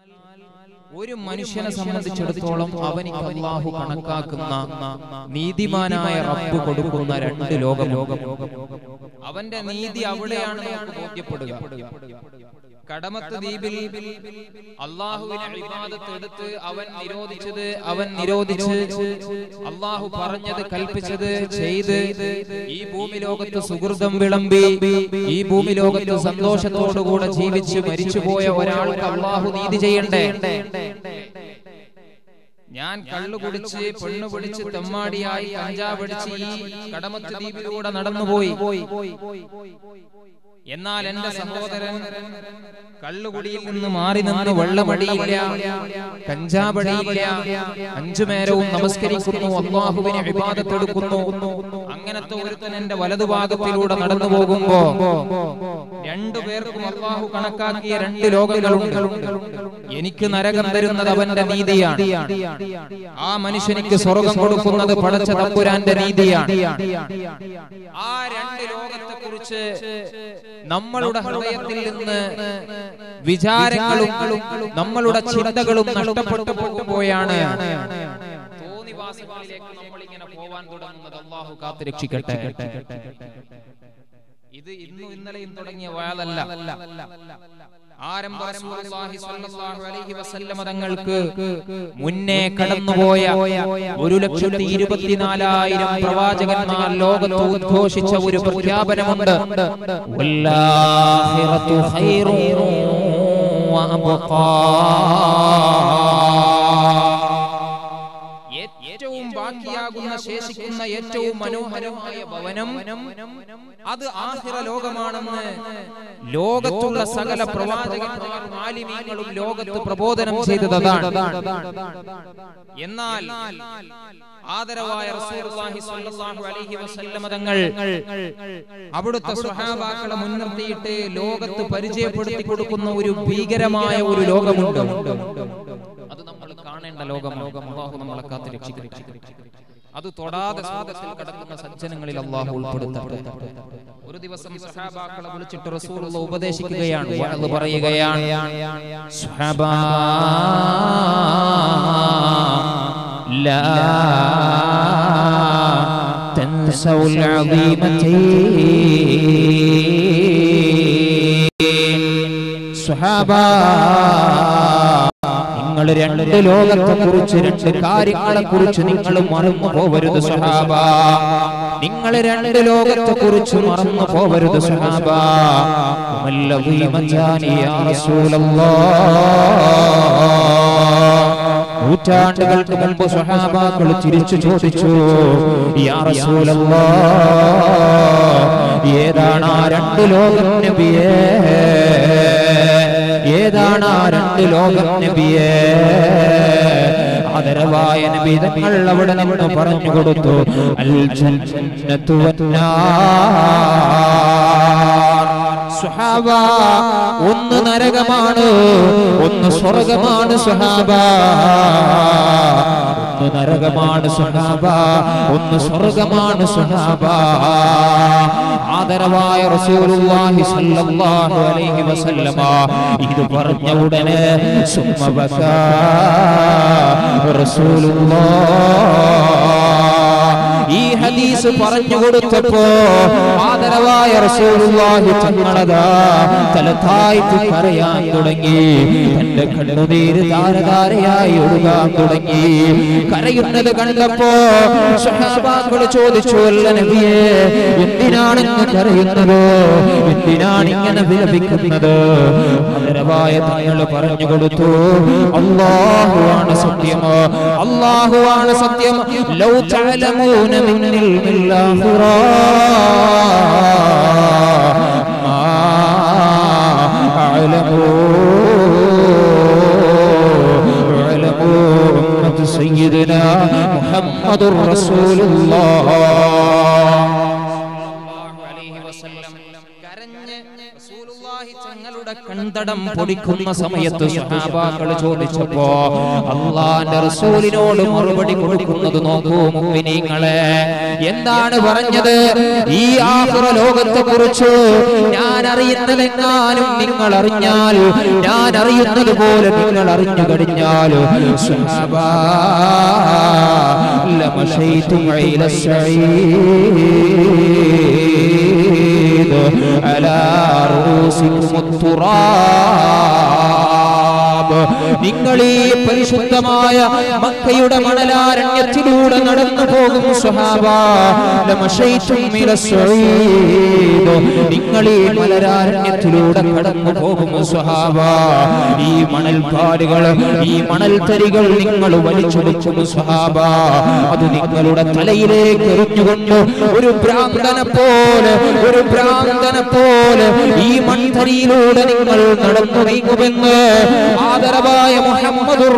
ഒരു മനുഷ്യനെ സംബന്ധിച്ചിടത്തോളം അവനിക്ക് അള്ളാഹു കണക്കാക്കുന്ന നീതിമാനായ റബ്ബ് കൊടുക്കുന്ന രണ്ട് ലോകം അവന്റെ നീതി അവിടെയാണ് നമുക്ക് ബോധ്യപ്പെടുക കടമത്ത് ദ്വീപിൽ അള്ളാഹുവിനെ ഇബാദത്ത് എടുത്ത് അവൻ നിരോധിച്ചത് അവൻ നിരോധിച്ച് അള്ളാഹു പറഞ്ഞത് കൽപ്പിച്ചത് ചെയ്ത് ഈ ഭൂമി ലോകത്ത് സുഹൃതം വിളമ്പി ഈ ഭൂമി ലോകത്ത് സന്തോഷത്തോടുകൂടെ ജീവിച്ച് മരിച്ചുപോയ ഒരാൾക്ക് അള്ളാഹു നീതി ചെയ്യണ്ടേ ഞാൻ കള്ളു കുടിച്ച് പെണ്ണു പിടിച്ച് തെമ്മാടിയായി കഞ്ചാവ് പിടിച്ച് ഈ കടമത്ത് ദ്വീപിലൂടെ നടന്നുപോയി എന്നാൽ എന്റെ സഹോദരൻ കള്ളുകുടിയിൽ നിന്ന് മാറി നിന്ന് വെള്ളമടിയില്ല കഞ്ചാവടിയില്ല അഞ്ചു നേരവും നമസ്കരിക്കുന്നു അള്ളാഹുവിനെ വിവാദത്തെടുക്കുന്നു അങ്ങനത്തെ ഒരുത്തൻ എന്റെ വലതുഭാഗത്തിലൂടെ നടന്നു പോകുമ്പോ രണ്ടു പേർക്കും അള്ളാഹു കണക്കാക്കിയ രണ്ട് ലോകങ്ങളുണ്ട് എനിക്ക് നരകം തരുന്നത് അവന്റെ നീതിയാണ് ആ മനുഷ്യനിക്ക് സ്വർഗം കൊടുക്കുന്നത് പടച്ച തമ്പുരാന്റെ നീതിയാണ് ആ രണ്ട് ലോകത്തെ കുറിച്ച് നമ്മളുടെ ഹൃദയത്തിൽ നിന്ന് വിചാരങ്ങളും നമ്മളുടെ ചിന്തകളും നഷ്ടപ്പെട്ടു പോകുമ്പോഴാണ് തോന്നിവാസങ്ങളിലേക്ക് നമ്മൾ ഇങ്ങനെ പോവാൻ തുടങ്ങുന്നത് അള്ളാഹു കാത്തു രക്ഷിക്കട്ടെ ഇത് ഇന്നും ഇന്നലെയും തുടങ്ങിയ വാഴല്ല ആരംഭ റസൂലുള്ളാഹി സ്വല്ലല്ലാഹു അലൈഹി വസല്ലമ തങ്ങൾക്ക് മുന്നേ കടന്നുപോയ ഒരു ലക്ഷത്തി ഇരുപത്തിനാലായിരം പ്രവാചകന്മാർ ലോകത്ത് ഉദ്ഘോഷിച്ച ഒരു പ്രഖ്യാപനമുണ്ട് വല്ലാഹിറത്തു ഖൈറും വഅബ്ഖാ ഏറ്റവും ബാക്കിയാകുന്ന ശേഷിക്കുന്ന ഏറ്റവും മനോഹരമായ ഭവനം അത് ആഹിറ ലോകമാണെന്ന് ലോകത്തുള്ള സകല പ്രവാചകന്മാരും ആലിമീങ്ങളും ലോകത്ത് പ്രബോധനം ചെയ്തത് അതാണ് എന്നാൽ ആദരവായ റസൂലുള്ളാഹി സ്വല്ലല്ലാഹു അലൈഹി വസല്ലമ തങ്ങൾ അവിടുത്തെ സ്വഹാബാക്കളെ മുൻനിർത്തിയിട്ട് ലോകത്ത് പരിചയപ്പെടുത്തി കൊടുക്കുന്ന ഒരു ഭീകരമായ ഒരു ലോകമുണ്ട് അത് നമ്മൾ കാണേണ്ട ലോകമാണ് അള്ളാഹു നമ്മളെ കാത്ത് രക്ഷിക്കട്ടെ അത് തൊടാതെ സ്വർഗ്ഗത്തിൽ കടക്കുന്ന സജ്ജനങ്ങളിൽ അള്ളാഹു ഉൾപ്പെടുത്തട്ടെ ഒരു ദിവസം സഹാബാക്കളെ വിളിച്ചിട്ട് റസൂലുള്ള ഉപദേശിക്കുകയാണ് വഅദ് പറയുകയാണ് സ്വഹാബാ ലാ തൻസൗൽ അദീമതൈൻ സ്വഹാബാ നിങ്ങൾ രണ്ട് ലോകത്തെ കുറിച്ച് രണ്ട് കാര്യങ്ങളെ കുറിച്ച് നിങ്ങൾ മറന്നു പോവരുത് സഹാബ നിങ്ങൾ രണ്ട് ലോകത്തെ കുറിച്ച് മറന്നു പോവരുത് സഹാബ നൂറ്റാണ്ടുകൾക്ക് മുമ്പ് സഹാബാക്കൾ തിരിച്ചു ചോദിച്ചു യാ റസൂലല്ലാ ഏതാണ് ആ രണ്ട് ലോകം നബിയേ ഏതാണ് ആ രണ്ട് ലോകം നബിയേ ആദരവായ നബി തങ്ങൾ അവിടെ നിന്ന് പറഞ്ഞു കൊടുത്തു അൽ ജന്നത്തു സുഹാബ ഒന്ന് നരകമാണ് ഒന്ന് സ്വർഗമാണ് സുഹാബ ഒന്ന് നരകമാണ് സുഹാബ ഒന്ന് സ്വർഗമാണ് സുഹാബ ആദരവായ റസൂലുള്ളാഹി സ്വല്ലല്ലാഹു അലൈഹി വസല്ലമ ഇത് പറഞ്ഞ ഉടനെ സുമ്മ ബകാ ഈ ഹദീസ് പറഞ്ഞു കൊടുത്തപ്പോ ആദരവായ റസൂലുള്ളാഹി തങ്ങളതാ തലതായിട്ട് കരയാൻ തുടങ്ങി തന്റെ കണ്ണുനീര് ധാരധാരയായി ഒഴുകാൻ തുടങ്ങി കരയുന്നത് കണ്ടപ്പോ സഹാബാക്കൾ ചോദിച്ചു അല്ല നബിയെ എന്തിനാണ് ഇങ്ങ് കരയുന്നത് എന്തിനാണ് ഇങ്ങനെ വിലപിക്കുന്നത് ആദരവായ തങ്ങൾ പറഞ്ഞു കൊടുത്തു അള്ളാഹുവാണ് സത്യം അള്ളാഹുവാണ് സത്യം ലൗ തഅലമൂന من علم الآخرة ما أعلموا اعلموا أمة سيدنا محمد رسول الله കരഞ്ഞ് റസൂലുള്ളാഹി തങ്ങളുടെ കണ്ടടം പൊടിക്കുന്ന സമയത്ത് സ്വഹാബാക്കൾ ചോദിച്ചപ്പോ അള്ളാന്റെ റസൂലിനോട് മറുപടി കൊടുക്കുന്നത് നോക്കൂ മുമ്പിനിങ്ങളെ എന്താണ് പറഞ്ഞത് ഈ ആഹുറ ലോകത്തെ കുറിച്ച് ഞാൻ അറിയുന്നതെങ്ങാനും നിങ്ങൾ അറിഞ്ഞാൽ ഞാൻ അറിയുന്നത് പോലെ നിങ്ങൾ അറിഞ്ഞു കഴിഞ്ഞാൽ സ്വഹാബാ لمشيتم إلى السعيد على رؤوسكم التراب നിങ്ങൾ ഈ പരിശുദ്ധമായ മക്കയുടെ മണലാരണ്യത്തിലൂടെ നടന്നു പോകും സ്വഹാബ ലമശൈതും ഇല സ്വഈദ്. നിങ്ങൾ ഈ മലരാരണ്യത്തിലൂടെ കടന്നു പോകും സ്വഹാബ ഈ മണൽപ്പാടുകൾ ഈ മണൽത്തരികൾ നിങ്ങൾ വലിച്ചെടുക്കും സ്വഹാബ അത് നിങ്ങളുടെ തലയിലേക്ക് എറിഞ്ഞുകൊണ്ട് ഒരു ഭ്രാന്തനെ പോലെ ഒരു ഭ്രാന്തനെ പോലെ ഈ മൺതരിയിലൂടെ നിങ്ങൾ നടന്നു നീങ്ങുമെന്ന് ആദരവായ മുഹമ്മദുർ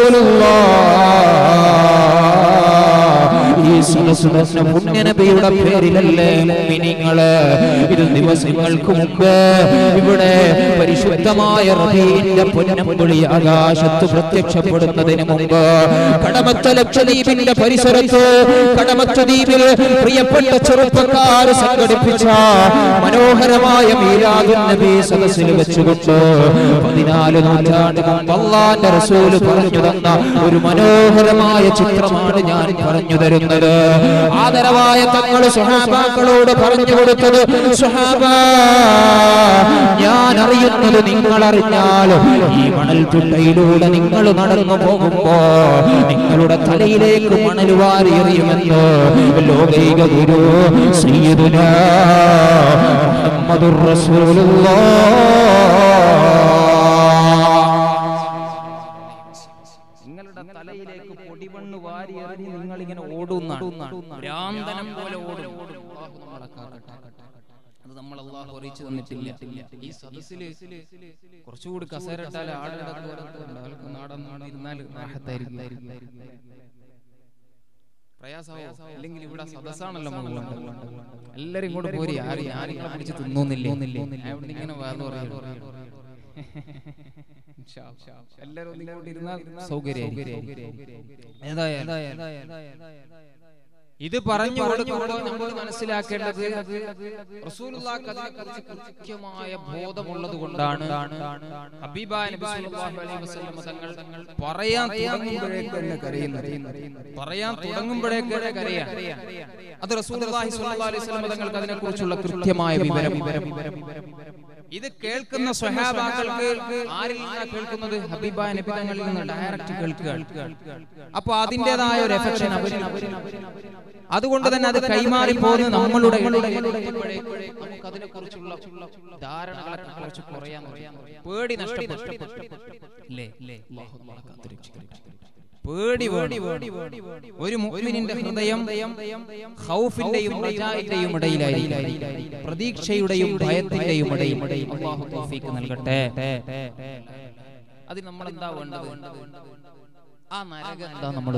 റസൂലുള്ളാഹ് ഈ സദസ്സിന് പുണ്യനബിയുടെ പേരിലല്ലേ മുഅ്മിനീങ്ങള് ഇത് ദിവസങ്ങൾക്ക് മുമ്പ് ഇവിടെ പരിശുദ്ധമായ റബീന്റെ പൊന്നമ്പുളി ആകാശത്ത് പ്രത്യക്ഷപ്പെടുന്നതിന് മുമ്പ് കടമത്ത ലക്ഷദ്വീപിന്റെ പരിസരത്ത് കടമത്ത ദ്വീപിൽ പ്രിയപ്പെട്ട ചെറുപ്പക്കാർ സംഘടിപ്പിച്ച മനോഹരമായ മീരാദുൻ നബി സദസ്സിൽ വെച്ചുകൊണ്ട് പതിനാല് നൂറ്റാണ്ട് മുമ്പ് അള്ളാന്റെ റസൂല് പറഞ്ഞു തന്ന ഒരു മനോഹരമായ ചിത്രമാണ് ഞാൻ പറഞ്ഞു തരുന്നത് ആദരവായ തങ്ങൾ സുഹാബാക്കളോട് പറഞ്ഞു കൊടുത്തത് സുഹാബ ഞാൻ അറിയുന്നത് നിങ്ങൾ അറിഞ്ഞാൽ ഈ മണൽ തുണ്ടയിലൂടെ നിങ്ങൾ നടന്നു പോകുമ്പോ നിങ്ങളുടെ തലയിലേക്ക് മണൽ വാരി എറിയുമെന്ന് ലോകൈക ഗുരു സയ്യിദുന മുഹമ്മദുർ റസൂലുള്ളാഹ് നിങ്ങളുടെ തലയിലേക്ക് പൊടിമണ്ണ് വാരി എറിഞ്ഞ് നിങ്ങൾ ഇങ്ങനെ ഓടുന്നാണ് ഭ്രാന്തനം പോലെ ഓടും അല്ലാഹു നമ്മളെ കാക്കട്ടെ. അത് നമ്മൾ അള്ളാഹു അറിയിച്ചു തന്നിട്ടില്ല ഈ സദസ്സില് കുറച്ചുകൂടി കസേര ഇട്ടാൽ ആളുടെ നാടൻ ഇരുന്നാൽ പ്രയാസമോ അല്ലെങ്കിൽ ഇവിടെ സദസ്സാണല്ലോ നമ്മളുള്ളത് എല്ലാരും ഇങ്ങോട്ട് പോരി ആരും ഞാനിങ്ങളെ പിടിച്ച് തിന്നോന്നില്ലേ അവിടെ ഇങ്ങനെ വേറെ പറയുള്ളൂ എല്ലാരും ഒന്ന് ഇങ്ങോട്ട് ഇരുന്നാൽ സൗകര്യം ഇത് പറഞ്ഞു കൊടുക്കുമ്പോൾ നമ്മൾ മനസ്സിലാക്കേണ്ടത് റസൂലുള്ളാഹിക്ക് അതിനെക്കുറിച്ച് കൃത്യമായ ബോധമുള്ളത് കൊണ്ടാണ് ഹബീബായ നബി സല്ലല്ലാഹു അലൈഹി വസല്ലം തങ്ങൾ പറയാൻ തുടങ്ങുമ്പോഴേക്ക് തന്നെ കരയുന്നത് പറയാൻ തുടങ്ങുമ്പോഴേക്ക് തന്നെ കരയാൻ അത് റസൂലുള്ളാഹി സ്വല്ലല്ലാഹു അലൈഹി വസല്ലം തങ്ങൾക്ക് അതിനെക്കുറിച്ചുള്ള കൃത്യമായ വിവരം ഇത് കേൾക്കുന്ന സ്വഹാബാക്കൾക്ക് ആരിൽ നിന്നാണ് കേൾക്കുന്നത് ഹബീബായ നബി തങ്ങളിൽ നിന്ന് ഡയറക്റ്റ് കേൾക്കുക അപ്പൊ അതിൻ്റെതായ ഒരു എഫക്ഷൻ അതുകൊണ്ട് തന്നെ അത് കൈമാറി പോകുന്ന നമ്മളുടെ ഇടയിൽ എത്തുമ്പോഴേക്ക് നമുക്ക് അതിനെക്കുറിച്ചുള്ള ധാരണകളെ കുറിച്ച് കുറയാൻ തുടങ്ങും. പേടി നഷ്ടപ്പെട്ടു അല്ലേ അല്ലാഹു നമ്മളെ കാത്തുരക്ഷിക്കട്ടെ. പേടി വേണം ഒരു മുഅ്മിനിന്റെ ഹൃദയം ഖൗഫിന്റെയും റജാഇന്റെയും ഇടയിലായിരിക്കും പ്രതീക്ഷയുടെയും ഭയത്തിന്റെയും ഇടയിൽ അല്ലാഹു തൗഫീഖ് നൽകട്ടെ അത് നമ്മൾ എന്താ വേണ്ടത് ആ നരകം എന്താ നമ്മൾ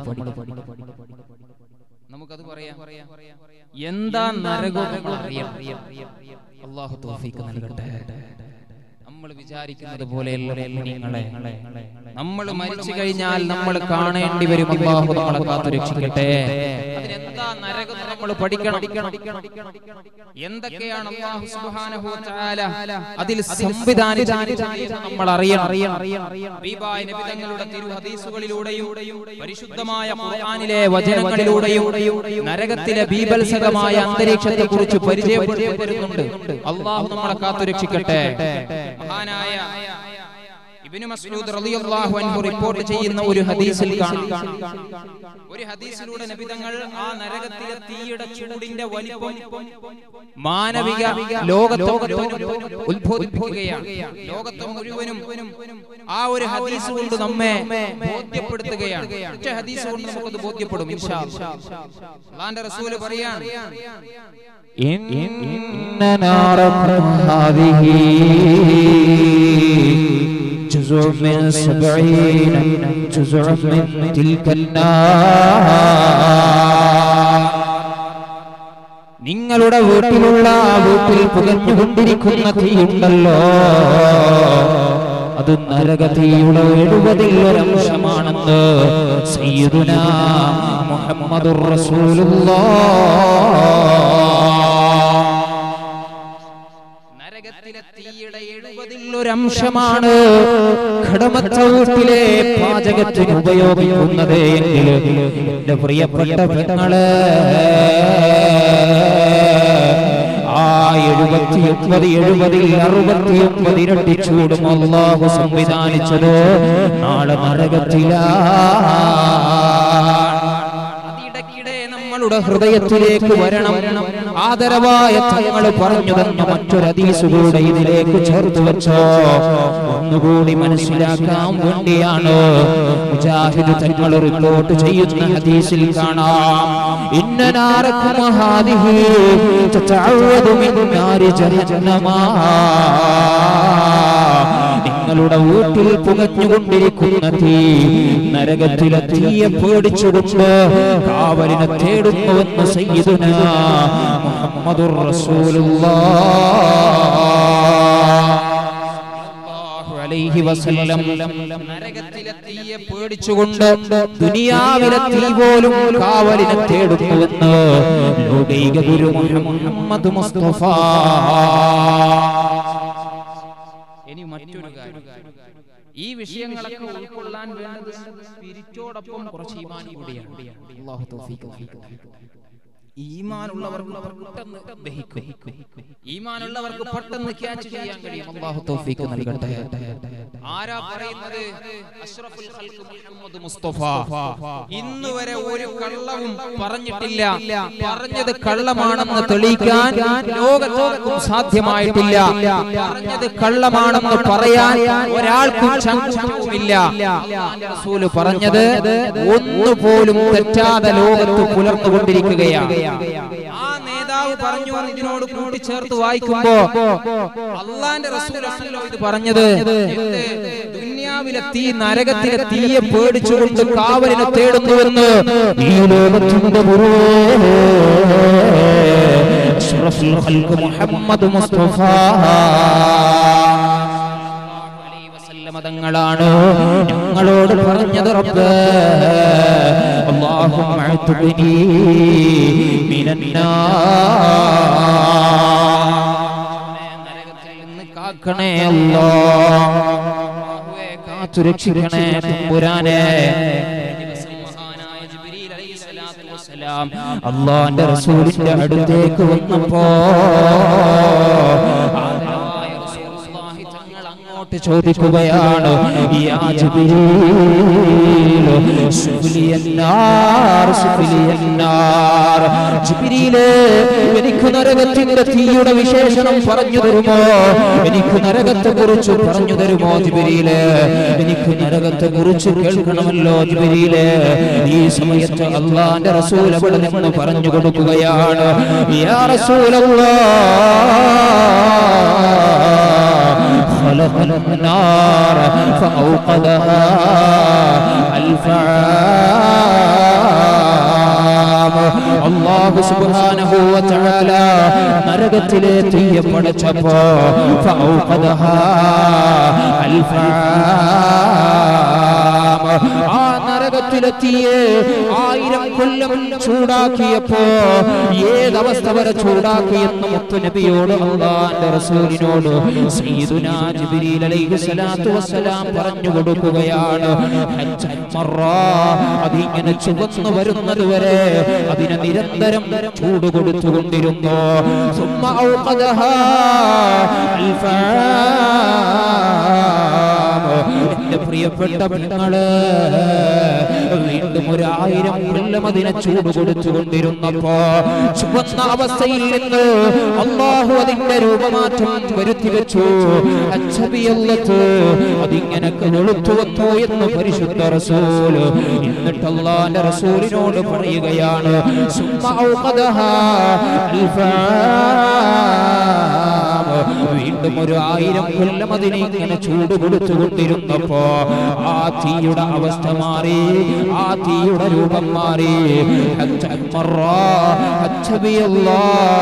നമുക്കത് പറയാം എന്താ നരകം എന്ന് അറിയാം അല്ലാഹു തൗഫീഖ് നൽകട്ടെ നമ്മൾ വിചാരിക്കുന്നത് പോലെയല്ല മുഅ്മിനീങ്ങളെ നമ്മൾ മരിച്ചു കഴിഞ്ഞാൽ നമ്മൾ കാണേണ്ടി വരും അല്ലാഹു നമ്മളെ കാത്തു രക്ഷിക്കട്ടെ അതിനെന്താ നരകം എന്ന് നമ്മൾ പഠിക്കണം എന്തൊക്കെയാണ് അല്ലാഹു സുബ്ഹാനഹു വ തആല അതിൽ സംവിധാനിച്ചിരിക്കുന്നത് നമ്മൾ അറിയണം ഹബീബായ നബി തങ്ങളുടെ തിരു ഹദീസുകളിലൂടെയും പരിശുദ്ധമായ ഖുർആനിലെ വചനങ്ങളിലൂടെയും നരകത്തിലെ ബീഭത്സകമായ അന്തരീക്ഷത്തെ കുറിച്ച് പരിചയപ്പെടുത്തി തരുന്നുണ്ട് അള്ളാഹു നമ്മളെ കാത്തു രക്ഷിക്കട്ടെ മഹാനായ ഇബ്നു മസ്ഊദ് റളിയല്ലാഹു അൻഹു റിപ്പോർട്ട് ചെയ്യുന്ന ഒരു ഹദീസിൽ കാണാം ഒരു ഹദീസിലൂടെ നബി തങ്ങൾ ആ നരകത്തിലെ തീയുടെ ചൂടിന്റെ വലിപ്പം മാനവിക ലോകത്തെ മുഴുവനും ഉത്ബോധിപ്പിക്കുകയാണ് ലോകത്തെ മുഴുവനും ആ ഒരു ഹദീസ് കൊണ്ട് നമ്മെ ബോധ്യപ്പെടുത്തുകയാണ് ഒറ്റ ഹദീസ് കൊണ്ട് നമുക്കത് ബോധ്യപ്പെടും ഇൻഷാ അല്ലാഹ്. അള്ളാന്റെ റസൂല് പറയാണ് إن ناركم هذه جزء من سبعين جزء من تلك النار നിങ്ങളുടെ വീട്ടിലുള്ള ആ വീട്ടിൽ പുകഞ്ഞുകൊണ്ടിരിക്കുന്ന തീയുണ്ടല്ലോ അത് നരകതീയുടെ എഴുപതിൽ ഒരംശമാണെന്ന് സയ്യിദുന മുഹമ്മദുർ റസൂലുള്ളാഹ് നരകത്തിലെ തീയുടെ എഴുപതിൽ ഒരംശമാണ് ഘടമത്ത വീട്ടിലെ പാചകത്തിന് ഉപയോഗിക്കുന്നത് എങ്കിൽ എന്റെ പ്രിയപ്പെട്ട പെങ്ങളെ ആ എഴുപത്തി ഒമ്പത് എഴുപതിൽ അറുപത്തി ഒമ്പത് ഇരട്ടി ചൂടും അള്ളാഹു സംവിധാനിച്ചത് നാളെ നരകത്തിലാ അതിടയ്ക്കിടെ നമ്മളുടെ ഹൃദയത്തിലേക്ക് വരണം ആദരവായ തങ്ങൾ പറഞ്ഞു തന്ന മറ്റൊരു ഹദീസുകൂടെ ഇതിലേക്ക് ചേർത്ത് വെച്ചോ ഒന്നുകൂടി മനസ്സിലാക്കാൻ വേണ്ടിയാണ് മുജാഹിദ് തങ്ങൾ റിപ്പോർട്ട് ചെയ്യുന്ന ഹദീസിൽ കാണാം ഇന്ന നാരക്കും ഹാദിഹി തതഅവദു മിൻ നാരി ജഹന്നമ നിങ്ങളുടെ വീട്ടിൽ പുകഞ്ഞുകൊണ്ടിരിക്കുന്ന തീ നരകത്തിലെ തീയെ പേടിച്ചുകൊണ്ട് കാവലിനെ തേടുന്നുവെന്ന് സയ്യിദുന മുഹമ്മദുർ റസൂലുള്ളാഹ് അലൈഹി വസല്ലം നരകത്തിലെ തീയെ പേടിച്ചുകൊണ്ട് ദുനിയാവിലെ തീ പോലും കാവലിനെ തേടുന്നുവെന്ന് ലോകൈക ഗുരു മുഹമ്മദ് മുസ്തഫ ഇനി മറ്റൊരു കാര്യം ഈ വിഷയങ്ങളൊക്കെ ഉൾക്കൊള്ളാൻ വേണ്ടത് സ്പിരിറ്റോടൊപ്പം കുറച്ച് ഈമാൻ കൂടിയാണ് അല്ലാഹു തൗഫീഖ് നൽകട്ടെ. ഈമാനുള്ളവർക്ക് പെട്ടെന്ന് ദഹിക്കും ഈമാനുള്ളവർക്ക് പെട്ടെന്ന് ക്യാച്ച് ചെയ്യാൻ കഴിയും അല്ലാഹു തൗഫീഖ് നൽകട്ടെ ആരാ പറയുന്നത് അഷ്റഫുൽ ഖൽഖ് മുഹമ്മദ് മുസ്തഫ ഇന്ന് വരെ ഒരു കള്ളവും പറഞ്ഞിട്ടില്ല പറഞ്ഞത് കള്ളമാണെന്ന് തെളിയിക്കാൻ ലോകത്തോർക്കും സാധ്യമായിട്ടില്ല പറഞ്ഞത് കള്ളമാണെന്ന് പറയാൻ ഒരാൾക്കും ചങ്കുമില്ല റസൂല് പറഞ്ഞത് ഒന്നുപോലും തെറ്റാതെ ലോകത്ത് പുലർന്നുകൊണ്ടിരിക്കുകയാണ് ആ നേതാവ് പറഞ്ഞു ഇതിനോട് കൂട്ടിച്ചേർത്ത് വായിക്കുമ്പോ അള്ളാന്റെ റസൂലാണല്ലോ ഇത് പറഞ്ഞത് എന്ത്? ദുന്യാവിലെ തീ നരകത്തിലെ തീയെ പേടിച്ചുകൊണ്ട് കാവലിനെ തേടുന്നുവെന്ന് ഈ ലോകത്തിന്റെ ഗുരുവേ അഷ്റഫുൽ ഖൽഖ് മുഹമ്മദ് മുസ്തഫ അലൈഹി വസല്ലമ മതങ്ങളാണ് ഞങ്ങളോട് പറഞ്ഞത് റബ്ബ് اللهم اعتقني من النار നരകത്തിൽ നിന്ന് കാക്കണേ അല്ലാ കാത്തു രക്ഷിക്കണേ തമ്പുരാനെ ദിവസം മഹാനായ ജിബ്രീൽ അലൈഹിസ്സലാത്തു വസ്സലാം അള്ളാന്റെ റസൂലിന്റെ അടുത്തേക്ക് വന്നപ്പോ ആദരവായ റസൂലുള്ളാഹി തങ്ങൾ അങ്ങോട്ട് ചോദിക്കുകയാണ് യാ ജിബ്രീൽ സുഫ്ലിയന്നാർ സുഫ്ലിയന്നാർ ജിബ്രീലേ എനിക്ക് നരകത്തിന്റെ തീയുടെ വിശേഷണം പറഞ്ഞു തരുമോ എനിക്ക് നരകത്തെ കുറിച്ച് പറഞ്ഞു തരുമോ ജിബ്രീലേ എനിക്ക് നരകത്തെ കുറിച്ച് കേൾക്കണമല്ലോ ജിബ്രീലേ ഈ സമയത്ത് അള്ളാന്റെ റസൂൽ അവിടെ നിന്ന് പറഞ്ഞു കൊടുക്കുകയാണ് യാ റസൂലല്ലാഹ് خلق النار فأوقدها ألف عام അള്ളാഹു സുബ്ഹാനഹു വ തആല നരകത്തിലെ തീയെ പടച്ചപ്പോ ഫൗഖദഹാ അൽഫ ആം. ആ നരകത്തിലെ തീയെ ആയിരം കൊല്ലം ചൂടാക്കിയപ്പോ ഏതവസ്ഥ വരെ ചൂടാക്കിയെന്ന് മുത്തുനബിയോട് അള്ളാന്റെ റസൂലിനോട് സയ്യിദുനാ ജിബ്രീൽ അലൈഹി സ്വലാത്തു വസ്സലാം പറഞ്ഞു കൊടുക്കുകയാണ് ഹജ്ജൻ മറ. അതിങ്ങനെ ചുവന്നു വരുന്നത് വരെ അതിനെ നിരന്തരം ചൂട് കൊടുത്തുകൊണ്ടിരുന്നു ثم أوقدها الفام. എന്റെ പ്രിയപ്പെട്ട പെണ്ണുങ്ങള് വീണ്ടും ഒരു ആയിരം കൊല്ലം അതിനെ ചൂട് കൊടുത്തുകൊണ്ടിരുന്നപ്പോ ചുവന്ന അവസ്ഥയിൽ നിന്ന് അള്ളാഹു അതിന്റെ രൂപമാറ്റം വരുത്തി വെച്ചു അച്ഛബിയല്ലത്ത് അതിങ്ങനെ വെളുത്തു വന്നു എന്ന് പരിശുദ്ധ റസൂല് എന്നിട്ട് അള്ളാന്റെ റസൂലിനോട് പറയുകയാണ് സുമ്മ ഔഖദഹാ അൽഫാം. വീണ്ടും ഒരു ആയിരം കൊല്ലം അതിനെ ഇങ്ങനെ ചൂട് കൊടുത്തുകൊണ്ടിരുന്നപ്പോ ആ തീയുടെ അവസ്ഥ മാറി ആ തീയുടെ രൂപം മാറി ഹത്ത മറ, ഹത്ത ബിയല്ലാ.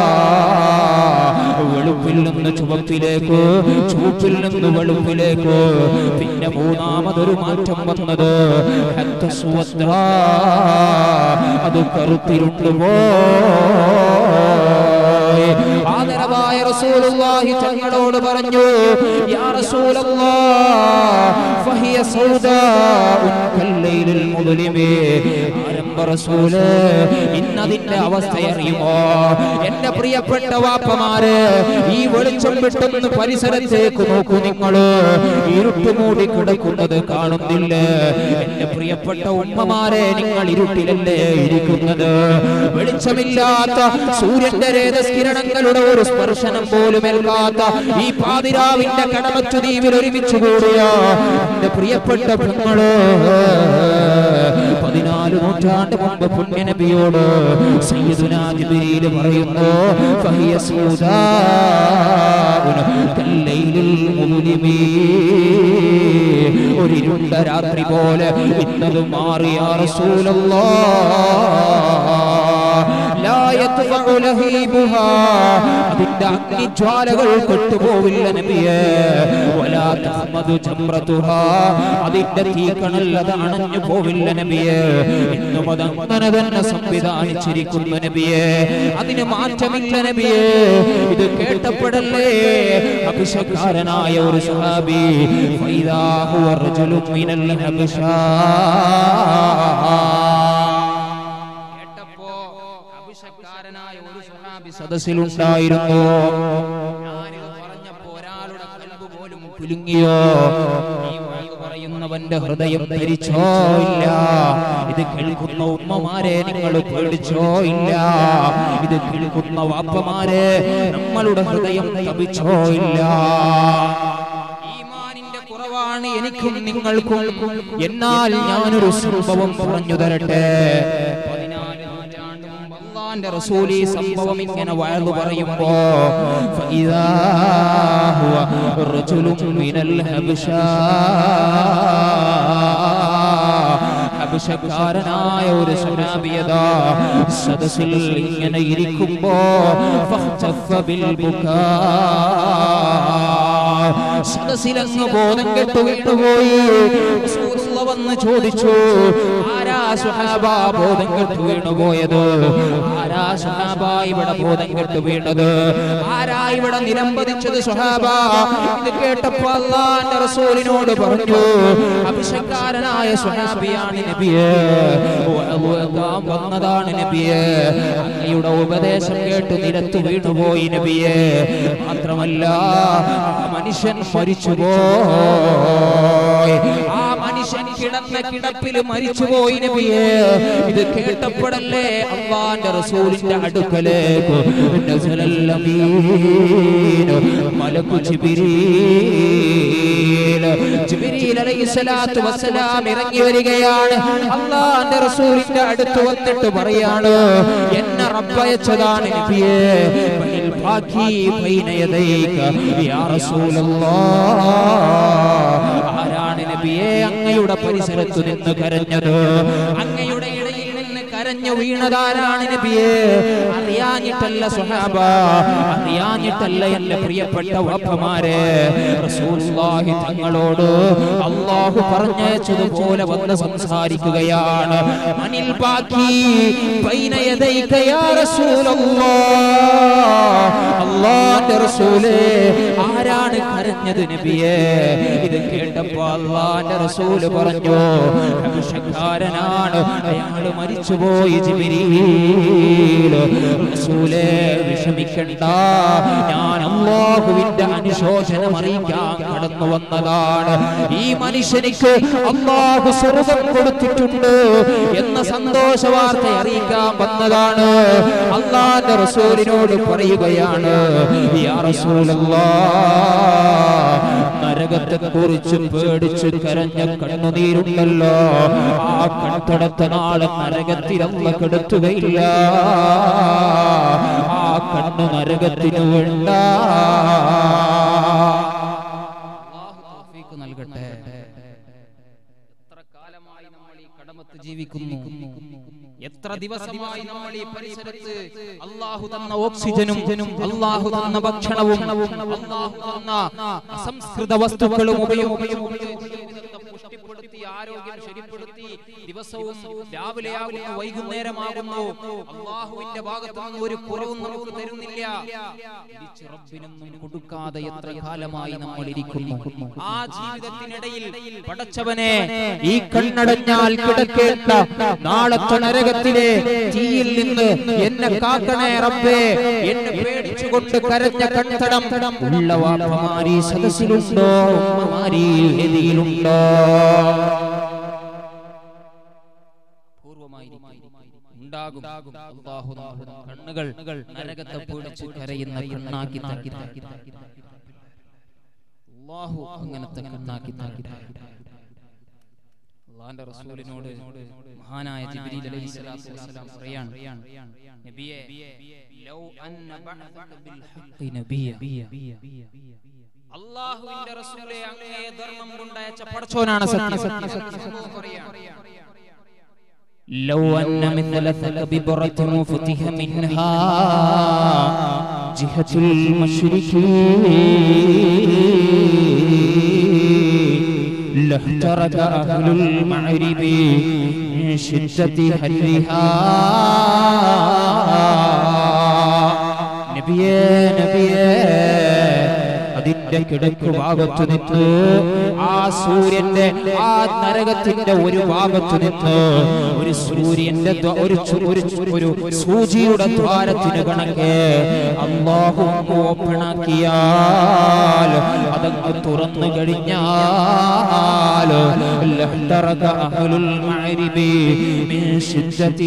വെളുപ്പിൽ നിന്ന് ചുവപ്പിലേക്ക് ചുവപ്പിൽ നിന്ന് വെളുപ്പിലേക്ക് പിന്നെ മൂന്നാമതൊരു മാറ്റം വന്നത് ഹത്ത സുവദ്ദ. അത് കറുത്തിരുണ്ട് പോയി ആദരവായ റസൂലുള്ളാഹി തങ്ങളോട് പറഞ്ഞു യാ റസൂലല്ലാഹ് ഫഹിയ സൗദാഉൻ കല്ലൈലിൽ മുദ്ലിമി ആരംഭ റസൂല് ഇന്നതിന്റെ അവസ്ഥ അറിയുമോ എന്റെ പ്രിയപ്പെട്ട വാപ്പമാര് ഈ വെളിച്ചം വിട്ടുന്ന പരിസരത്തേക്ക് നോക്കൂ നിങ്ങള് ഇരുട്ട് മൂടി കിടക്കുന്നത് കാണുന്നില്ലേ എന്റെ പ്രിയപ്പെട്ട ഉമ്മമാരെ നിങ്ങൾ ഇരുട്ടിലല്ലേ ഇരിക്കുന്നത് വെളിച്ചമില്ലാത്ത സൂര്യന്റെ രേതസ്കിരണങ്ങളുടെ ഒരു സ്പർശനം പോലും ഏൽക്കാത്ത ഈ പാതിരാവിന്റെ കടമച്ചു ദ്വീപിൽ ഒരുമിച്ച് കൂടിയ എന്റെ പ്രിയപ്പെട്ട പെങ്ങള് പതിനാല് നൂറ്റാണ്ട് മുമ്പ് പുണ്യനബിയോട് സയ്യിദുനാ ജിബ്രീൽ പറയുന്നു ഫഹിയ സൂദാഉൻ കല്ലൈലിൽ മുദ്ലിമീ ഒരു ഇരുണ്ട രാത്രി പോലെ ഇന്നത് മാറിയ അതിന്റെ അഗ്നിജ്വാലകൾ കെട്ടുപോവില്ല നബിയെ വലാ തഹ്മദു ജംറതുഹാ അതിന്റെ തീക്കണൽ അത് അണഞ്ഞു പോവില്ല നബിയെ ഇന്നും അതങ്ങനെ തന്നെ സംവിധാനിച്ചിരിക്കുന്നു നബിയെ അതിന് മാറ്റമില്ല നബിയെ ഇത് കേട്ടപ്പെടല്ലേ അഭിഷക്കാരനായ ഒരു സുഹാബി ഫൈദാ ഹുവ റജുലുൻ മിനൽ ഹബശാ കേട്ടപ്പോ അഭിഷക്കാരനായ ഒരു സുഹാബി സദസ്സിലുണ്ടായിരുന്നു ഞാനിത് പറഞ്ഞപ്പോ ഒരാളുടെ കൽബ് പോലും കുലുങ്ങിയോ ഈ വാക്ക് പറയുന്നവന്റെ ഹൃദയം ധരിച്ചോ ഇല്ല ഇത് കേൾക്കുന്ന ഉമ്മമാരെ നിങ്ങൾ പേടിച്ചോ ഇല്ല ഇത് കേൾക്കുന്ന വാപ്പമാരെ നമ്മളുടെ ഹൃദയം തപിച്ചോ ഇല്ല ഈമാനിന്റെ കുറവാണ് എനിക്കും നിങ്ങൾക്കും എന്നാൽ ഞാനൊരു സംഭവം പറഞ്ഞു തരട്ടെ പതിനാല് നൂറ്റാണ്ട് മുമ്പ് അള്ളാന്റെ റസൂൽ ഈ സംഭവം ഇങ്ങനെ വഴന്നു പറയുമ്പോ ഫഇദാ ഹുവ റജുലുൻ മിനൽ ഹബ്ശാ ഹബ്ശക്കാരനായ ഒരു സുനാബിയത സദസ്സിൽ ഇങ്ങനെ ഇരിക്കുമ്പോ ഫഖ്തഫ ബിൽ ബുകാ സദസ്സിലങ്ങ് ബോധം കെട്ടു വീണുപോയി റസൂലുള്ള വന്ന് ചോദിച്ചു ആരാ സുഹാബ ബോധം കെട്ടു വീണുപോയത് ആരാ സുഹാബ ഇവിടെ ബോധം കെട്ടു വീണത് ആരാ ഇവിടെ നിലംപതിച്ചത് സുഹാബ ഇത് കേട്ടപ്പോ അള്ളാന്റെ റസൂലിനോട് പറഞ്ഞു അഭിഷക്കാരനായ സുഹാബിയാണ് നബിയെ വഅദ്വകാം വന്നതാണ് നബിയെ അങ്ങയുടെ ഉപദേശം കേട്ട് നിരത്തു വീണുപോയി നബിയെ മാത്രമല്ല ആ മനുഷ്യൻ മരിച്ചുപോയി ആ മനുഷ്യൻ കിടന്ന കിടപ്പിൽ മരിച്ചുപോയി നബിയെ ഇത് കേട്ടപ്പോഴല്ലേ അള്ളാന്റെ റസൂലിന്റെ അടുക്കലേക്ക് നസലൽ അമീൻ മലക്കു ജിബ്രീൽ ജിബ്രീൽ അലൈഹിസ്സലാത്തു വസ്സലാം ഇറങ്ങി വരികയാണ് അള്ളാന്റെ റസൂലിന്റെ അടുത്ത് വന്നിട്ട് പറയാണ് എന്നെ റബ്ബയച്ചതാണ് നബിയെ ബനിൽ ബാക്കി ബൈന യദൈക യാ റസൂലല്ലാഹ് ആരാണ് നബിയെ അങ്ങയുടെ പരിസരത്ത് നിന്ന് കരഞ്ഞത് അങ്ങയുടെ ഇടയിൽ നിന്ന് കരഞ്ഞു വീണതാരാണ് നബിയെ അറിയാഞ്ഞിട്ടല്ല സുഹാബ അറിയാഞ്ഞിട്ടല്ല എന്റെ പ്രിയപ്പെട്ട വപ്പമാരെ റസൂലുള്ളാഹി തങ്ങളോട് അള്ളാഹു പറഞ്ഞയച്ചതുപോലെ വന്ന് സംസാരിക്കുകയാണ് മനിൽ ബാക്കി ബൈന യദൈക യാ റസൂലല്ലാഹ് അള്ളാന്റെ റസൂലേ ആരാണ് കരഞ്ഞത് നബിയെ ഇത് കേട്ടപ്പോ അള്ളാന്റെ റസൂല് പറഞ്ഞു അഭിഷക്കാരനാണ് അയാള് മരിച്ചുപോയി ജിബിരീൽ റസൂലേ വിഷമിക്കണ്ട ഞാൻ അള്ളാഹുവിന്റെ അനുശോചനം അറിയിക്കാൻ കടന്നു വന്നതാണ് ഈ മനുഷ്യനിക്ക് അള്ളാഹു സ്വർഗം കൊടുത്തിട്ടുണ്ട് എന്ന സന്തോഷ വാർത്ത അറിയിക്കാൻ വന്നതാണ് അള്ളാന്റെ റസൂലിനോട് പറയുകയാണ് യാ റസൂലല്ലാഹ് നരകത്തെ കുറിച്ച് പേടിച്ച് കരഞ്ഞ കണ്ണുനീരുണ്ടല്ലോ ആ കൺതടത്ത നാളെ നരകത്തിൽ അല്ല കെടുത്തുകയില്ല ആ കണ്ണു നരകത്തിനു വേണ്ട അല്ലാഹു തൗഫീഖ് നൽകട്ടെ എത്ര കാലമായി നമ്മൾ ഈ കടമത്ത് ജീവിക്കുന്നു എത്ര ദിവസമായി നമ്മൾ ഈ പരിസരത്ത് അള്ളാഹു തന്ന ഓക്സിജനും അള്ളാഹു തന്ന ഭക്ഷണവും അള്ളാഹു തന്ന അസംസ്കൃത വസ്തുക്കളും ഉപയോഗിച്ച് ജീവിതത്തെ പുഷ്ടിപ്പെടുത്തി ആരോഗ്യം ശരിപ്പെടുത്തി ദിവസവും രാവിലെ ആകുന്നു വൈകുന്നേരമാകുന്നു അള്ളാഹുവിന്റെ ഭാഗത്ത് നിന്ന് ഒരു കുറവും നമുക്ക് തരുന്നില്ല തിരിച്ച് റബ്ബിനൊന്നും കൊടുക്കാതെ എത്ര കാലമായി നമ്മൾ ഇരിക്കുന്നു ആ ജീവിതത്തിനിടയിൽ പടച്ചവനെ ഈ കണ്ണടഞ്ഞാൽ കിടക്കേണ്ട നാളത്തെ നരകത്തിലെ തീയിൽ നിന്ന് എന്നെ കാക്കണേ റബ്ബേ എന്നെ പേടിച്ചുകൊണ്ട് കരഞ്ഞ കൺതടം ഉള്ള വാപ്പമാരി സദസ്സിലുണ്ടോ ഉമ്മമാരി വേദിയിലുണ്ടോ ഉണ്ടാകും അല്ലാഹു നമ്മുടെ കണ്ണുകൾ നരകത്തെ പേടിച്ച് കരയുന്ന കണ്ണാക്കി തട്ടി അല്ലാഹു അങ്ങനത്തെ കണ്ണാക്കി തട്ടി അള്ളാന്റെ റസൂലിനോട് മഹാനായ ജിബ്രീൽ അലൈഹിസ്സലാത്തു വസ്സലാം പറയാണ് നബിയേ ലൗ അന്ന ബഅസക ബിൽ ഹഖ് നബിയ അല്ലാഹുവിന്റെ റസൂലെ അങ്ങേ ധർമ്മം കൊണ്ടയച്ച പടച്ചോനാണ് സത്യം സംഭവം പറയാണ് لو أن مثلثك ببرة فتح منها جهة المشرك لاحترق أهل المعرب من شدة حرها നബിയേ നബിയേ അതിന്റെ കിടക്ക് ഭാഗത്തു നിന്ന് ആ സൂര്യന്റെ ആ നരകത്തിന്റെ ഒരു ഭാഗത്തു നിന്ന് ഒരു സൂര്യന്റെ ദ്വ- ഒരു ചു- ഒരു ചു- ഒരു സൂചിയുടെ ദ്വാരത്തിന് കണക്ക് അള്ളാഹു ഓപ്പണാക്കിയാൽ അതങ്ങ് തുറന്നു കഴിഞ്ഞാൽ ലഹ്തറക അഹ്ലുൽ മഅരിബി മിൻ ശിദ്ദതി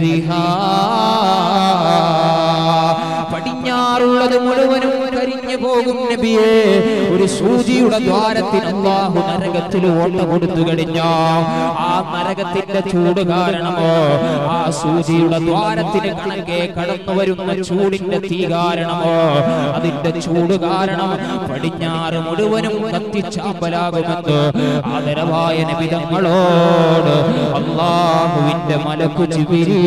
ഹർരിഹാ പടിഞ്ഞാറുള്ളത് മുഴുവനും കരിഞ്ഞു പോകും നബിയെ ഒരു സൂചിയുടെ ദ്വാരത്തിന് അള്ളാഹു നരകത്തിൽ ഓട്ട കൊടുത്തു കഴിഞ്ഞോ ആ നരകത്തിന്റെ ചൂട് കാരണമോ ആ സൂചിയുടെ ദ്വാരത്തിന് കണക്കെ കടന്നു വരുന്ന ചൂടിന്റെ തീ കാരണമോ അതിന്റെ ചൂട് കാരണം പടിഞ്ഞാറ് മുഴുവനും കത്തിച്ചാമ്പലാകുമെന്ന് ആദരവായ നബിതങ്ങളോട് അള്ളാഹുവിന്റെ മലക്കു ജിബിരീ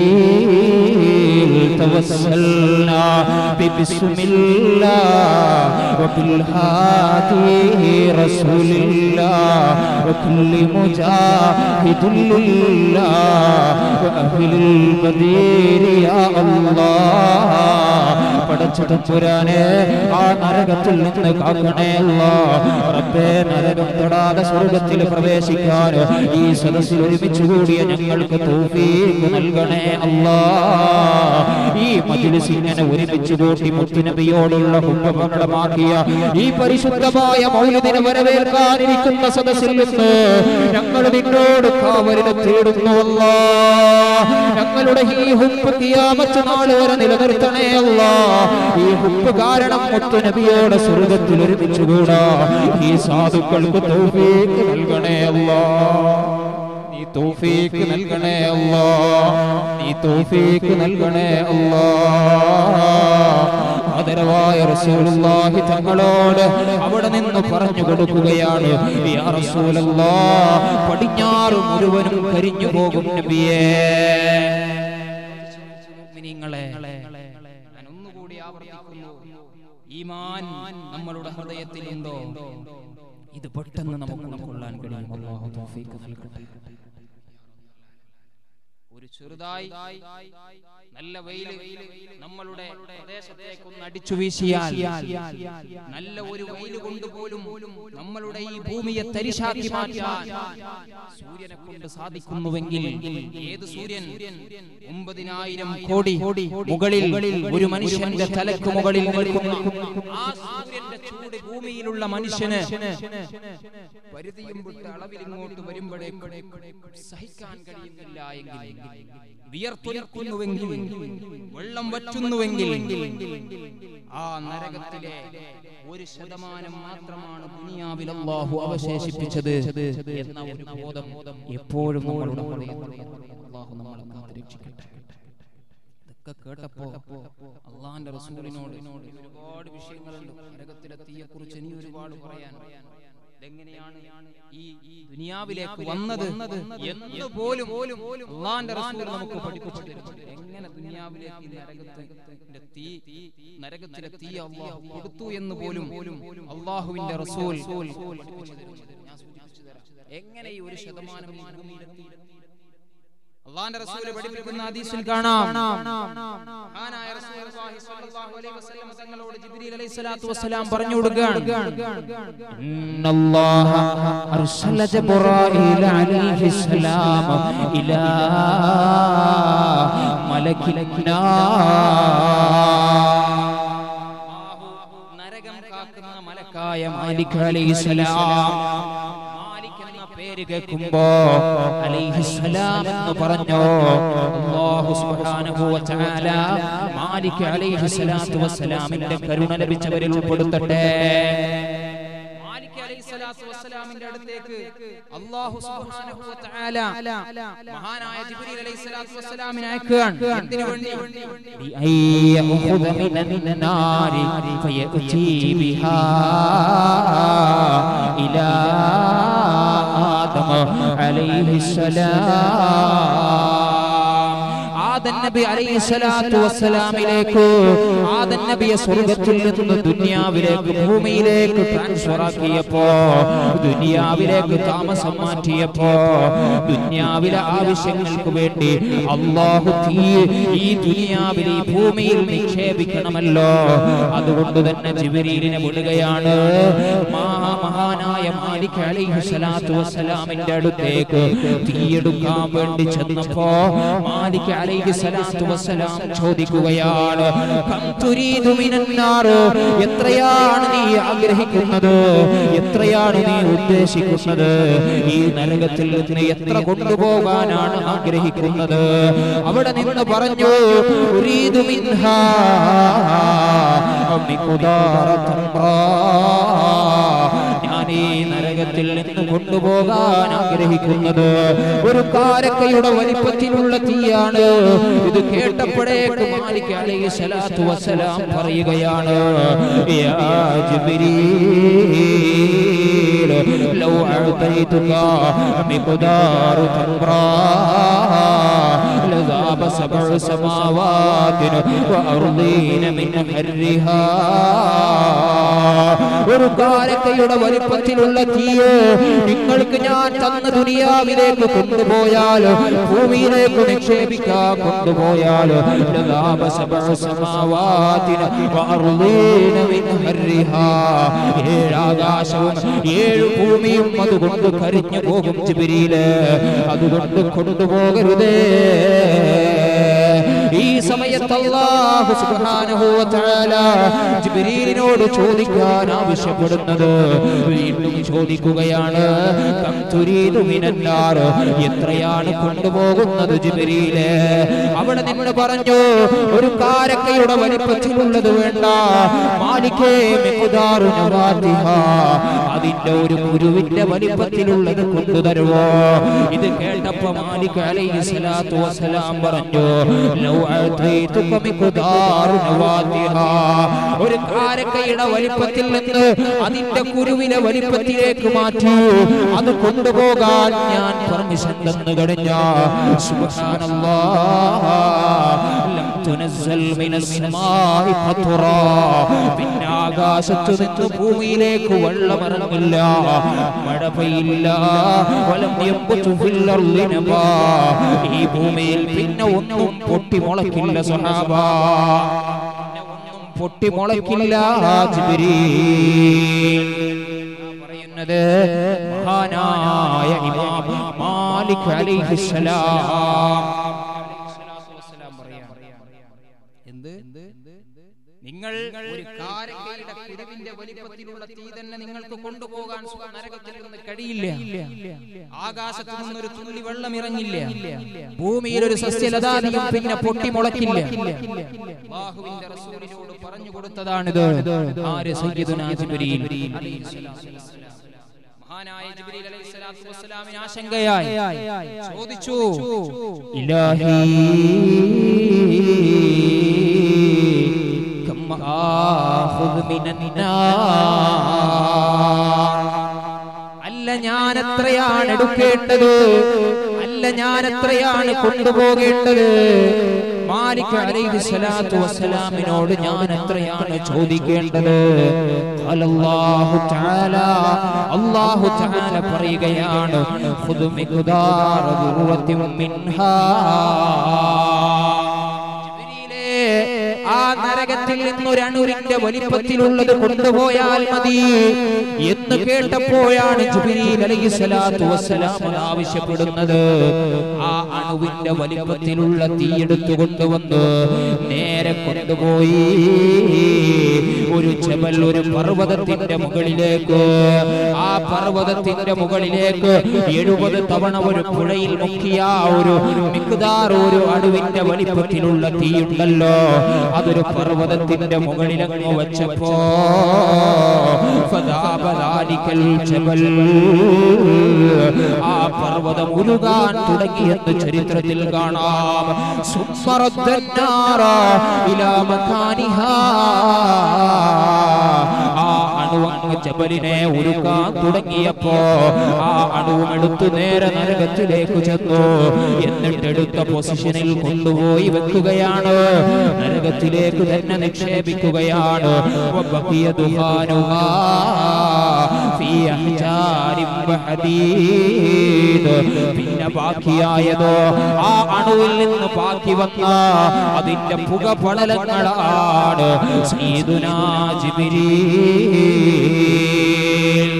توسلنا ببسم الله وبالهادي رسول الله وكل مجاهد لله وأهل البدير يا الله പടച്ചതമ്പുരാനെ ആ നരകത്തിൽ നിന്ന് കാക്കണേ അല്ലാ റബ്ബേ നരകം തൊടാതെ സ്വർഗത്തിൽ പ്രവേശിക്കാൻ ഈ സദസ്സിൽ ഒരുമിച്ച് കൂടിയ ഞങ്ങൾക്ക് തൗഫീഖ് നൽകണേ അല്ലാ ഈ മജ്ലിസ് ഇങ്ങനെ ഒരുമിച്ച് കൂട്ടി മുത്തുനബിയോടുള്ള ഹുബ്ബ പ്രകടമാക്കിയ ഈ പരിശുദ്ധമായ മൗലിദിനെ വരവേൽക്കാനിരിക്കുന്ന സദസ്സിൽ നിന്ന് ഞങ്ങൾ നിന്നോട് കാവലിനെ തേടുന്നു അല്ലാ ഞങ്ങളുടെ ഈ ഹുബ്ബ് കിയാമത്ത് നാൾ വരെ നിലനിർത്തണേ അല്ലാ ഈ ഹുബ്ബ് കാരണം മുത്തുനബിയോട് സ്വർഗത്തിൽ ഒരുമിച്ച് കൂടാ ഈ സാധുക്കൾക്ക് തൗഫീഖ് നൽകണേ അല്ലാ നീ തൗഫീഖ് നൽകണേ അല്ലാ നീ തൗഫീഖ് നൽകണേ അല്ലാ ആദരവായ റസൂലുള്ളാഹി തങ്ങളോട് അവിടെ നിന്ന് പറഞ്ഞു കൊടുക്കുകയാണ് യാ റസൂലല്ലാ പടിഞ്ഞാറ് മുഴുവനും കരിഞ്ഞു പോകും നബിയേ മുഅ്മിനീങ്ങളെ ഞാൻ ഒന്നുകൂടി ആവർത്തിക്കുന്നു ഈമാൻ നമ്മളുടെ ഹൃദയത്തിലുണ്ടോ ഇത് പെട്ടെന്ന് നമുക്ക് ഉൾക്കൊള്ളാൻ കഴിയും അല്ലാഹു തൗഫീഖ് നൽകട്ടെ ഒരു ചെറുതായി നല്ല വെയിൽ നമ്മളുടെ പ്രദേശത്തേക്ക് ഒന്ന് അടിച്ചു വീശിയാൽ നല്ല ഒരു വെയിൽ കൊണ്ടുപോലും നമ്മളുടെ ഈ ഭൂമിയെ തരിശാക്കി മാറ്റാൻ സൂര്യനെ കൊണ്ട് സാധിക്കുന്നുവെങ്കിൽ ഏത് സൂര്യൻ ഒമ്പതിനായിരം കോടി മുകളിൽ ഒരു മനുഷ്യന്റെ തലക്ക് മുകളിൽ നിൽക്കുന്ന ആ സൂര്യന്റെ ചൂട് ഭൂമിയിലുള്ള മനുഷ്യന് പരിധിയും വിട്ട് അളവിൽ ഇങ്ങോട്ട് വരുമ്പോഴേക്കും സഹിക്കാൻ കഴിയുന്നില്ല എങ്കിൽ വിയർത്തൊലിക്കുന്നുവെങ്കിൽ വെള്ളം വറ്റുന്നുവെങ്കിൽ ആ നരകത്തിലെ ഒരു ശതമാനം മാത്രമാണ് ദുനിയാവിൽ അല്ലാഹു അവശേഷിപ്പിച്ചത് എന്ന ഒരു ബോധം എപ്പോഴും നമ്മളുടെ ഹൃദയത്തിൽ അല്ലാഹു നമ്മളെ കാത്തുരക്ഷിക്കട്ടെ ഇതൊക്കെ കേട്ടപ്പോ അള്ളാന്റെ റസൂലിനോട് ഒരുപാട് വിഷയങ്ങളുണ്ട് നരകത്തിലെ തീയെ കുറിച്ച് ഇനി ഒരുപാട് പറയാൻ ഇതെങ്ങനെയാണ് ഈ ഈ ദുനിയാവിലേക്ക് വന്നത് എന്ന് പോലും അള്ളാന്റെ റസൂൽ നമുക്ക് പഠിപ്പിച്ചു തരുന്നു എങ്ങനെ ദുനിയാവിലേക്ക് ഈ നരകത്തിന്റെ തീ നരകത്തിലെ തീ അള്ളാഹു കൊടുത്തു എന്ന് പോലും അള്ളാഹുവിന്റെ റസൂൽ പഠിപ്പിച്ചു തരുന്നു ഞാൻ സൂചിപ്പിച്ചു തരാം എങ്ങനെ ഈ ഒരു ശതമാനം ഈ ഭൂമിയിലെത്തി അള്ളാന്റെ റസൂല് പഠിപ്പിക്കുന്ന ഹദീസിൽ കാണാം മഹാനായ റസൂലുള്ളാഹി സ്വല്ലല്ലാഹു അലൈഹി വസല്ലം തങ്ങളോട് ജിബ്രീൽ അലൈഹി സ്വലാത്തു വസ്സലാം പറഞ്ഞു കൊടുക്കുകയാണ് ഇന്നല്ലാഹ അർസല ജബ്രായീൽ അലൈഹി സലാം ഇലാ മലക്കിൽ നരകം കാക്കുന്ന മലക്കായ മാലിക് അലൈഹി സലാം മാലിക് എന്ന പേര് കേൾക്കുമ്പോ അലൈഹി സലാം എന്ന് പറഞ്ഞു അല്ലാഹു സുബ്ഹാനഹു വ തആല മാലിക് അലൈഹി സ്വലാത്തു വസ്സലാമിന്റെ കരുണ ലഭിച്ചവരിൽ ഉൾപ്പെടുത്തട്ടെ മാലിക് അലൈഹി സ്വലാത്തു വസ്സലാമിന്റെ അടുത്തേക്ക് അല്ലാഹു സുബ്ഹാനഹു വ തആല മഹാനായ ജിബ്രീൽ അലൈഹി സ്വലാത്തു വസ്സലാമിനെ അയക്കുകയാണ് എന്തിനു വേണ്ടി بأن يأخذ من النار فيأتي بها إلى آدم عليه السلام ആദൻ നബി അലൈഹി സ്വലാത്തു വസ്സലാമിലേക്ക് ആദൻ നബിയെ സ്വർഗത്തിൽ നിന്ന് ദുനിയാവിലേക്ക് ഭൂമിയിലേക്ക് ട്രാൻസ്ഫർ ആക്കിയപ്പോ ദുനിയാവിലേക്ക് താമസം മാറ്റിയപ്പോ ദുനിയാവിലെ ആവശ്യങ്ങൾക്ക് വേണ്ടി അള്ളാഹു തീ ഈ ദുനിയാവിൽ ഈ ഭൂമിയിൽ നിക്ഷേപിക്കണമല്ലോ അതുകൊണ്ട് തന്നെ ജിബരീലിനെ വിടുകയാണ് മഹാ- മഹാനായ മാലിക് അലൈഹി സ്വലാത്തു വസ്സലാമിന്റെ അടുത്തേക്ക് തീയെടുക്കാൻ വേണ്ടി ചെന്നപ്പോ മാലിക് അലൈഹി സ്വലാത്തു വസ്സലാം ചോദിക്കുകയാണ് "കം തുരീദു മിനന്നാർ?" എത്രയാണ് നീ ആഗ്രഹിക്കുന്നത് എത്രയാണ് നീ ഉദ്ദേശിക്കുന്നത് ഈ നരകത്തിൽ നിന്ന് എത്ര കൊണ്ടുപോകാനാണ് ആഗ്രഹിക്കുന്നത് അവിടെ നിന്ന് പറഞ്ഞു "ഉരീദു മിൻഹാ മിഖ്ദാറ തംറാ." ഞാൻ ഈ നരകത്തിൽ നിന്ന് കൊണ്ടുപോകാൻ ആഗ്രഹിക്കുന്നത് ഒരു കാരക്കയുടെ വലിപ്പത്തിലുള്ള തീയാണ് ഇത് കേട്ടപ്പോഴേക്ക് മാലിക് അലൈഹി സ്വലാത്തു വസ്സലാം പറയുകയാണ് യാ ജിബ്രീൽ ലൗ അഅതൈതുക മിഖ്ദാറ തംറാ لذاب سبع سماوات وأرضين من حرها ഒരു കാരക്കയുടെ വലിപ്പത്തിലുള്ള തീയെ നിങ്ങൾക്ക് ഞാൻ തന്ന ദുനിയാവിലേക്ക് കൊണ്ടുപോയാൽ ഭൂമിയിലേക്ക് നിക്ഷേപിക്കാൻ കൊണ്ടുപോയാൽ ലതാപ സബഅ സമാവാതിന വഅർളീന മിൻ ഹർരിഹാ. ഏഴാകാശവും ഏഴ് ഭൂമിയും അതുകൊണ്ട് കരിഞ്ഞു പോകും ജിബിരിയില് അതുകൊണ്ട് കൊണ്ടുപോകരുതേ ഈ സമയത്ത് അല്ലാഹു സുബ്ഹാനഹു വ തആല ജിബ്രീലിനോട് ചോദിക്കാൻ ആവശ്യപ്പെടുന്നത് വീണ്ടും ചോദിക്കുകയാണ് കം തുരീദു മിനന്നാർ എത്രയാണ് കൊണ്ടുപോകുന്നത് ജിബ്രീലെ അവിടെ നിന്ന് പറഞ്ഞു ഒരു കാരക്കയുടെ വലിപ്പത്തിലുള്ളത് വേണ്ട മാലിക്കേ മിഖ്ദാറു നവാതിഹ അതിന്റെ ഒരു കുരുവിന്റെ വലിപ്പത്തിലുള്ളത് കൊണ്ടുതരുവോ ഇത് കേട്ടപ്പോ മാലിക് അലൈഹി സ്വലാത്തു വസ്സലാം പറഞ്ഞു ലൗ അഅതൈതുക മിഖ്ദാറു നവാതിഹ ഒരു കാരക്കയുടെ വലിപ്പത്തിൽ നിന്ന് അതിന്റെ കുരുവിനെ വലിപ്പത്തിലേക്ക് മാറ്റി അത് കൊണ്ടുപോകാൻ ഞാൻ പെർമിഷൻ തന്നു കഴിഞ്ഞ സുബ്ഹാനല്ലാഹ് ലം തുനസ്സൽ മിനസ് സമാഇ ഖത്റാ പിന്നെ ആകാശത്തു നിന്ന് ഭൂമിയിലേക്ക് വെള്ളമിറങ്ങില്ല മഴ പെയ്യില്ല വലം യംബുതു ഫിൽ അർളി നബാ ഈ ഭൂമിയിൽ പിന്നെ ഒന്നും പൊട്ടി മുളക്കില്ല സഹാബ പിന്നെ ഒന്നും പൊട്ടി മുളക്കില്ല ജിബ്രീൽ പറയുന്നത് മഹാനായ ഇമാം മാലിക് അലൈഹിസ്സലാം എന്ത് നിങ്ങൾ ഒരു കാരക്കയുടെ കുരുവിന്റെ വലിപ്പത്തിലുള്ള തീ തന്നെ നിങ്ങൾക്ക് കൊണ്ടുപോകാൻ സു- നരകത്തിൽ നിന്ന് കഴിയില്ല ആകാശത്ത് നിന്നൊരു തുള്ളി വെള്ളം ഇറങ്ങില്ല ഭൂമിയിൽ ഒരു സസ്യലതാദിയും പിന്നെ പൊട്ടി മുളക്കില്ല അല്ലാഹുവിന്റെ റസൂലിനോട് പറഞ്ഞു കൊടുത്തതാണിത് ആര് സയ്യിദുനാ ജിബ്രീൽ അലൈഹിസ്സലാത്തു വസ്സലാം. മഹാനായ ജിബ്രീൽ അലൈഹിസ്സലാത്തു വസ്സലാമിന് ആശങ്കയായി ചോദിച്ചു إلهي ആഖുദ് മിനന്നാർ അല്ല ഞാൻ എത്രയാണ് എടുക്കേണ്ടത് അല്ല ഞാൻ എത്രയാണ് കൊണ്ടുപോകേണ്ടത് മാലിക് അലൈഹി സ്വലാത്തു വസ്സലാമിനോട് ഞാൻ എത്രയാണ് ചോദിക്കേണ്ടത് അല്ലാഹു തആല അല്ലാഹു തആല പറയുകയാണ് ഖുദ് മിഖ്ദാറ ദുറത്തിൻ മിൻഹാ ജിബ്രീലേ, ആ നരകത്തിൽ നിന്നൊരു അണുരിന്റെ വലിപ്പത്തിലുള്ളത് കൊണ്ടുപോയാൽ മതി എന്ന് കേട്ടപ്പോഴാണ് ജിബ്രീൽ അലൈഹി സ്വലാത്തു വസ്സലാം അത് ആവശ്യപ്പെടുന്നത് ആ അണുവിന്റെ വലിപ്പത്തിലുള്ള തീയെടുത്തു കൊണ്ടുവന്ന് നേരെ കൊണ്ടുപോയി ഒരു ജബൽ ഒരു പർവ്വതത്തിന്റെ മുകളിലേക്ക് ആ പർവ്വതത്തിന്റെ മുകളിലേക്ക് എഴുപത് തവണ ഒരു പുഴയിൽ മുക്കിയ ഒരു മിക്താർ ഒരു അണുവിന്റെ വലിപ്പത്തിലുള്ള തീയുണ്ടല്ലോ അതൊരു പർവ്വതത്തിന്റെ മുകളിലങ്ങ് വെച്ചപ്പോ ഫദാബദാലിക്കൽ ജബൽ. ആ പർവ്വതം ഉരുകാൻ തുടങ്ങിയെന്ന് ചരിത്രത്തിൽ കാണാം സുസ്മറദ്ദന്നാറ ഇലാ മകാനിഹാ. ആ അണുവങ്ങ് ജബലിനെ ഉരുക്കാൻ തുടങ്ങിയപ്പോ ആ അണുവും എടുത്തു നേരെ നരകത്തിലേക്ക് ചെന്നു എന്നിട്ട് എടുത്ത പൊസിഷനിൽ കൊണ്ടുപോയി വെക്കുകയാണ് നരകത്തിലേക്ക് തന്നെ നിക്ഷേപിക്കുകയാണ് വബഖിയ ദുഹാനുഹാ ഫീ അഹ്ജാരിൻ വഹദീദ്. പിന്നെ ബാക്കിയായതോ ആ അണുവിൽ നിന്ന് ബാക്കി വന്ന അതിന്റെ പുകപടലങ്ങളാണ് സീദുനാ ജിബ്രീൽ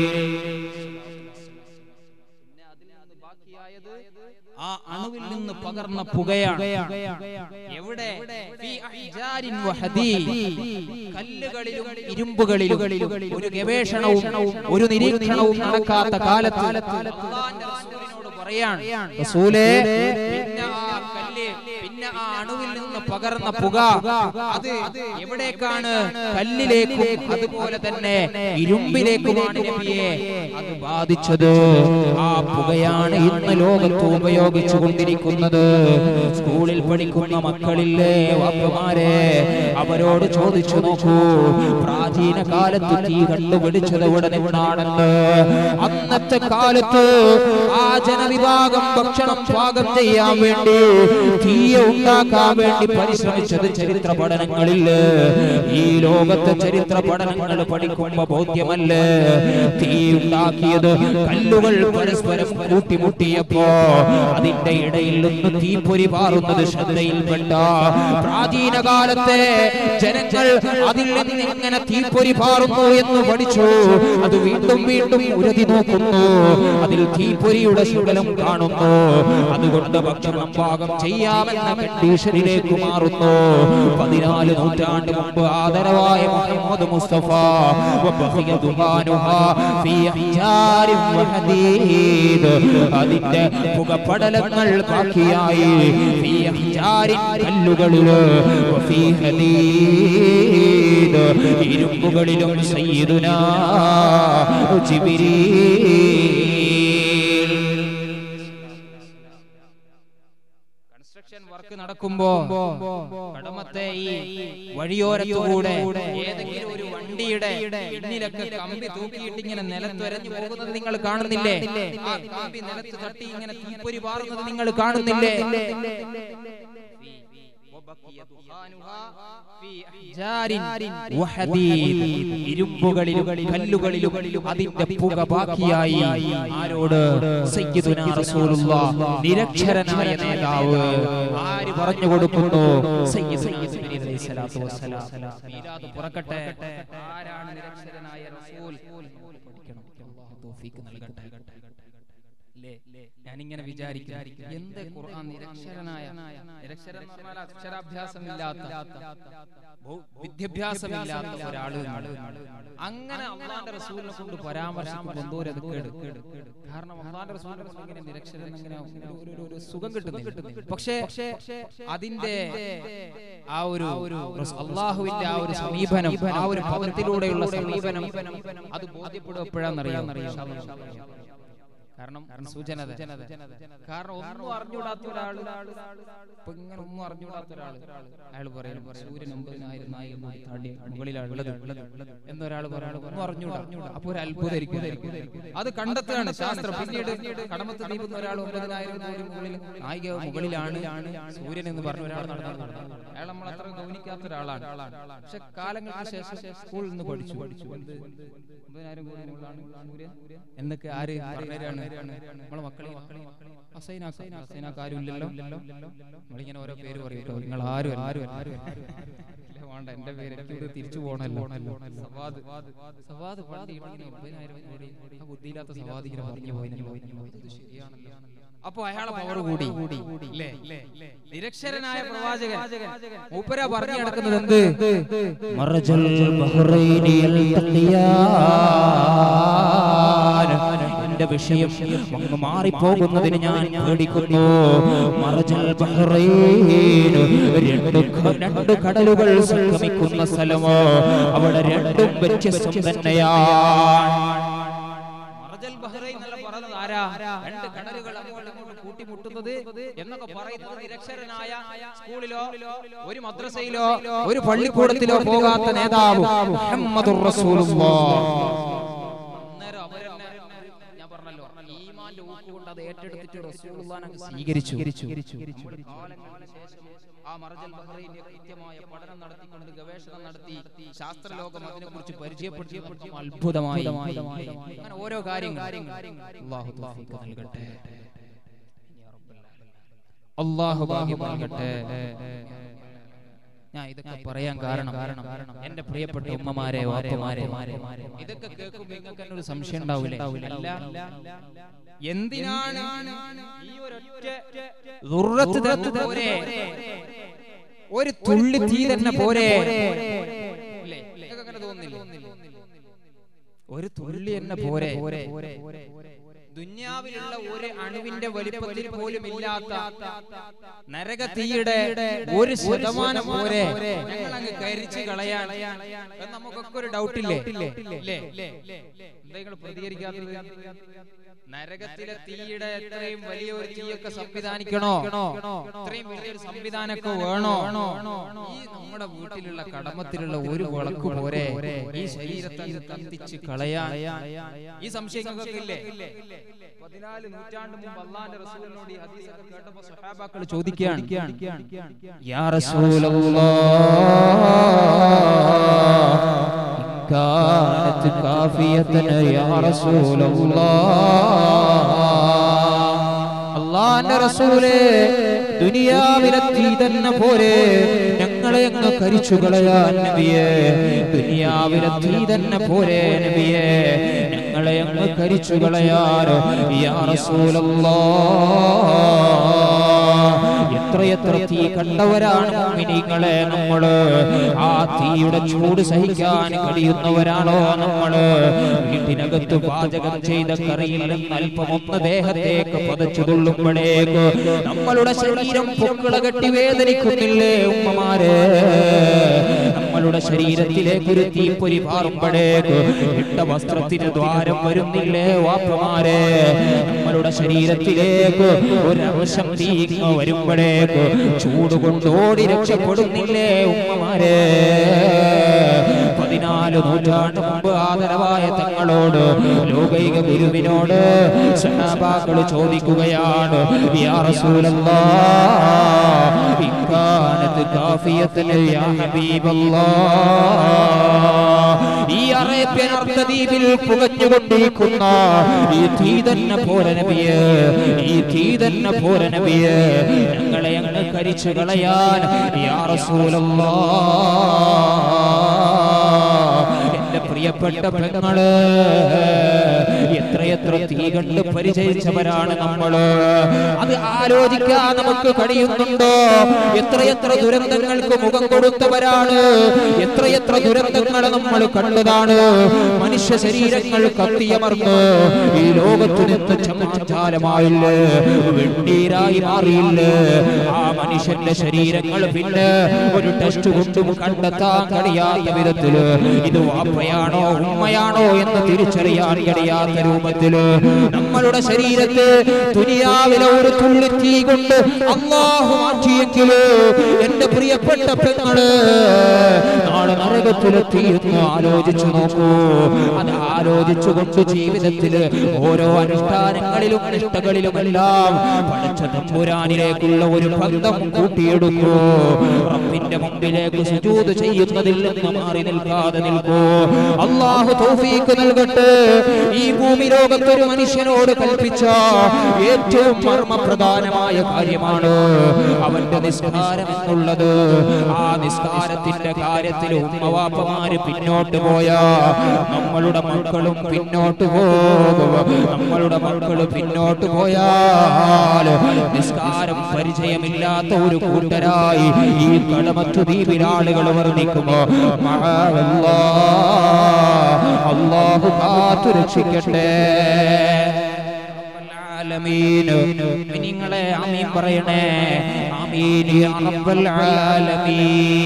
ആ അണുവിൽ നിന്ന് പകർന്ന പുകയാണ് എവിടെ ഫീ അഹ്ജാരിൻ വഹദീദ്. കല്ലുകളിലും ഇരുമ്പുകളിലും ഒരു ഗവേഷണവും ഒരു നിരീക്ഷണവും നടക്കാത്ത കാലത്ത് അള്ളാന്റെ റസൂലിനോട് പറയാണ് റസൂലേ പിന്നെ ആ കല്ല് പിന്നെ ആ അണുവിൽ നിന്ന് പകർന്ന പുക അത് എവിടേക്കാണ് കല്ലിലേക്കും അതുപോലെ തന്നെ ഇരുമ്പിലേക്കുമാണ് നബിയെ അത് ബാധിച്ചത് ആ പുകയാണ് ഇന്ന് ലോകത്ത് ഉപയോഗിച്ചു കൊണ്ടിരിക്കുന്നത് സ്കൂളിൽ പഠിക്കുന്ന മക്കളില്ലേ വാപ്പമാരെ അവരോട് ചോദിച്ചു നോക്കൂ പ്രാചീന കാലത്ത് തീ കണ്ടുപിടിച്ചത് ഇവിടെ നിന്നാണെന്ന് അന്നത്തെ കാലത്ത് ആ ജനവിഭാഗം ഭക്ഷണം പാകം ചെയ്യാൻ വേണ്ടി തീയ ഉണ്ടാക്കാൻ വേണ്ടി പരിശ്രമിച്ചത് ചരിത്ര പഠനങ്ങളിൽ ഈ ലോകത്തെ ചരിത്ര പഠനങ്ങൾ പഠിക്കുമ്പോ ബോധ്യമല്ലേ തീ ഉണ്ടാക്കിയത് കല്ലുകൾ പരസ്പരം കൂട്ടിമുട്ടിയപ്പോ അതിന്റെ ഇടയിൽ നിന്ന് തീപ്പൊരി പാറുന്നത് ശ്രദ്ധയിൽപ്പെട്ട പ്രാചീന കാലത്തെ ജനങ്ങൾ അതിൽ നിന്ന് എങ്ങനെ തീപ്പൊരി പാറുന്നു എന്ന് പഠിച്ചു അത് വീണ്ടും വീണ്ടും ഉരതി നോക്കുന്നു അതിൽ തീപ്പൊരിയുടെ ശുകലം കാണുന്നു അതുകൊണ്ട് ഭക്ഷണം പാകം ചെയ്യാമെന്ന കണ്ടീഷനിലേക്ക് മാറുന്നു പതിനാല് നൂറ്റാണ്ട് മുമ്പ് ആദരവായ മുഹമ്മദ് മുസ്തഫ വബഖിയ ദുഹാനുഹാ ഫീ അഹ്ജാരിൻ വഹദീദ്. അതിന്റെ പുകപടലങ്ങൾ ബാക്കിയായി ഫീ അഹ്ജാരിൻ കല്ലുകളില് വഫീ ഹദീദ്. ഇരുമ്പുകളിലും സയ്യിദുനാ ജിബ്രീൽ കൺസ്ട്രക്ഷൻ വർക്ക് നടക്കുമ്പോ കടമത്തെ ഈ വഴിയോരത്തുകൂടെ ഏതെങ്കിലും ഒരു വണ്ടിയുടെ പിന്നിലൊക്കെ കമ്പി തൂക്കിയിട്ട് ഇങ്ങനെ നിലത്തുരഞ്ഞു പോകുന്നത് നിങ്ങൾ കാണുന്നില്ലേ ആ കമ്പി നിലത്ത് തട്ടി ഇങ്ങനെ തീപ്പൊരി പാറുന്നത് നിങ്ങൾ കാണുന്നില്ലേ വഹദീദ്. ഇരുമ്പുകളിലും കല്ലുകളിലും അതിന്റെ പുക ബാക്കിയായി ആരോട് സയ്യിദുനാ റസൂലുള്ളാഹ് നിരക്ഷരനായ നേതാവ് ആര് പറഞ്ഞു കൊടുക്കുന്നു സയ്യിദുനാ ജിബ്രീൽ അലൈഹി സ്വലാത്തു വസ്സലാം മീലാദ് പുറക്കട്ടെ ആരാണ് നിരക്ഷരനായ റസൂൽ പഠിക്കണം അല്ലാഹു തൗഫീഖ് നൽകട്ടെ അല്ലേ ഞാനിങ്ങനെ വിചാരിക്കും എന്ത് ഖുർആൻ നിരക്ഷരനായ നിരക്ഷരൻ എന്ന് പറഞ്ഞാൽ അക്ഷരാഭ്യാസമില്ലാത്ത ഭൗ- വിദ്യാഭ്യാസമില്ലാത്ത ഒരാള് അങ്ങനെ അള്ളാന്റെ റസൂലിനെ കൊണ്ട് പരാമർശിക്കുമ്പോൾ എന്തോ ഒരു അത് കേട് കാരണം അള്ളാന്റെ റസൂലിനെ കൊണ്ട് ഇങ്ങനെ നിരക്ഷരൻ അങ്ങനെ ഒരു- ഒരു- ഒരു- ഒരു സുഖം കിട്ടുന്നില്ല പക്ഷേ അതിന്റെ ആ ഒരു അള്ളാഹുവിന്റെ ആ ഒരു സമീപനം ആ ഒരു പദത്തിലൂടെയുള്ള സമീപനം അത് ബോധ്യപ്പെടും എപ്പോഴാണെന്നറിയാം കാരണം സൂചന കാരണം ഒന്നും അറിഞ്ഞുകൂടാത്ത ഒരാള് ഇപ്പൊ ഇങ്ങനെ ഒന്നും അറിഞ്ഞുകൂടാത്ത ഒരാള് അയാൾ പറയും സൂര്യൻ ഒമ്പതിനായിരം നായിരം കോടി താണ്ടി മുകളിലാണ് ഉള്ളത് എന്നൊരാൾ പറയണം ഒന്നും അറിഞ്ഞൂടാ അപ്പൊ ഒരു അത്ഭുതമായിരിക്കും അത് കണ്ടെത്തുകയാണ് ശാസ്ത്രം പിന്നീട് കടമത്ത് ദീപുന്ന ഒരാൾ ഒമ്പതിനായിരം കോടി മുകളിൽ നായിക മുകളിലാണ് സൂര്യൻ എന്ന് പറഞ്ഞ ഒരാൾ നടന്നു അയാൾ നമ്മൾ അത്ര ഗൗനിക്കാത്ത ഒരാളാണ് പക്ഷെ കാലങ്ങൾക്ക് ശേഷം സ്കൂളിൽ നിന്ന് പഠിച്ചു പഠിച്ചു എന്ത് ഒമ്പതിനായിരം കോടി മുകളിലാണ് സൂര്യൻ എന്നൊക്കെ ആര് പറഞ്ഞുതരാണ് നമ്മളെ മക്കളെ അസൈനാക്ക് അസൈനാക്ക് ആരും ഇല്ലല്ലോ നമ്മളിങ്ങനെ ഓരോ പേര് പറയും കേട്ടോ നിങ്ങൾ ആരും ആരും ആരും വേണ്ട എന്റെ പേര് എനിക്ക് തിരിച്ചു പോകണല്ലോ സവാദ് സവാദ് പണ്ട് ഇങ്ങനെ ഒമ്പതിനായിരം കോടി ആ ബുദ്ധിയില്ലാത്ത സവാദ് ഇങ്ങനെ പറഞ്ഞു പോയിനല്ലോ ഇത് ശരിയാണല്ലോ അപ്പൊ അയാളെ പവർ കൂടി അല്ലേ നിരക്ഷരനായ പ്രവാചകൻ മൂപ്പര പറഞ്ഞു നടക്കുന്നത് എന്ത് മറജൽ ബഹ്റൈനി യൽതഖിയാൻ. എന്റെ വിഷയം അങ്ങ് മാറിപ്പോകുന്നതിന് ഞാൻ പേടിക്കുന്നു മറജൽ ബഹ്റൈൻ രണ്ട് ക- രണ്ട് കടലുകൾ സംഗമിക്കുന്ന സ്ഥലമോ അവിടെ രണ്ടും വ്യത്യസ്തം തന്നെയാണ് മറജൽ ബഹ്റൈൻ എന്നല്ല പറഞ്ഞത് ആരാ രണ്ട് കടലുകൾ അങ്ങോട്ടും ഇങ്ങോട്ടും കൂട്ടിമുട്ടുന്നത് എന്നൊക്കെ പറയുന്നത് നിരക്ഷരനായ സ്കൂളിലോ ഒരു മദ്രസയിലോ ഒരു പള്ളിക്കൂടത്തിലോ പോകാത്ത നേതാവ് മുഹമ്മദുർ റസൂലുള്ളാഹ് അന്നേരം അവരെന്നെ ഞാൻ പറഞ്ഞല്ലോ ഈമാന്റെ ഊക്ക് കൊണ്ട് അത് ഏറ്റെടുത്തിട്ട് റസൂലുള്ളാഹിനെ അങ്ങ് സ്വീകരിച്ചു നമ്മൾ കാലങ്ങൾക്ക് ശേഷം ആ മറജൽ ബഹ്റൈന്റെ കൃത്യമായ പഠനം നടത്തിക്കൊണ്ട് ഗവേഷണം നടത്തി ശാസ്ത്രലോകം അതിനെക്കുറിച്ച് പരിചയപ്പെടുത്തിയപ്പോൾ അത്ഭുതമായി അങ്ങനെ ഓരോ കാര്യങ്ങൾ അല്ലാഹു തൗഫീഖ് നൽകട്ടെ അല്ലാഹു ഭാഗ്യം നൽകട്ടെ ഞാൻ ഇതൊക്കെ പറയാൻ കാരണം എന്റെ പ്രിയപ്പെട്ട ഉമ്മമാരെ വാപ്പമാരെ ഇതൊക്കെ കേൾക്കുമ്പോൾ നിങ്ങൾക്ക് തന്നെ ഒരു സംശയം ഉണ്ടാവില്ലേ അല്ല എന്തിനാണ് ഈ ഒരൊറ്റ ദുർറത്ത് തത്ത് പോരെ ഒരു തുള്ളി തീ തന്നെ പോരെ ഇല്ലേ? നിങ്ങൾക്ക് അങ്ങനെ തോന്നുന്നില്ലേ ഒരു തുള്ളി തന്നെ പോരെ ദുന്യാവിലുള്ള ഒരു അണുവിന്റെ വലിപ്പത്തിൽ പോലും ഇല്ലാത്ത നരക തീയുടെ ഒരു ശതമാനം പോരെ ഞങ്ങൾ അങ്ങ് കരിച്ചു കളയാൻ എന്ന് നമുക്കൊക്കെ ഒരു ഡൗട്ട് ഇല്ലേ ഇല്ലേ എന്താ നിങ്ങൾ പ്രതികരിക്കാത്തത് നരകത്തിലെ തീയുടെ എത്രയും വലിയ ഒരു തീയൊക്കെ സംവിധാനിക്കണോ ഇത്രയും വലിയൊരു സംവിധാനമൊക്കെ വേണോ ഈ നമ്മുടെ വീട്ടിലുള്ള കടമത്തിലുള്ള ഒരു വിളക്ക് പോരെ ഈ ശരീരത്തെ അങ്ങ് കത്തിച്ച് കളയാൻ ഈ സംശയങ്ങൾക്കൊക്കെ ഇല്ലേ പതിനാല് നൂറ്റാണ്ട് മുമ്പ് അള്ളാന്റെ റസൂലിനോട് ഈ ഹദീസൊക്കെ കേട്ടപ്പോ സഹാബാക്കൾ ചോദിക്കുകയാണ് യാ റസൂലല്ലാഹ് കാനത്ത് കാഫിയതന യാ റസൂലല്ലാഹ് അല്ലാഹുവിന്റെ റസൂലേ ദുനിയാവിലെ തീ തന്നെ പോരെ ഞങ്ങളെ അങ്ങ് കരിച്ചു കളയാൻ നബിയേ ദുനിയാവിലെ തീ തന്നെ പോരെ നബിയേ ഞങ്ങളെ അങ്ങ് കരിച്ചു കളയാൻ യാ റസൂലല്ലാഹ് എത്രയെത്ര തീ കണ്ടവരാണ് മുഅ്മിനീങ്ങളെ നമ്മള് ആ തീയുടെ ചൂട് സഹിക്കാൻ കഴിയുന്നവരാണോ നമ്മള് വീട്ടിനകത്ത് പാചകം ചെയ്ത കറിയിൽ നിന്ന് അല്പം ഒന്ന് ദേഹത്തേക്ക് പതച്ചു തുള്ളുമ്പോഴേക്ക് നമ്മളുടെ ശരീരം പൊക്കിള കെട്ടി വേദനിക്കുന്നില്ലേ ഉമ്മമാരെ നമ്മളുടെ ശരീരത്തിലേക്ക് ഒരു തീപ്പൊരി പാറുമ്പോഴേക്ക് ഇട്ട വസ്ത്രത്തിന് ദ്വാരം വരുന്നില്ലേ വാപ്പമാരെ നമ്മളുടെ ശരീരത്തിലേക്ക് ഒരു അംശം തീ വരുമ്പോഴേക്ക് ചൂട് കൊണ്ട് ഓടി രക്ഷപ്പെടുന്നില്ലേ ഉമ്മമാരെ പതിനാല് നൂറ്റാണ്ട് മുമ്പ് ആദരവായ തങ്ങളോട് ലോകൈക ഗുരുവിനോട് സഹാബാക്കൾ ചോദിക്കുകയാണ് യാ റസൂലല്ലാഹ് ഇക്കാനത്ത് കാഫിയത്തൻ യാ ഹബീബല്ലാഹ് ഈ അറേബ്യൻ അർദ്ധദ്വീപിൽ പുകഞ്ഞുകൊണ്ടിരിക്കുന്ന ഈ തീ തന്നെ പോരെ നബിയെ ഈ തീ തന്നെ പോരെ നബിയെ ഞങ്ങളെ അങ്ങ് കരിച്ചു കളയാൻ യാ റസൂലല്ലാഹ് എന്റെ പ്രിയപ്പെട്ട പെങ്ങള് എത്രയെത്ര തീ കണ്ട് പരിചയിച്ചവരാണ് നമ്മള് അത് ആലോചിക്കാൻ നമുക്ക് കഴിയുന്നുണ്ടോ എത്രയെത്ര ദുരന്തങ്ങൾക്ക് മുഖം കൊടുത്തവരാണ് എത്രയെത്ര ദുരന്തങ്ങൾ നമ്മൾ കണ്ടതാണ് മനുഷ്യ ശരീരങ്ങൾ കത്തിയമർന്ന് ഈ ലോകത്ത് നിന്ന് ചമാചാലമായില്ലേ വെണ്ണീരായി മാറിയില്ലേ ആ മനുഷ്യന്റെ ശരീരങ്ങൾ പിന്നെ ഒരു ടെസ്റ്റ് കൊണ്ടും കണ്ടെത്താൻ കഴിയാത്ത വിധത്തില് ഇത് വാപ്പയാണോ ഉമ്മയാണോ എന്ന് തിരിച്ചറിയാൻ കഴിയാത്ത രൂപത്തിൽ രൂപത്തില് നമ്മളുടെ ശരീരത്തെ ദുനിയാവിലെ ഒരു തുള്ളി തീ കൊണ്ട് അള്ളാഹു മാറ്റിയെങ്കില് എന്റെ പ്രിയപ്പെട്ട പെങ്ങള് നാളെ നരകത്തിലെത്തി എന്ന് ആലോചിച്ചു നോക്കൂ അത് ആലോചിച്ചുകൊണ്ട് ജീവിതത്തില് ഓരോ അനുഷ്ഠാനങ്ങളിലും നിഷ്ഠകളിലുമെല്ലാം പഠിച്ച തമ്പുരാനിലേക്കുള്ള ഒരു ബന്ധം കൂട്ടിയെടുക്കൂ റബ്ബിന്റെ മുമ്പിലേക്ക് സുജൂദ് ചെയ്യുന്നതിൽ നിന്ന് മാറി നിൽക്കാതെ നിൽക്കൂ അള്ളാഹു തൗഫീക്ക് നൽകട്ടെ ഈ ഭൂമി ലോകത്തൊരു മനുഷ്യനോട് കൽപ്പിച്ച ഏറ്റവും മർമ്മപ്രധാനമായ കാര്യമാണ് അവന്റെ നിസ്കാരം എന്നുള്ളത് ആ നിസ്കാരത്തിന്റെ കാര്യത്തിൽ ഉമ്മവാപ്പമാര് പിന്നോട്ട് പോയാ നമ്മളുടെ മക്കളും പിന്നോട്ട് പോകും നമ്മളുടെ മക്കൾ പിന്നോട്ട് പോയാൽ നിസ്കാരം പരിചയമില്ലാത്ത ഒരു കൂട്ടരായി ഈ കടമറ്റു ദ്വീപിൽ ആളുകൾ വർണ്ണിക്കുമോ അള്ളാഹു കാത്തു രക്ഷിക്കട്ടെ ആലമീൻ നിങ്ങളെ ആമീൻ പറയണേ ആമീൻ യാ റബ്ബൽ ആലമീൻ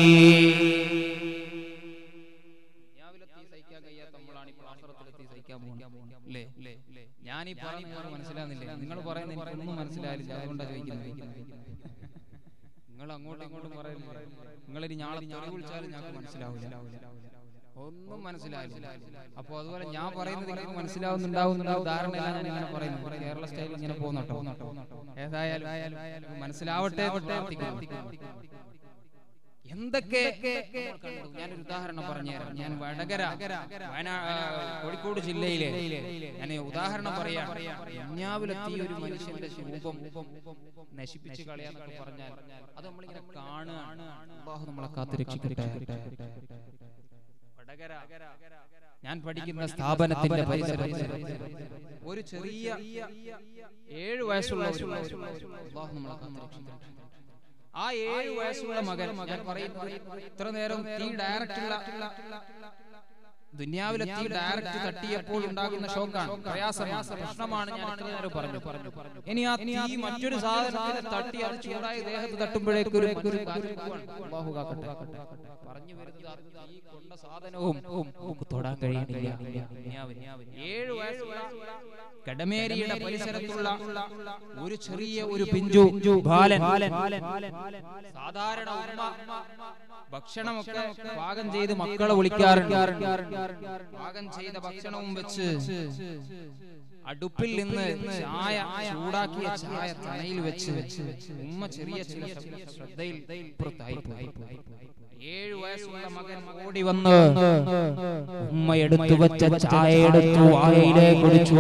ഞാൻ ഈ പറയുന്നത് മനസ്സിലാകുന്നില്ല നിങ്ങൾ പറയുന്നത് എനിക്കൊന്നും മനസ്സിലായില്ല അതുകൊണ്ടാണ് ചോദിക്കുന്നത് നിങ്ങൾ അങ്ങോട്ടും ഇങ്ങോട്ടും പറയുന്നില്ല നിങ്ങൾ ഇനി ഞാളെ തെറി വിളിച്ചാലും ഞങ്ങൾക്ക് മനസ്സിലാവില്ല ഒന്നും മനസ്സിലായില്ല അപ്പൊ അതുപോലെ ഞാൻ പറയുന്നത് നിങ്ങൾക്ക് മനസ്സിലാവുന്നുണ്ടാവുന്ന ധാരണയില്ല ഞാൻ ഇങ്ങനെ പറയുന്നത് കേരള സ്റ്റൈലിൽ ഇങ്ങനെ പോകുന്നോട്ടോ ഏതായാലും മനസ്സിലാവട്ടെ എന്ന് പ്രാർത്ഥിക്കുന്നു. എന്തൊക്കെ നമ്മൾ കണ്ടു? ഞാനൊരു ഉദാഹരണം പറഞ്ഞുതരാം ഞാൻ വടകര വയനാ ആ, കോഴിക്കോട് ജില്ലയിലെ ഞാൻ ഉദാഹരണം പറയാം കുഞ്ഞാവിലെത്തിയ ഒരു മനുഷ്യന്റെ രൂപം നശിപ്പിച്ച് കളയാന്നൊക്കെ പറഞ്ഞാൽ അത് നമ്മളിങ്ങനെ കാണുകയാണ് അള്ളാഹു നമ്മളെ കാത്തു രക്ഷിക്കട്ടെ വടകര ഞാൻ പഠിക്കുന്ന സ്ഥാപനത്തിന്റെ പരിസരത്ത് ഒരു ചെറിയ ഏഴ് വയസ്സുള്ള ഒരു അള്ളാഹു നമ്മളെ കാത്തു രക്ഷിക്കട്ടെ ആ ഏഴ് വയസ്സുള്ള മകൻ ഞാൻ പറയുന്നത് ഇത്ര നേരം തീ ഡയറക്റ്റ് ഉള്ള ദുനിയാവിലെ തീ ഡയറക്റ്റ് തട്ടിയപ്പോൾ ഉണ്ടാകുന്ന ഷോക്കാണ് പ്രയാസമാണ് പ്രശ്നമാണ് ഞാൻ ഇത്ര നേരം പറഞ്ഞു ഇനി ആ തീ മറ്റൊരു സാധനത്തിന് തട്ടി അത് ചൂടായി ദേഹത്ത് തട്ടുമ്പോഴേക്ക് ഒരു ഒരു കാര്യം പോവാണ്. അല്ലാഹു കാക്കട്ടെ പറഞ്ഞു വരുന്നത് ആ തീ കൊണ്ട സാധനവും നമുക്ക് തൊടാൻ കഴിയുന്നില്ല ദുനിയാവിൽ. ഏഴ് വയസ്സുള്ള കടമേരിയുടെ പരിസരത്തുള്ള ഒരു ചെറിയ ഒരു പിഞ്ചു ബാലൻ സാധാരണ ഉമ്മ ഭക്ഷണമൊക്കെ പാകം ചെയ്ത് മക്കളെ വിളിക്കാറുണ്ട് പാകം ചെയ്ത ഭക്ഷണവും വെച്ച് അടുപ്പിൽ നിന്ന് ചായ ചൂടാക്കിയ ചായ തണയിൽ വെച്ച് ഉമ്മ ചെറിയ ചില ശ്രദ്ധയിൽ പുറത്തായി പോയി ഏഴു വയസ്സുള്ള മകൻ ഓടി വന്ന് ഉമ്മ എടുത്തു വെച്ച ചായ എടുത്തു വായിലെ കുടിച്ചു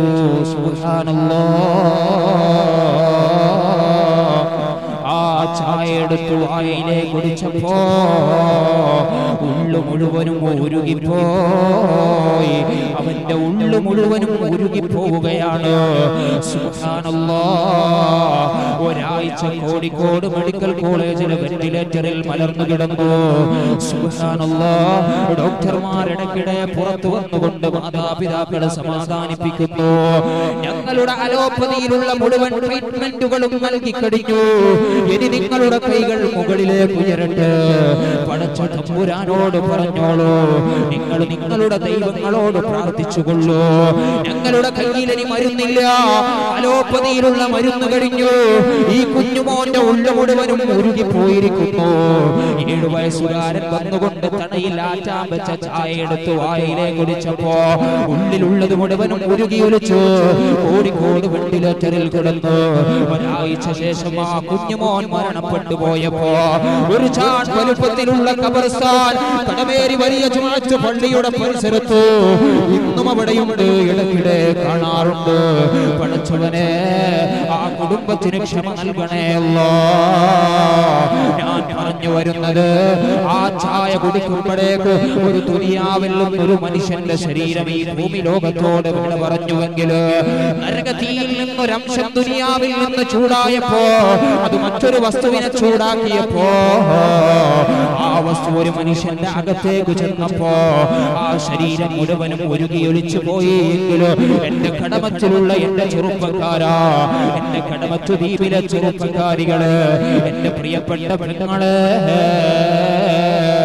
ആ ചായ എടുത്തു വായിലെ കുടിച്ചപ്പോ ഉള്ളു മുഴുവനും ഉരുകിപ്പോയി അവന്റെ ഉള്ളു മുഴുവനും ഉരുകിപ്പോവുകയാണ് സുബ്ഹാനല്ലാ ഒരാഴ്ച കോഴിക്കോട് മെഡിക്കൽ കോളേജിലെ വെന്റിലേറ്ററിൽ മലർന്നു കിടന്നു സുബ്ഹാനല്ലാ ഡോക്ടർമാരിടയ്ക്കിടെ പുറത്തു വന്നുകൊണ്ട് മാതാപിതാക്കളെ സമാധാനിപ്പിക്കുന്നു ഞങ്ങളുടെ അലോപ്പതിയിലുള്ള മുഴുവൻ ട്രീറ്റ്മെന്റുകളും നൽകി കഴിഞ്ഞു ഇനി നിങ്ങളുടെ കൈകൾ മുകളിലേക്ക് ഉയരട്ടെ പടച്ച തമ്പുരാനോട് പറഞ്ഞോളൂ നിങ്ങൾ നിങ്ങളുടെ ദൈവങ്ങളോട് പ്രാർത്ഥിച്ചുകൊള്ളൂ ഞങ്ങളുടെ കയ്യിൽ ഇനി മരുന്നില്ല അലോപ്പതിയിലുള്ള മരുന്ന് കഴിഞ്ഞു ഈ കുഞ്ഞുമോന്റെ ഉള്ളു മുഴുവനും ഉരുകി പോയിരിക്കുന്നു ഏഴു വയസ്സുകാരൻ വന്നുകൊണ്ട് തണയിൽ ആറ്റാൻ വെച്ച ചായ എടുത്ത് വായിലെ കുടിച്ചപ്പോ ഉള്ളിലുള്ളത് മുഴുവനും ഉരുകി ഒലിച്ചു കോഴിക്കോട് വെന്റിലേറ്ററിൽ കിടന്നു ഒരാഴ്ച ശേഷം ആ കുഞ്ഞുമോൻ മരണപ്പെട്ടു പോയപ്പോ ഒരു ചാൺ വലുപ്പത്തിലുള്ള കബർസ്ഥാൻ കടമേരി വലിയ ചുമച്ചു പള്ളിയുടെ പരിസരത്ത് ഇന്നും അവിടെയുണ്ട് ഇടയ്ക്കിടെ കാണാറുണ്ട് പഠിച്ചവനെ ആ കുടുംബത്തിന് ക്ഷമ നൽകണേ അല്ലാ. ഞാൻ പറഞ്ഞു വരുന്നത് ആ ചായ കുടിക്കുമ്പോഴേക്ക് ഒരു ദുനിയാവിൽ ഒരു മനുഷ്യന്റെ ശരീരം ഈ ഭൂമി ലോകത്തോട് വിട പറഞ്ഞുവെങ്കിൽ നരകതീയിൽ നിന്നൊരംശം ദുനിയാവിൽ നിന്ന് ചൂടായപ്പോ അത് മറ്റൊരു വസ്തുവിനെ ചൂടാക്കിയപ്പോ ആ വസ്തു ഒരു മനുഷ്യന്റെ അകത്തേക്ക് ചെന്നപ്പോ ആ ശരീരം മുഴുവനും ഒരുകിയൊലിച്ചു പോയി എങ്കിലും എന്റെ കടമത്തിലുള്ള എന്റെ ചെറുപ്പക്കാരാ എന്റെ കടമത്തു ദ്വീപിലെ ചെറുപ്പക്കാരികള് എന്റെ പ്രിയപ്പെട്ട പെണ്ണുങ്ങള്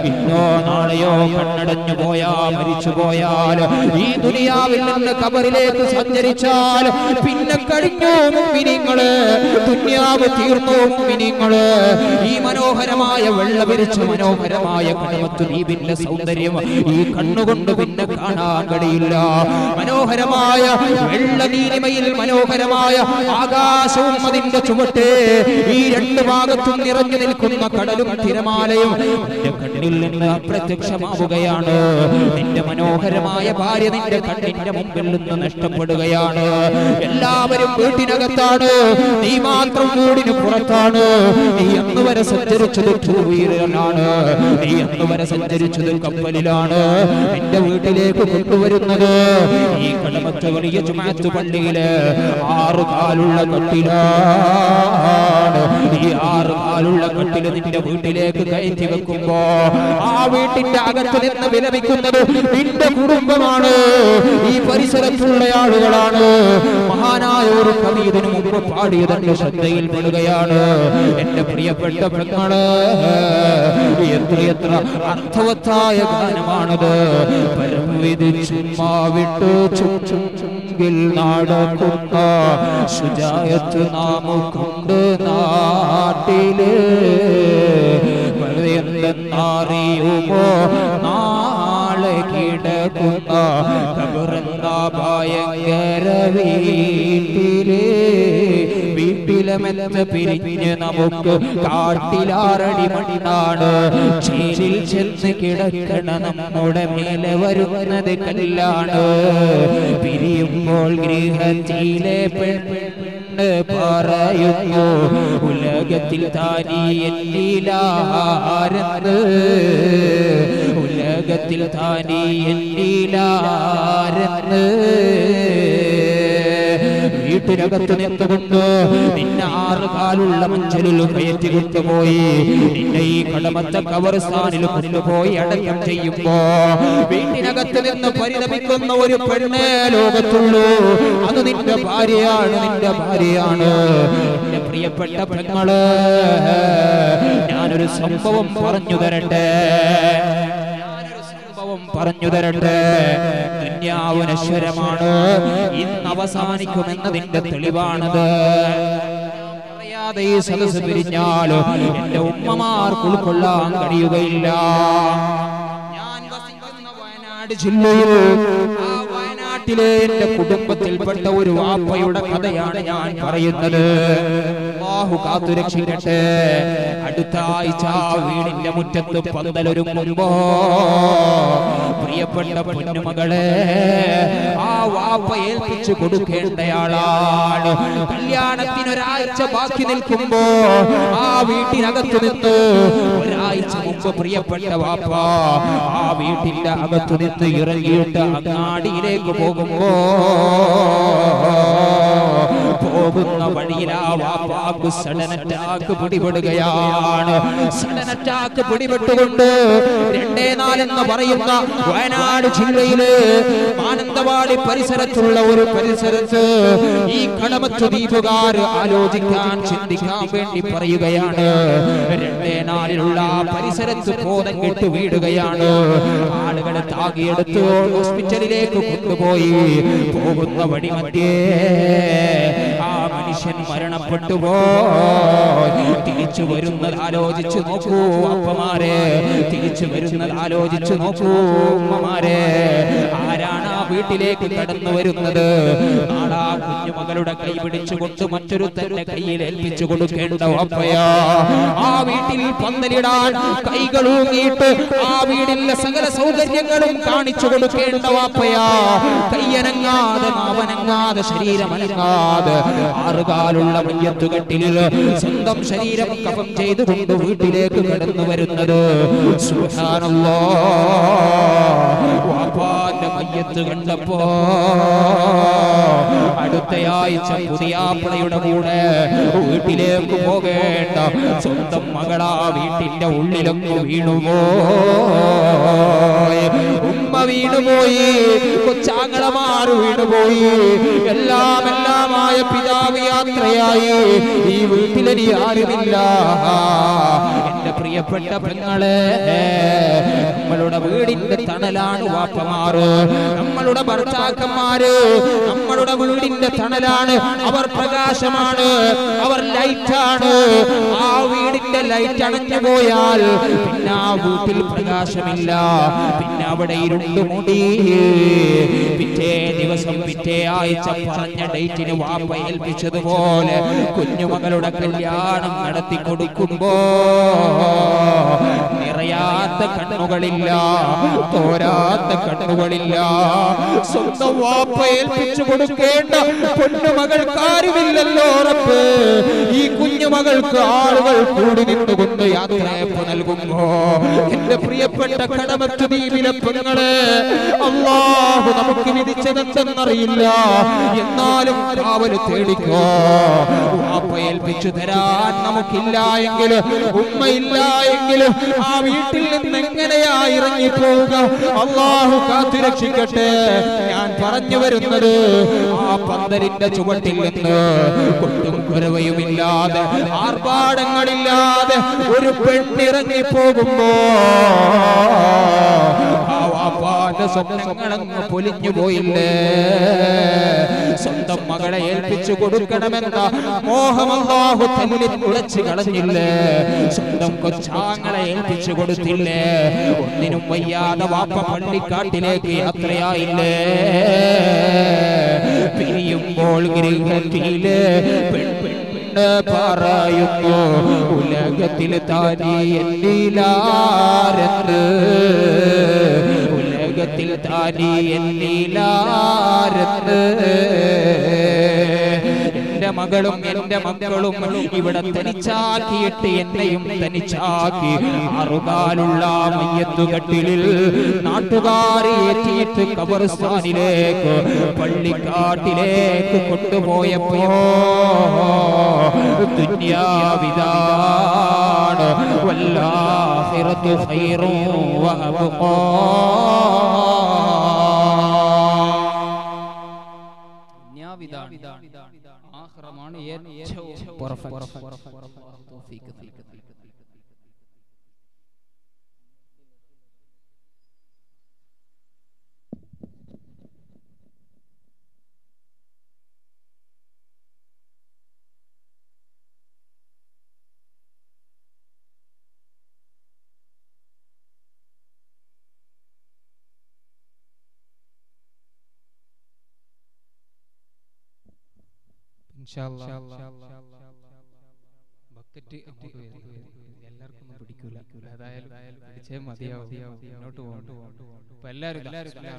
ഇന്നോ നാളെയോ കണ്ണടഞ്ഞു പോയാൽ മരിച്ചു പോയാൽ ഈ ദുനിയാവിൽ നിന്ന് കബറിലേക്ക് സഞ്ചരിച്ചാൽ പിന്നെ കഴിഞ്ഞു മുമ്പിനിങ്ങള് ദുനിയാവ് തീർന്നു മുമ്പിനിങ്ങള് ഈ മനോഹരമായ വെള്ള വിരിച്ച മനോഹരമായ കടമത്ത് ദ്വീപിന്റെ സൗന്ദര്യം ഈ കണ്ണുകൊണ്ട് പിന്നെ കാണാൻ കഴിയില്ല മനോഹരമായ വെള്ള നീലിമയിൽ മനോഹരമായ ആകാശവും അതിന്റെ ചുവട്ട് ഈ രണ്ട് ഭാഗത്തും നിറഞ്ഞു നിൽക്കുന്ന കടലും തിരമാലയും നിന്റെ കണ്ണിൽ നിന്ന് അപ്രത്യക്ഷമാവുകയാണ് നിന്റെ മനോഹരമായ ഭാര്യ നിന്റെ കണ്ണിന്റെ മുമ്പിൽ നിന്ന് നഷ്ടപ്പെടുകയാണ് എല്ലാവരും വീട്ടിനകത്താണ് നീ മാത്രം വീടിന് പുറത്താണ് നീ അന്ന് വരെ സഞ്ചരിച്ചത് ടൂ വീലറിലാണ് നീ അന്ന് വരെ സഞ്ചരിച്ചത് കപ്പലിലാണ് നിന്റെ വീട്ടിലേക്ക് കൊണ്ടുവരുന്നത് ഈ കടമത്ത് വലിയ ജുമാത്ത് പള്ളിയില് ആറ് കാലുള്ള കട്ടിലാണ് ഈ ആറ് കാലുള്ള കട്ടില് നിന്റെ വീട്ടിലേക്ക് കയറ്റി വെക്കുമ്പോ ആ വീട്ടിന്റെ അകത്ത് നിന്ന് വിലപിക്കുന്നത് നിന്റെ കുടുംബമാണ് ഈ പരിസരത്തുള്ള ആളുകളാണ് മഹാനായ ഒരു കവി ഇതിനു മുമ്പ് പാടിയതെന്റെ ശ്രദ്ധയിൽ പെടുകയാണ് എന്റെ പ്രിയപ്പെട്ട പെങ്ങള് എത്രയെത്ര അർത്ഥവത്തായ ഗാനമാണത് പരം വിധിച്ചുമ്മാ വിട്ടു ചുറ്റുങ്കിൽ നടക്കുന്ന ശുചായത്ത് നാമുക്കുണ്ട് നാട്ടില് എന്തെന്നറിയുമോ നാളെ കിടക്കുന്ന കബറെന്ന ഭയങ്കര വീട്ടില് വീട്ടിലെ മെല്ലെ പിരിഞ്ഞ് നമുക്ക് കാട്ടിലാറടി മണ്ണാണ് ചേരിൽ ചെന്ന് കിടക്കണ നമ്മുടെ മേലെ വരുന്നത് കല്ലാണ് പിരിയുമ്പോൾ ഗൃഹത്തിലെ പെണ്ണ് പറയുന്നു ഉലകത്തിൽ താനി എന്നിലാരെന്ന് ഉലകത്തിൽ താനി എന്നിലാരെന്ന് വീട്ടിനകത്ത് നിന്നുകൊണ്ട് നിന്നെ ആറ് കാലുള്ള മഞ്ചലിൽ കയറ്റി കൊണ്ടുപോയി നിന്നെ ഈ കടമത്തെ കബർസ്ഥാനിൽ കൊണ്ടുപോയി അടക്കം ചെയ്യുമ്പോ വീട്ടിനകത്ത് നിന്ന് പരിതപിക്കുന്ന ഒരു പെണ്ണേ ലോകത്തുള്ളൂ അത് നിന്റെ ഭാര്യയാണ് നിന്റെ ഭാര്യയാണ് എന്റെ പ്രിയപ്പെട്ട പെങ്ങള് ഞാനൊരു സംഭവം പറഞ്ഞു തരട്ടെ ഞാനൊരു സംഭവം പറഞ്ഞു തരട്ടെ ദുന്യാവ് നശ്വരമാണ് ഇന്ന് അവസാനിക്കുമെന്നതിന്റെ തെളിവാണത് പറയാതെ ഈ സദസ് പിരിഞ്ഞാലോ എന്റെ ഉമ്മമാർക്ക് ഉൾക്കൊള്ളാൻ കഴിയുകയില്ല ഞാൻ വസിക്കുന്ന വയനാട് ജില്ലയിൽ ആ വയനാട്ടിലെ എന്റെ കുടുംബത്തിൽപ്പെട്ട ഒരു വാപ്പയുടെ കഥയാണ് ഞാൻ പറയുന്നത് അല്ലാഹു കാത്തുരക്ഷിക്കട്ടെ അടുത്ത ആഴ്ച ആ വീടിന്റെ മുറ്റത്ത് പന്തലൊരുങ്ങുമ്പോ പ്രിയപ്പെട്ട പൊന്നുമകളെ ആ വാപ്പ ഏൽപ്പിച്ചു കൊടുക്കേണ്ടയാളാണ് കല്യാണത്തിന് ഒരാഴ്ച ബാക്കി നിൽക്കുമ്പോ ആ വീട്ടിനകത്ത് നിന്ന് ഒരാഴ്ച മുമ്പ് പ്രിയപ്പെട്ട വാപ്പ ആ വീട്ടിന്റെ അകത്തു നിന്ന് ഇറങ്ങിയിട്ട് അങ്ങാടിയിലേക്ക് പോകുമ്പോ പോകുന്ന വഴിയിൽ ആ വാപ്പാക്ക് സഡൻ അറ്റാക്ക് പിടിപെടുകയാണ് സഡൻ അറ്റാക്ക് പിടിപെട്ടുകൊണ്ട് രണ്ടേ നാലെന്ന് പറയുന്ന വയനാട് ജില്ലയില് മാനന്തവാടി പരിസരത്തുള്ള ഒരു പരിസരത്ത് ഈ കടമത്ത് ദ്വീപുകാർ ആലോചിക്കാൻ ചിന്തിക്കാൻ വേണ്ടി പറയുകയാണ് രണ്ടേ നാലിലുള്ള ആ പരിസരത്ത് ബോധം കെട്ട് വീടുകയാണ് ആളുകളെ താകിയെടുത്ത് ഹോസ്പിറ്റലിലേക്ക് കൊണ്ടുപോയി പോകുന്ന വഴി മധ്യേ ആ മനുഷ്യൻ മരണപ്പെട്ടു പോയി തിരിച്ചു വരുന്നത് ആലോചിച്ചു നോക്കൂ അപ്പമാരെ തിരിച്ചു വരുന്നത് ആലോചിച്ചു നോക്കൂ ഉമ്മമാരെ ആരാണ് ആ വീട്ടിലേക്ക് കടന്നു വരുന്നത് നാളെ ആ കുഞ്ഞുമകളുടെ കൈ പിടിച്ചുകൊണ്ട് മറ്റൊരു തന്റെ കയ്യിൽ ഏൽപ്പിച്ചു കൊടുക്കേണ്ട അപ്പയാ ആ വീട്ടിൽ പന്തലിടാൻ കൈകളൂങ്ങിയിട്ട് ആ വീടിന്റെ സകല സൗകര്യങ്ങളും കാണിച്ചു കൊടുക്കേണ്ട വാപ്പയാ കയ്യനങ്ങാതെ നാവനങ്ങാതെ ശരീരമനങ്ങാതെ ആറുകാലുള്ള മയ്യത്തുകെട്ടിൽ സ്വന്തം ശരീരം കഫം ചെയ്തുകൊണ്ട് വീട്ടിലേക്ക് കടന്നു വരുന്നത് സുബ്ഹാനല്ലാ വാപ്പാന്റെ മയ്യത്ത് കണ്ടപ്പോ അടുത്തയാഴ്ച പുതിയാപ്പിളയുടെ കൂടെ വീട്ടിലേക്ക് പോകേണ്ട സ്വന്തം മകളാ വീട്ടിന്റെ ഉള്ളിലൊക്കെ വീണുപോ ഉമ്മ വീണുപോയി കൊച്ചാങ്ങളമാർ വീണുപോയി എല്ലാം എല്ലാമായ പിതാവ് യാത്രയായി ഈ വീട്ടിലിനി ആരുമില്ല എന്റെ പ്രിയ പ്രിയപ്പെട്ട പെങ്ങളെ നമ്മളുടെ വീടിന്റെ തണലാണ് വാപ്പമാറ് നമ്മളുടെ ഭർത്താക്കന്മാര് നമ്മളുടെ വീടിന്റെ തണലാണ് അവർ പ്രകാശമാണ് അവർ ലൈറ്റാണ് ആ വീടിന്റെ ലൈറ്റ് അണഞ്ഞു പോയാൽ പിന്നെ ആ വീട്ടിൽ പ്രകാശമില്ല പിന്നെ അവിടെ ഇരുണ്ട് മൂടി പിറ്റേ ദിവസം പിറ്റേ ആഴ്ച പറഞ്ഞ ഡേറ്റിന് വാപ്പ ഏൽപ്പിച്ചതുപോലെ കുഞ്ഞുമകളുടെ കല്യാണം നടത്തി കൊടുക്കുമ്പോ നിറയാത്ത കണ്ണുകളില്ല തോരാത്ത കണ്ണുകളില്ല സ്വന്തം വാപ്പ ഏൽപ്പിച്ചു കൊടുക്കേണ്ട പൊന്നുമകൾക്ക് ആരുമില്ലല്ലോ ഉറപ്പ് ഈ കുഞ്ഞുമകൾക്ക് ആളുകൾ കൂടി നിന്നുകൊണ്ട് യാത്രയപ്പ് നൽകുമ്പോ എന്റെ പ്രിയപ്പെട്ട കടമത്ത് ദ്വീപിലെ പെങ്ങളെ അള്ളാഹു നമുക്ക് വിധിച്ചതെന്തെന്നറിയില്ല എന്നാലും കാവല് തേടിക്കോ വാപ്പ ഏൽപ്പിച്ചു തരാൻ നമുക്കില്ല എങ്കിൽ ഉമ്മയില്ല എങ്കിൽ ആ വീട്ടിൽ നിന്ന് എങ്ങനെയാ ഇറങ്ങിപ്പോവുക അള്ളാഹു കാത്തുരക്ഷിക്കട്ടെ ഞാൻ പറഞ്ഞു വരുന്നത് ആ പന്തലിന്റെ ചുവട്ടിൽ നിന്ന് കൊണ്ടും കുരവയുമില്ലാതെ ആർഭാടങ്ങളില്ലാതെ ഒരു പെണ്ണിറങ്ങി പോകുമ്പോ ആ വാപ്പാന്റെ സ്വപ്നങ്ങളങ്ങ് പൊലിഞ്ഞു പോയില്ലേ സ്വന്തം മകളെ ഏൽപ്പിച്ചു കൊടുക്കണമെന്ന മോഹമല്ലാഹു തന്നിൽ തുളച്ചു കളഞ്ഞില്ലേ സ്വന്തം കൊച്ചാങ്ങളെ ഏൽപ്പിച്ചു കൊടുത്തില്ലേ ഒന്നിനും വയ്യാതെ വാപ്പ പള്ളിക്കാട്ടിലേക്ക് യാത്രയായില്ലേ പിരിയുമ്പോൾ ഗൃഹത്തിലെ പെൺ പെണ്ണ് പറയുന്നു ഉലകത്തിൽ താനീ എന്നിലാരെന്ന് ഉലകത്തിൽ താനീ എന്നിലാരെന്ന് എന്റെ മകളും എന്റെ മക്കളും ഇവിടെ തനിച്ചാക്കിയിട്ട് എന്നെയും തനിച്ചാക്കി അറുകാലുള്ള മയ്യത്തുകട്ടിലിൽ നാട്ടുകാർ ഏറ്റിയിട്ട് കബർസ്ഥാനിലേക്ക് പള്ളിക്കാട്ടിലേക്ക് കൊണ്ടുപോയപ്പോ ദുന്യാവിതാണ് വല്ലാഹിറത്തു ഖൈറും വഅബ്ഖാ ആഖിറമാണ് ഏറ്റവും പെർഫെക്റ്റ് ബക്കറ്റ് അങ്ങോട്ട് വരുന്നു. എല്ലാവർക്കും ഒന്നും പിടിക്കൂല ഏതായാലും പിടിച്ചേ മതിയാവും മുന്നോട്ട് പോകണം അപ്പൊ എല്ലാവരും ഇതാ.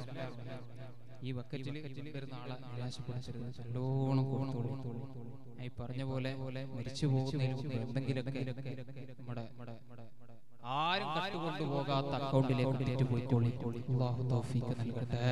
ഈ ബക്കറ്റിൽ വരുന്ന ആളെ നിരാശപ്പെടുത്തരുത് നല്ലോണം കൊടുത്തോളൂ ഈ പറഞ്ഞ പോലെ മരിച്ചു പോകുന്നതിന് മുമ്പ് എന്തെങ്കിലുമൊക്കെ നമ്മുടെ ആരും കട്ടുകൊണ്ടു പോകാത്ത അക്കൗണ്ടിലേക്ക് ഇട്ടിട്ട് പോയിക്കോളി അള്ളാഹു തൗഫീഖ് നൽകട്ടെ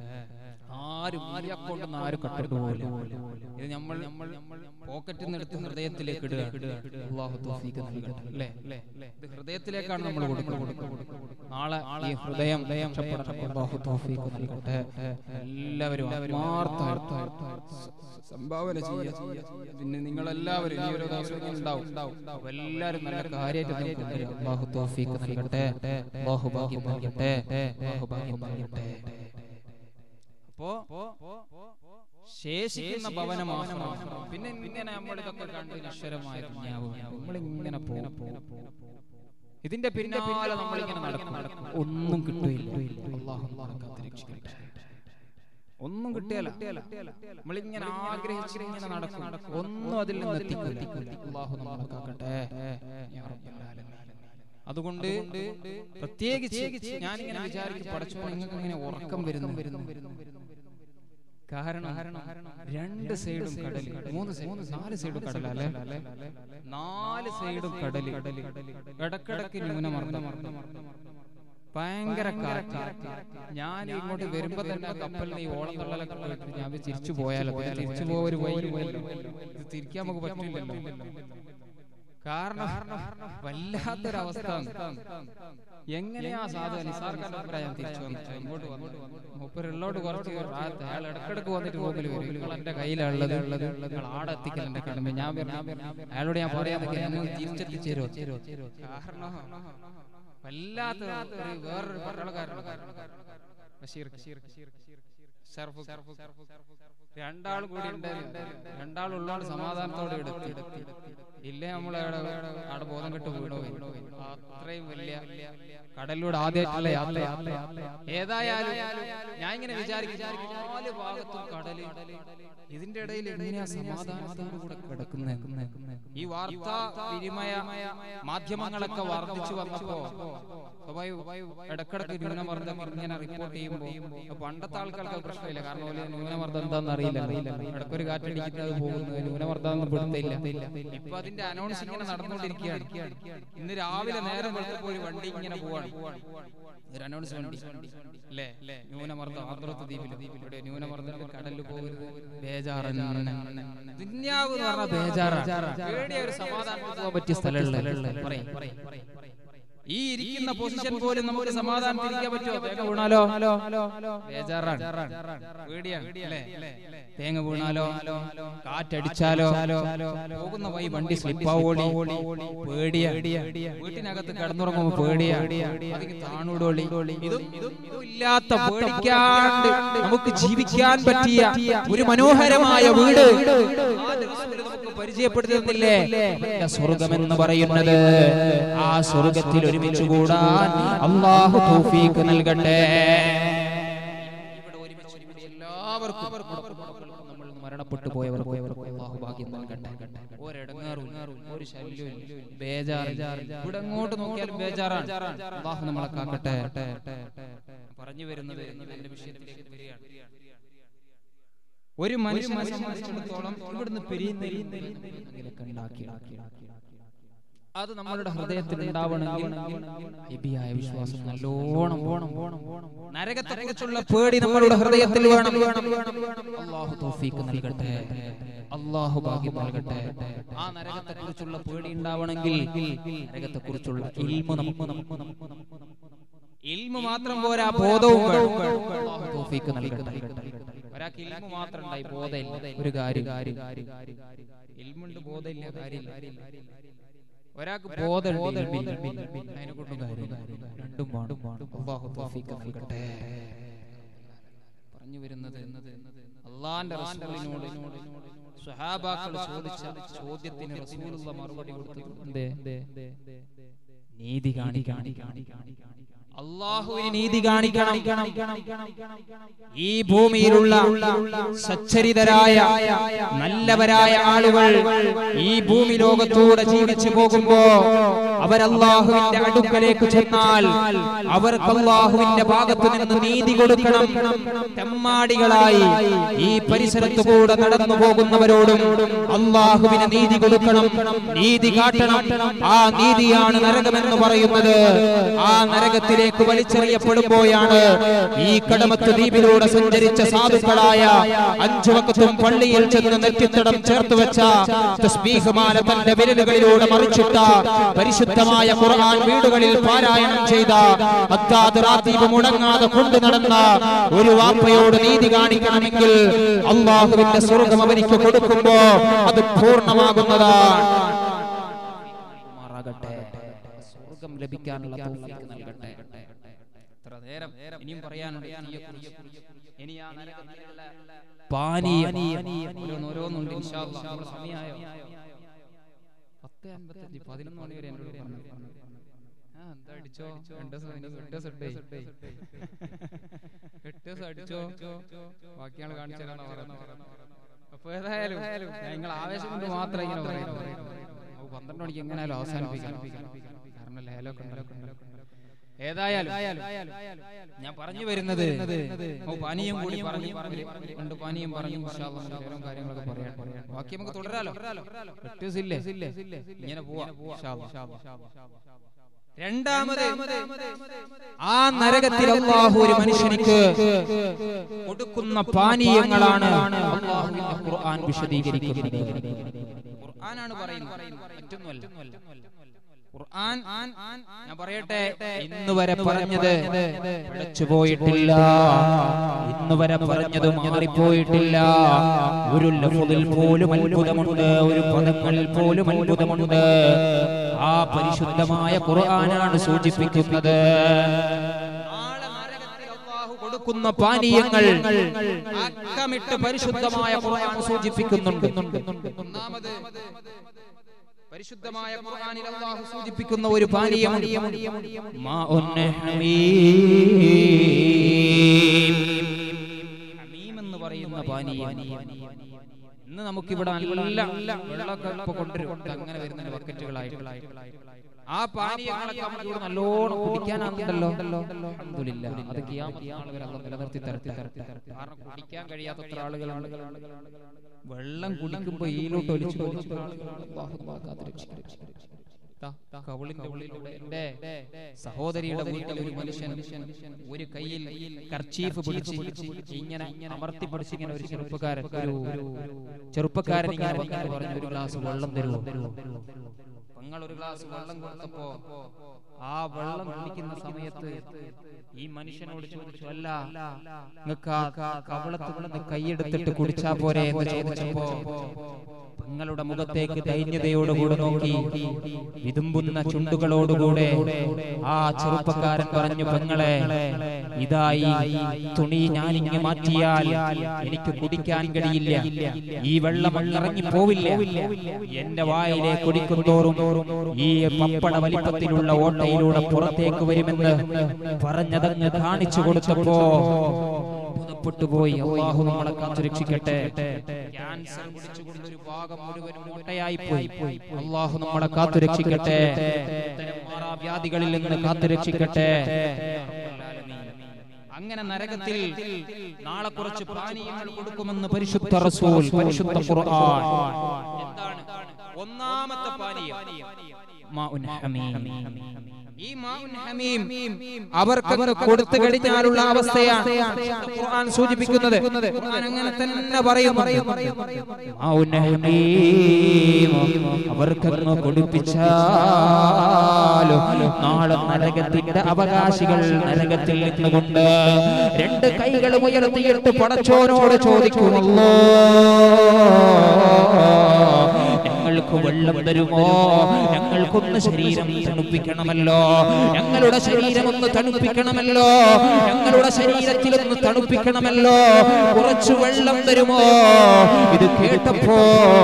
ആരും ഈ അക്കൗണ്ടിൽ നിന്ന് ആരും കട്ടിട്ട് പോകില്ല ഇത് നമ്മൾ പോക്കറ്റിൽ നിന്ന് എടുത്ത് ഹൃദയത്തിലേക്ക് ഇടുക അള്ളാഹു തൗഫീഖ് നൽകട്ടെ അല്ലേ ഇത് ഹൃദയത്തിലേക്കാണ് നമ്മൾ കൊടുക്കുന്നത് നാളെ ഈ ഹൃദയം രക്ഷപ്പെടട്ടെ. അള്ളാഹു തൗഫീഖ് നൽകട്ടെ എല്ലാവരും ആത്മാർത്ഥമായിട്ട് സംഭാവന ചെയ്യുക പിന്നെ നിങ്ങളെല്ലാവരും ഈ ഒരു ദിവസം ഇങ്ങനെ ഉണ്ടാവും അപ്പൊ എല്ലാവരും നല്ല കാര്യമായിട്ട് കൊണ്ടുവരിക അള്ളാഹു തൗഫീഖ് നൽകട്ടെ അള്ളാഹു ഭാഗ്യം നൽകട്ടെ അള്ളാഹു ഭാഗ്യം നൽകട്ടെ അപ്പോ ശേഷിക്കുന്ന ഭവനമാണ് പിന്നെ ഇങ്ങനെ നമ്മളിതൊക്കെ കണ്ട് നിശ്വരമായ ദുനിയാവ് നമ്മളിങ്ങനെ പോകും ഇതിന്റെ പിന്നാലെ നമ്മളിങ്ങനെ നടക്കും ഒന്നും കിട്ടില്ല അള്ളാഹു നമ്മളെ കാത്തുരക്ഷിക്കട്ടെ ഒന്നും കിട്ടിയല്ല നമ്മളിങ്ങനെ ആഗ്രഹിച്ചിങ്ങനെ നടക്കും ഒന്നും അതിൽ നിന്ന് എത്തിക്കില്ല അള്ളാഹു നമ്മളെ കാക്കട്ടെ യാ റബ്ബൽ ആലമീൻ. അതുകൊണ്ട് പ്രത്യേകിച്ച് ഞാനിങ്ങനെ വിചാരിക്കും പഠിച്ചോ നിങ്ങൾക്ക് ഇങ്ങനെ ഉറക്കം വരുന്നു വരുന്നു കാരണം രണ്ട് സൈഡും കടൽ മൂന്ന് സൈഡ് നാല് സൈഡും കടലല്ലേ നാല് സൈഡും കടൽ ഇടക്കിടക്ക് ന്യൂനമർദ്ദം ഭയങ്കര കാറ്റ് ഞാൻ ഇങ്ങോട്ട് വരുമ്പോ തന്നെ ആ കപ്പലിന് ഈ ഓളം തള്ളലൊക്കെ കേട്ട് ഞാൻ വിചാരിച്ചു തിരിച്ചു പോയാലോ പിന്നെ തിരിച്ചു പോകാൻ ഒരു വഴി ഇത് തിരിക്കാൻ നമുക്ക് പറ്റില്ലല്ലോ കാരണം വല്ലാത്തൊരവസ്ഥ എങ്ങനെയാ സാധു നിസാർക്കാന്റെ അഭിപ്രായം തിരിച്ചു വന്നത് ഇങ്ങോട്ട് വന്നു മൂപ്പരുള്ളോട്ട് കുറച്ച് റാഹത്ത്. അയാൾ ഇടക്കിടക്ക് വന്നിട്ട് റൂമിൽ വരും നിങ്ങൾ എന്റെ കയ്യിലുള്ളത് നിങ്ങൾ ആടെ എത്തിക്കൽ എന്റെ കടമ ഞാൻ പറഞ്ഞു അയാളോട് ഞാൻ പറയാൻ തിരിച്ചെത്തിച്ചു തരുമോ കാരണം വല്ലാത്ത ഒരു വേറൊരു പട്ടാളക്കാരൻ ബഷീർ ഷർഫ് രണ്ടാളും കൂടി ഉണ്ടായിരുന്നു രണ്ടാളും ഉള്ളോണ്ട് സമാധാനത്തോടെ എടുത്തി ഇല്ലേ നമ്മളെ അവിടെ ബോധം കെട്ട് വീണു പോയി അത്രയും വലിയ കടലിലൂടെ ആദ്യമായിട്ടുള്ള യാത്ര ഏതായാലും ഞാൻ ഇങ്ങനെ വിചാരിക്കും നാല് ഭാഗത്തും കടല് ഇതിന്റെ ഇടയിൽ എങ്ങനെയാ സമാധാനത്തോടു കൂടെ കിടക്കുന്നത് ഈ വാർത്താ വിനിമയ മാധ്യമങ്ങളൊക്കെ വർദ്ധിച്ചു വന്നപ്പോ സ്വാഭാവികം ഇടക്കിടക്ക് ന്യൂനമർദ്ദം ഇങ്ങനെ റിപ്പോർട്ട് ചെയ്യുമ്പോൾ പണ്ടത്തെ ആൾക്കാർക്ക് പ്രശ്നമില്ല കാരണം ഓല് ന്യൂനമർദ്ദം എന്താണെന്ന് അറിയില്ല ഇടക്കൊരു കാറ്റടിക്കുന്നത് പോകുന്നു ന്യൂനമർദ്ദം ഒന്നും പെടുത്തില്ല ഇപ്പൊ അതിന്റെ അനൗൺസ് ഇങ്ങനെ നടന്നുകൊണ്ടിരിക്കുകയാണ് ഇന്ന് രാവിലെ നേരം വെളുത്തപ്പോൾ ഒരു വണ്ടി ഇങ്ങനെ പോവാണ് ഒരു അനൗൺസ് വണ്ടി അല്ലേ ന്യൂനമർദ്ദം ആർദ്രത്വ ദ്വീപിൽ ഇവിടെ ന്യൂനമർദ്ദം കടലിൽ പോകരുത് ബേജാറ് ദുന്യാവ് എന്ന് പറഞ്ഞാൽ ബേജാറാണ് പേടിയ ഒരു സമാധാനം പോകാൻ പറ്റിയ സ്ഥലമുള്ള പറയും ഈ ഇരിക്കുന്ന പൊസിഷൻ പോലും നമുക്ക് സമാധാനത്തിരിക്കാൻ പറ്റുമോ തേങ്ങ വീണാലോ ബേജാറാണ് പേടിയാണ് അല്ലേ തേങ്ങ വീണാലോ കാറ്റടിച്ചാലോ പോകുന്ന വഴി വണ്ടി സ്ലിപ്പാവോളി പേടിയാ വീട്ടിനകത്ത് കിടന്നുറങ്ങുമ്പോ പേടിയാ അതിന് താണൂടോളി ഇതും ഇതും ഇല്ലാത്ത പേടിക്കാണ്ട് നമുക്ക് ജീവിക്കാൻ പറ്റിയ ഒരു മനോഹരമായ വീട് ആദ്യ റസൂല് നമുക്ക് പരിചയപ്പെടുത്തുന്നില്ലേ അവന്റെ സ്വർഗം എന്ന് പറയുന്നത് ആ സ്വർഗത്തിൽ ഒരുമിച്ച് കൂടാൻ അള്ളാഹു തൗഫീഖ് നൽകട്ടെ ഇവിടെ ഒരുമിച്ച് കൂടി എല്ലാവർക്കും നമ്മൾ മരണപ്പെട്ടു പോയവർ പോയവർക്ക് അള്ളാഹു ഭാഗ്യം നൽകട്ടെ ഒരിടങ്ങാറും ഒരു ശല്യവും ബേജാറില്ല ഇവിടെ അങ്ങോട്ട് നോക്കിയാലും ബേജാറാണ് അള്ളാഹു നമ്മളെ കാക്കട്ടെ പറഞ്ഞു വരുന്നത് എന്റെ വിഷയത്തിലേക്ക് വരികയാണ് ഒരു മനുഷ്യനെ സംബന്ധിച്ചിടത്തോളം ഇവിടുന്ന് പിരിയുന്നില്ല ഉണ്ടാക്കി അത് നമ്മളുടെ ഹൃദയത്തിൽ ഉണ്ടാവണമെങ്കിൽ ഹൈബിയായ വിശ്വാസം നല്ലോണം നരകത്തെ കുറിച്ചുള്ള പേടി നമ്മളുടെ ഹൃദയത്തിൽ വേണം അള്ളാഹു തൗഫീഖ് നൽകട്ടെ അള്ളാഹു ഭാഗ്യം നൽകട്ടെ ആ നരകത്തെ കുറിച്ചുള്ള പേടി ഉണ്ടാവണമെങ്കിൽ നരകത്തെ കുറിച്ചുള്ള ഇൽമ നമുക്ക് നമുക്ക് ഇൽമ മാത്രം പോരാ ബോധവും വേണം അള്ളാഹു തൗഫീഖ് നൽകട്ടെ ഒരാൾക്ക് ഇൽമ മാത്രം ഉണ്ടായി ബോധമില്ല ഒരു കാര്യം ഇൽമുണ്ട് ബോധമില്ല കാര്യമില്ല ഒരാൾക്ക് ബോധമുണ്ട് ഇൽമില്ല. അതിനെ കൊണ്ടും കാര്യമില്ല രണ്ടും വേണം അള്ളാഹു തൗഫീഖ് നൽകട്ടെ പറഞ്ഞു വരുന്നത് അള്ളാന്റെ റസൂലിനോട് സ്വഹാബാക്കൾ ചോദിച്ച ചോദ്യത്തിന് റസൂലുള്ള മറുപടി കൊടുത്തത് എന്തേ? നീതി കാണിക്കണം അള്ളാഹുവിന് നീതി കാണിക്കണം ഈ ഭൂമിയിലുള്ള സച്ചരിതരായ നല്ലവരായ ആളുകൾ ഈ ഭൂമി ലോകത്തൂടെ ജീവിച്ചു പോകുമ്പോ അവരല്ലാഹുവിന്റെ അടുക്കലേക്ക് ചെന്നാൽ അവർക്ക് അള്ളാഹുവിന്റെ ഭാഗത്ത് നിന്ന് നീതി കൊടുക്കണം തെമ്മാടികളായി ഈ പരിസരത്തു കൂടെ നടന്നു പോകുന്നവരോടും അള്ളാഹുവിന് നീതി കൊടുക്കണം നീതി കാട്ടണം ആ നീതിയാണ് നരകമെന്ന് പറയുന്നത് ആ നരകത്തിലേക്ക് വലിച്ചെറിയപ്പെടുമ്പോഴാണ് ഈ കടമത്ത് ദ്വീപിലൂടെ സഞ്ചരിച്ച സാധുക്കളായ അഞ്ചു വക്കത്തും പള്ളിയിൽ ചെന്ന് നെറ്റിത്തടം ചേർത്ത് വെച്ച തസ്ബീഹ്മാല തന്റെ വിരലുകളിലൂടെ മറിച്ചിട്ട പരിശുദ്ധമായ ഖുർആൻ വീടുകളിൽ പാരായണം ചെയ്ത അത്താത് റാത്തീബ് മുടങ്ങാതെ കൊണ്ടു നടന്ന ഒരു വാപ്പയോട് നീതി കാണിക്കണമെങ്കിൽ അള്ളാഹുവിന്റെ സ്വർഗം അവനിക്ക് കൊടുക്കുമ്പോ അത് പൂർണ്ണമാകുന്നതാണ് മാറാകട്ടെ സ്വർഗം ലഭിക്കാനുള്ള തൗഫീഖ് നൽകട്ടെ എത്ര നേരം ഇനിയും പറയാനുണ്ട് തീയെക്കുറിച്ച്. ഇനി ആ നരകത്തിലുള്ള പാനീയം ഓരോന്നോരോന്നുണ്ട് ഇൻഷാ അല്ലാഹ്. നമ്മുടെ സമയമായോ പത്ത് അൻപത്തഞ്ച് പതിനൊന്ന് മണി വരെ എന്നോട് പറഞ്ഞു ആ എന്താ അടിച്ചോ രണ്ട് ദിവസം ഇനി എട്ട് ദിവസം ഇട്ടേ എട്ട് ദിവസം അടിച്ചോ ബാക്കിയാണ് കാണിച്ചു തരാനാ പറയുന്നത് അപ്പൊ ഏതായാലും ഞാൻ നിങ്ങൾ ആവേശം കൊണ്ട് മാത്രം ഇങ്ങനെ പറയുന്നത് നമുക്ക് പന്ത്രണ്ട് മണിക്ക് എങ്ങനെയാലും അവസാനിപ്പിക്കണം കാരണം ലേലൊക്കെ ഉണ്ടല്ലോ. ഏതായാലും ഞാൻ പറഞ്ഞു വരുന്നത് ഓ പാനീയം കൂടി പറഞ്ഞു രണ്ട് പാനീയം പറഞ്ഞു ഇൻഷാ അല്ലാഹ് നമുക്ക് വേറെ കാര്യങ്ങളൊക്കെ പറയാം ബാക്കി നമുക്ക് തുടരാലോ എട്ട് ദിവസം ഇല്ലേ ഇങ്ങനെ പോവാം ഇൻഷാ അല്ലാഹ്. രണ്ടാമത് ആ നരകത്തിൽ അള്ളാഹു ഒരു മനുഷ്യനിക്ക് കൊടുക്കുന്ന പാനീയങ്ങളാണ് അള്ളാഹുവിന്റെ ഖുർആൻ വിശദീകരിക്കുന്നത് ഖുർആനാണ് പറയുന്നത് മറ്റൊന്നുമല്ല ഖുർആൻ ഞാൻ പറയട്ടെ ഇന്ന് വരെ പറഞ്ഞത് പിഴച്ചു പോയിട്ടില്ല ഇന്ന് വരെ പറഞ്ഞത് മാറിപ്പോയിട്ടില്ല ഒരു ലഫുദിൽ പോലും അത്ഭുതമുണ്ട് ഒരു പദങ്ങളിൽ പോലും അത്ഭുതമുണ്ട് ആ പരിശുദ്ധമായ ഖുർആനാണ് സൂചിപ്പിക്കുന്നത് നാളെ നരകത്തിൽ അല്ലാഹു കൊടുക്കുന്ന പാനീയങ്ങൾ അക്കമിട്ട് പരിശുദ്ധമായ ഖുർആൻ സൂചിപ്പിക്കുന്നുണ്ട് ഒന്നാമത് പരിശുദ്ധമായ ഖുർആനിൽ അല്ലാഹു സൂചിപ്പിക്കുന്ന ഒരു പാനീയമുണ്ട് മാഉൻ ഹമീം ഹമീം എന്ന് പറയുന്ന പാനീയം ഇന്ന് നമുക്കിവിടെ നല്ല വെള്ളമൊക്കെ ഇപ്പൊ കൊണ്ടുവരും അങ്ങനെ വരുന്നുണ്ട് ബക്കറ്റുകളായിട്ട് ആ പാനീയങ്ങളൊക്കെ നമുക്ക് ഇവിടെ നല്ലോണം കുടിക്കാനാകുന്നുണ്ടല്ലോ അൽഹംദുലില്ലാ. അത് ഖിയാമത്ത് നാൾ വരെ അല്ലാഹു നിലനിർത്തി തരട്ടെ കാരണം കുടിക്കാൻ കഴിയാത്തത്ര ആളുകളുണ്ട് വെള്ളം കുടിക്കുമ്പോ ഈലോട്ട് ഒലിച്ചു ഒലിച്ചു ആളുകളുണ്ട്. അല്ലാഹു നമ്മളെ കാത്ത് രക്ഷിക്കട്ടെ. ദാ, കവിളിന്റെ ഉള്ളിലൂടെ എന്റെ സഹോദരിയുടെ വീട്ടിൽ ഒരു മനുഷ്യൻ ഒരു കയ്യിൽ കർച്ചീഫ് പിടിച്ച് ഇങ്ങനെ അമർത്തി പിടിച്ച് ഇങ്ങനെ ഒരു ചെറുപ്പക്കാരൻ ഒരു ചെറുപ്പക്കാരൻ ഇങ്ങനെ വന്നിട്ട് പറഞ്ഞു ഒരു ഗ്ലാസ് വെള്ളം തരുമോ പെങ്ങൾ ഒരു ഗ്ലാസ് വെള്ളം കൊടുത്തപ്പോ ആ വെള്ളം കുടിക്കുന്ന സമയത്ത് ഈ മനുഷ്യനോട് ചോദിച്ചു അല്ല നിങ്ങൾക്ക് ആ കവളത്ത് നിന്ന് കൈയെടുത്തിട്ട് കുടിച്ചാ പോരെ എന്ന് ചോദിച്ചപ്പോ പെങ്ങളുടെ മുഖത്തേക്ക് ദൈന്യതയോടുകൂടെ നോക്കി വിതുമ്പുന്ന ചുണ്ടുകളോടുകൂടെ ആ ചെറുപ്പക്കാരൻ പറഞ്ഞു പെങ്ങളെ ഇതായി തുണി ഞാനിങ്ങ് മാറ്റിയാൽ എനിക്ക് കുടിക്കാൻ കഴിയില്ല ഈ വെള്ളം ഇറങ്ങി പോവില്ല എന്റെ വായിലെ കുടിക്കും തോറും ഈ പപ്പട വലിപ്പത്തിലുള്ള ഓട്ടയിലൂടെ പുറത്തേക്ക് വരുമെന്ന് പറഞ്ഞതങ്ങ് കാണിച്ചു കൊടുത്തപ്പോ പുറപ്പെട്ടു പോയി അള്ളാഹു നമ്മളെ കാത്തു രക്ഷിക്കട്ടെ ക്യാൻസർ പിടിച്ചുകൊണ്ട് ഒരു ഭാഗം മുഴുവനും മുട്ടയായി പോയി അള്ളാഹു നമ്മളെ കാത്തു രക്ഷിക്കട്ടെ ഇത്തരം മാറാവ്യാധികളിൽ നിന്ന് കാത്തു രക്ഷിക്കട്ടെ അങ്ങനെ നരകത്തിൽ നാളെ കുറച്ച് പാനീയങ്ങൾ കൊടുക്കുമെന്ന് പരിശുദ്ധ റസൂൽ പരിശുദ്ധ ഖുർആൻ എന്താണ് ഒന്നാമത്തെ പാനീയം മാഉൻ ഹമീം ഈ മാഉൻ ഹമീം അവർക്ക് കൊടുത്തു കഴിഞ്ഞാലുള്ള അവസ്ഥയാണ് ഖുർആൻ സൂചിപ്പിക്കുന്നത് ഖുർആൻ അങ്ങനെ തന്നെ പറയുന്നു മാഉൻ ഹമീം അവർക്കങ്ങ് കൊടുപ്പിച്ചാലും നാളെ നരകത്തിന്റെ അവകാശികൾ നരകത്തിൽ നിന്നുകൊണ്ട് രണ്ട് കൈകളും ഉയർത്തിയെടുത്ത് പടച്ചോനോട് ചോദിക്കുമല്ലോ ഞങ്ങൾക്ക് വെള്ളം തരുമോ ഞങ്ങൾക്കൊന്ന് ശരീരം തണുപ്പിക്കണമല്ലോ ഞങ്ങളുടെ ശരീരം ഒന്ന് തണുപ്പിക്കണമല്ലോ ഞങ്ങളുടെ ശരീരത്തിൽ ഒന്ന് തണുപ്പിക്കണമല്ലോ കുറച്ച് വെള്ളം തരുമോ ഇത് കേട്ടപ്പോ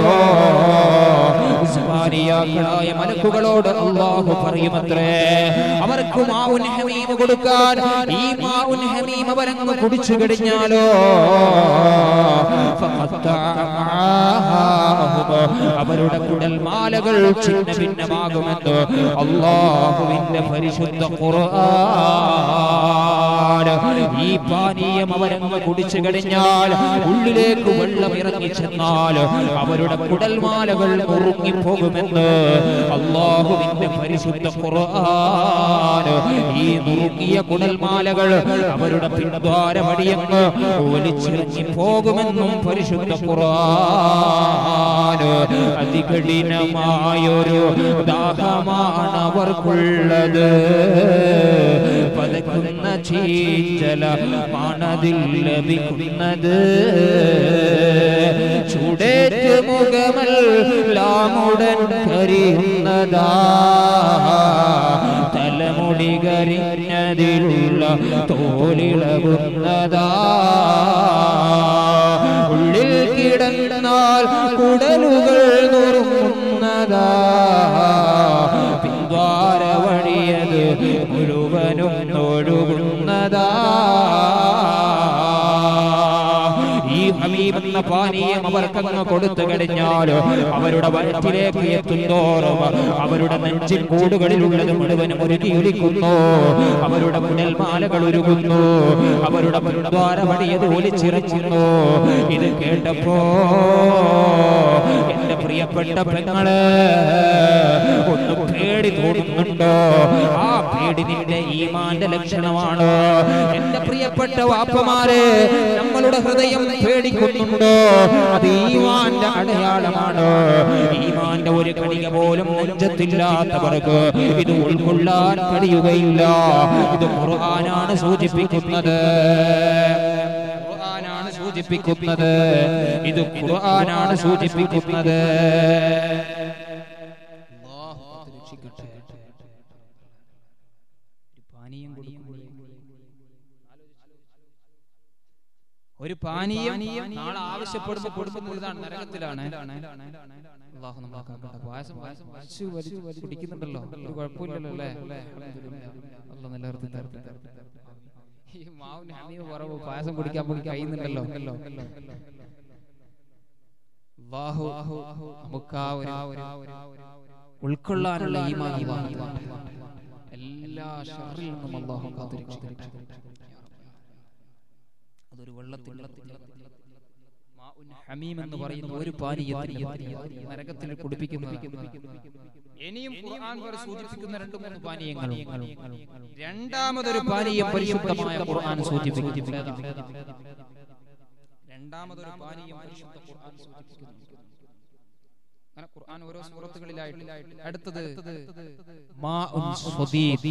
ഉസ്മാനിയാക്കളായ മലക്കുകളോട് അള്ളാഹു പറയുമത്രേ അവർക്ക് മാവുൻ ഹമീം കൊടുക്കാൻ ഈ മാവുൻ ഹമീം അവരങ്ങ് കുടിച്ചു കഴിഞ്ഞാലോ അവരുടെ കുടൽ മാലകൾ ചിന്ന ഭിന്നമാകുമെന്ന് അള്ളാഹുവിന്റെ പരിശുദ്ധ ഖുർആൻ ഈ പാനീയം അവരങ്ങ് കുടിച്ചു കഴിഞ്ഞാൽ ഉള്ളിലേക്ക് വെള്ളം ഇറങ്ങി ചെന്നാൽ അവരുടെ കുടൽമാലകൾ മുറുങ്ങിപ്പോകുമെന്ന് അള്ളാഹുവിന്റെ പരിശുദ്ധ ഖുർആൻ ഈ നുറുങ്ങിയ കുടൽമാലകൾ അവരുടെ പിൻദ്വാരമടിയങ്ങ് ഒലിച്ചിറങ്ങി പോകുമെന്നും പരിശുദ്ധ ഖുർആൻ അതികഠിനമായൊരു ദാഹമാണ് അവർക്കുള്ളത് പതക്കുന്ന ചീഞ്ചല മാണതിൽ ലഭിക്കുന്നത് ചുടേറ്റ് മുഖമെല്ലാമുടൻ കരിയുന്നതാ തലമുടി കരിഞ്ഞതിലുള്ള തോലിളകുന്നതാ ഉള്ളിൽ കിടന്നാൽ കുടലുകൾ നുറുങ്ങുന്നതാ പിന്ദ്വാര വഴിയത് മുഴുവനും ഒഴുകുന്നതാ ഈ ഹമീം എന്ന പാനീയം അവർക്കങ്ങ് കൊടുത്തു കഴിഞ്ഞാൽ അവരുടെ വയറ്റിലേക്ക് എത്തുന്തോറും അവരുടെ നെഞ്ചിൻ കൂടുകളിലുള്ളത് മുഴുവനും ഒരുക്കി ഒലിക്കുന്നു അവരുടെ കുടൽമാലകൾ ഉരുകുന്നു അവരുടെ മുൻദ്വാര വടിയത് ഒലിച്ചിറങ്ങുന്നു ഇത് കേട്ടപ്പോ എന്റെ പ്രിയപ്പെട്ട പെങ്ങള് ഒന്ന് പേടി തോന്നുന്നുണ്ടോ ആ പേടി നിന്റെ ഈമാന്റെ ലക്ഷണമാണ് എന്റെ പ്രിയപ്പെട്ട വാപ്പമാരെ നമ്മളുടെ ഹൃദയം പേടിക്കുന്നുണ്ടോ അത് ഈമാന്റെ അടയാളമാണ് ഈമാന്റെ ഒരു കണിക പോലും നെഞ്ചത്തില്ലാത്തവർക്ക് ഇത് ഉൾക്കൊള്ളാൻ കഴിയുകയില്ല ഇത് ഖുർആനാണ് സൂചിപ്പിക്കുന്നത് ഖുർആനാണ് സൂചിപ്പിക്കുന്നത് ഇത് ഖുർആനാണ് സൂചിപ്പിക്കുന്നത് അല്ലാഹു കാത്ത് രക്ഷിക്കട്ടെ. ഒരു പാനീയം കൊടുക്കുമ്പോൾ ഒരു പാനീയം നാളെ ആവശ്യപ്പെടുമ്പോൾ കൊടുക്കുമ്പോൾ ഇതാണ് നരകത്തിലാണ് അള്ളാഹു നമ്മളെ കാക്കട്ടെ. പായസം പായസം വലിച്ചു വലിച്ചു വലിച്ചു കുടിക്കുന്നുണ്ടല്ലോ ഒരു കുഴപ്പമില്ലല്ലോ അല്ലേ അല്ല നിലനിർത്തി തരട്ടെ ഈ മാവിന് ഹമീമ പറവ് പായസം കുടിക്കാൻ പോയി കഴിയുന്നുണ്ടല്ലോ അല്ലാഹു നമുക്ക് ആ ഒരു ഉൾക്കൊള്ളാനുള്ള ഈമാൻ അല്ലാഹു എല്ലാ ഷർറിൽ നിന്നും അല്ലാഹു കാത്തിരക്ഷിക്കട്ടെ അതൊരു വെള്ളത്തിൽ മാഉൻ ഹമീം എന്ന് പറയുന്ന ഒരു പാനീയത്തിന് നരകത്തിൽ കുടിപ്പിക്കുന്ന ഇനിയും ഖുർആൻ വരെ സൂചിപ്പിക്കുന്ന രണ്ട് മൂന്ന് പാനീയങ്ങൾ രണ്ടാമതൊരു പാനീയം പരിശുദ്ധമായ ഖുർആൻ സൂചിപ്പിക്കുന്നു രണ്ടാമതൊരു പാനീയം പരിശുദ്ധ ഖുർആൻ സൂചിപ്പിക്കുന്നു അങ്ങനെ ഖുർആൻ ഓരോ സൂറത്തുകളിലായിട്ട് അടുത്തത് മാഉൻ സ്വദീദ്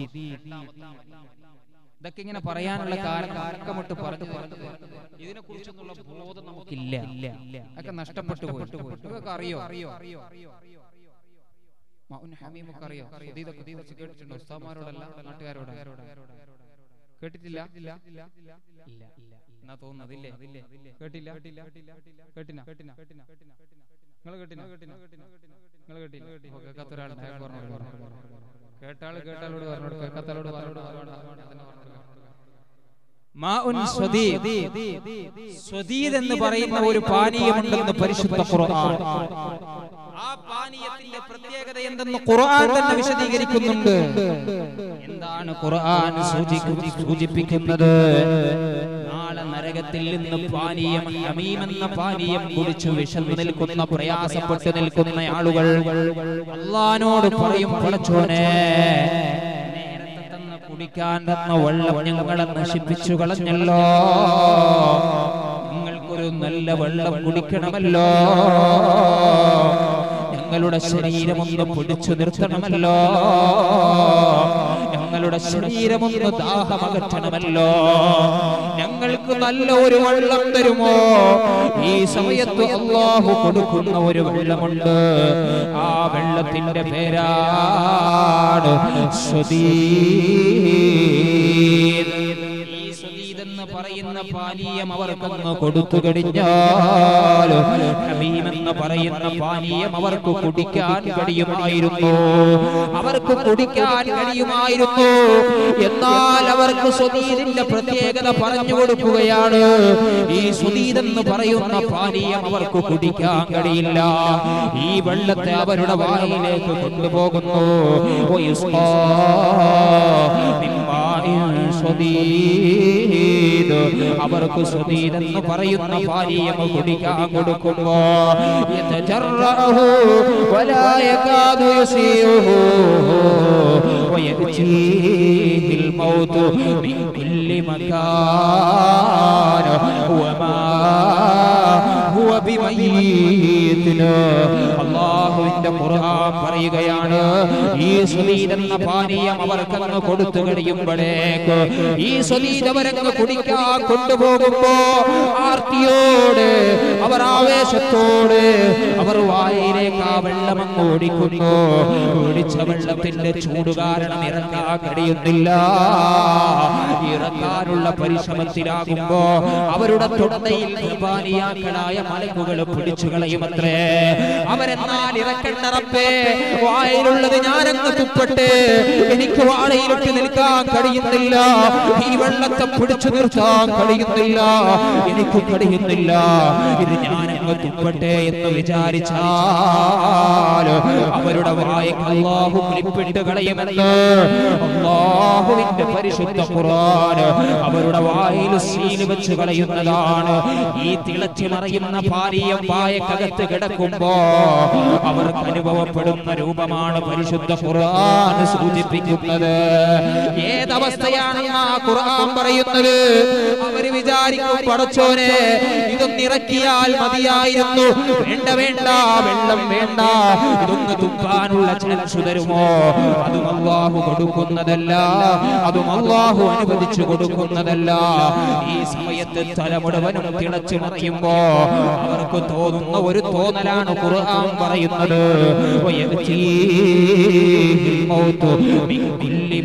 ഇതൊക്കെ ഇങ്ങനെ പറയാനുള്ള കാരണം അക്കമിട്ട് പറഞ്ഞു പറഞ്ഞു ഇതിനെ കുറിച്ചൊന്നുള്ള ബോധം നമുക്കില്ല ഒക്കെ നഷ്ടപ്പെട്ടു പോയി ഇതൊക്കെ അറിയോ അറിയോ മൗൻ ഹമീമൊക്കെ അറിയോ ഇതൊക്കെ കുറിച്ച് കേട്ടിട്ടുണ്ടോ ഉസ്താമാരോടല്ല നാട്ടുകാരോട് കേട്ടിട്ടില്ല ഇല്ല എന്നാ തോന്നുന്നതില്ലേ കേട്ടില്ല കേട്ടിന നിങ്ങൾ കേട്ടിന നിങ്ങൾ കേട്ടില്ല ഓ, കേൾക്കാത്ത ഒരാളുണ്ട് അയാൾ പറഞ്ഞോളൂ കേട്ടാള് കേട്ടാളോട് പറഞ്ഞോട് കേൾക്കാത്താളോട് പറഞ്ഞോട് മാഉൻ സ്വദീദ് സ്വദീദ് എന്ന് പറയുന്ന ഒരു പാനീയമുണ്ടെന്ന് പരിശുദ്ധ ഖുർആൻ ആ പാനീയത്തിന്റെ പ്രത്യേകത എന്തെന്ന് ഖുർആൻ തന്നെ വിശദീകരിക്കുന്നുണ്ട് എന്താണ് ഖുർആൻ സൂചിക്കു- സൂചിപ്പിക്കുന്നത് നാളെ നരകത്തിൽ നിന്ന് പാനീയം ഹമീം എന്ന പാനീയം കുടിച്ചു വിശന്നു നിൽക്കുന്ന പ്രയാസപ്പെട്ട് നിൽക്കുന്ന ആളുകൾ അള്ളഹാനോട് പറയും പടച്ചോനെ നേരത്തെ തന്ന കുടിക്കാൻ തന്ന വെള്ളം ഞങ്ങളെ നശിപ്പിച്ചു കളഞ്ഞല്ലോ ഞങ്ങൾക്കൊരു നല്ല വെള്ളം കുടിക്കണമല്ലോ ഞങ്ങളുടെ ശരീരമൊന്ന് പിടിച്ചു നിർത്തണമല്ലോ ഞങ്ങളുടെ ശരീരമൊന്ന് ദാഹമകറ്റണമല്ലോ ഞങ്ങൾക്ക് നല്ല ഒരു വെള്ളം തരുമോ ഈ സമയത്ത് അള്ളാഹു കൊടുക്കുന്ന ഒരു വെള്ളമുണ്ട് ആ വെള്ളത്തിന്റെ പേരാണ് സ്വദീദ്. ഈ സ്വദീദ് എന്ന് പറയുന്ന പാനീയം അവർക്കൊന്ന് കൊടുത്തു കഴിഞ്ഞാൽ ഹമീം എന്ന് പറയുന്ന പാനീയം അവർക്ക് കുടിക്കാൻ കഴിയുമായിരുന്നു അവർക്ക് കുടിക്കാൻ കഴിയുമായിരുന്നു എന്നാൽ അവർക്ക് സ്വദീദിന്റെ പ്രത്യേകത പറഞ്ഞു കൊടുക്കുകയാണ് ഈ സ്വദീദ് എന്ന് പറയുന്ന പാനീയം അവർക്ക് കുടിക്കാൻ കഴിയില്ല ഈ വെള്ളത്തെ അവരുടെ വായിലേക്ക് കൊണ്ടുപോകുന്നു വയുസ്കാ മിൻ മാഇൻ സ്വദീദ്. അവർക്ക് സ്വദീദ് എന്ന് പറയുന്ന പാനീയം കുടിക്കാൻ കൊടുക്കുമ്പോ യതജറഅഹു വലാ യകാദു യസീഉഹു വയഅതീഹിൽ മൗതു മിൻ കുല്ലി മകാൻ വമാ ഹുവ ബിമയ്യിത്തിൻ അല്ലാഹുവിന്റെ ഖുർആൻ പറയുകയാണ് ഈ സ്വദീദ് എന്ന പാനീയം അവർക്കങ്ങ് കൊടുത്തു കഴിയുമ്പോഴേക്ക് ഈ സ്വദീദ് അവരങ്ങ് കുടിക്കാൻ കൊണ്ടുപോകുമ്പോ ആർത്തിയോട് അവർ ആവേശത്തോട് അവർ വായിലേക്ക് ആ വെള്ളം അങ്ങ് ഓടിക്കുന്നു ഓടിച്ച വെള്ളത്തിന്റെ ചൂട് കാരണം ഇറക്കാൻ കഴിയുന്നില്ല ഇറക്കാനുള്ള പരിശ്രമത്തിലാകുമ്പോ അവരുടെ തൊണ്ടയിൽ നിർബാനിയാക്കളായ മലക്കുകൾ പിടിച്ചു കളയുമത്രേ അവരെന്നാൽ ഇറക്കണ്ട റബ്ബേ വായിലുള്ളത് ഞാനങ്ങ് തുപ്പട്ടെ എനിക്ക് വാഴയിലിട്ട് നിൽക്കാൻ കഴിയുന്നില്ല ഈ വെള്ളത്തെ പിടിച്ചു നിർത്താൻ കഴിയുന്നില്ല എനിക്ക് കഴിയുന്നില്ല ഇത് ഞാനങ്ങ് തുപ്പട്ടെ എന്ന് വിചാരിച്ചാൽ അവരുടെ വായക്ക് അള്ളാഹു ക്ലിപ്പിട്ട് കളയുമെന്ന് അള്ളാഹുവിന്റെ പരിശുദ്ധ ഖുർആൻ അവരുടെ വായിൽ സീല് വെച്ച് കളയുന്നതാണ് ഈ തിളച്ചു മറിയുന്ന പാനീയം വായക്കകത്ത് കിടക്കുമ്പോ അവർ അവർക്ക് അനുഭവപ്പെടുന്ന രൂപമാണ് പരിശുദ്ധ ഖുർആൻ സൂചിപ്പിക്കുന്നത് ഏതവസ്ഥയാണ് ആ ഖുർആൻ പറയുന്നത് അവര് വിചാരിക്കും പടച്ചോനെ ഇതൊന്ന് ഇറക്കിയാൽ മതിയായിരുന്നു വേണ്ട വേണ്ട വെള്ളം വേണ്ട ഇതൊന്ന് തുപ്പാനുള്ള ചാൻസ് തരുമോ അതും അള്ളാഹു കൊടുക്കുന്നതല്ല അതും അള്ളാഹു അനുവദിച്ചു കൊടുക്കുന്നതല്ല ഈ സമയത്ത് തല മുഴുവനും തിളച്ചു മറിയുമ്പോ അവർക്ക് തോന്നുന്ന ഒരു തോന്നലാണ് ഖുർആൻ പറയുന്നത് വയഅ്തീഹിൽ മൗതു മിൻ കുല്ലി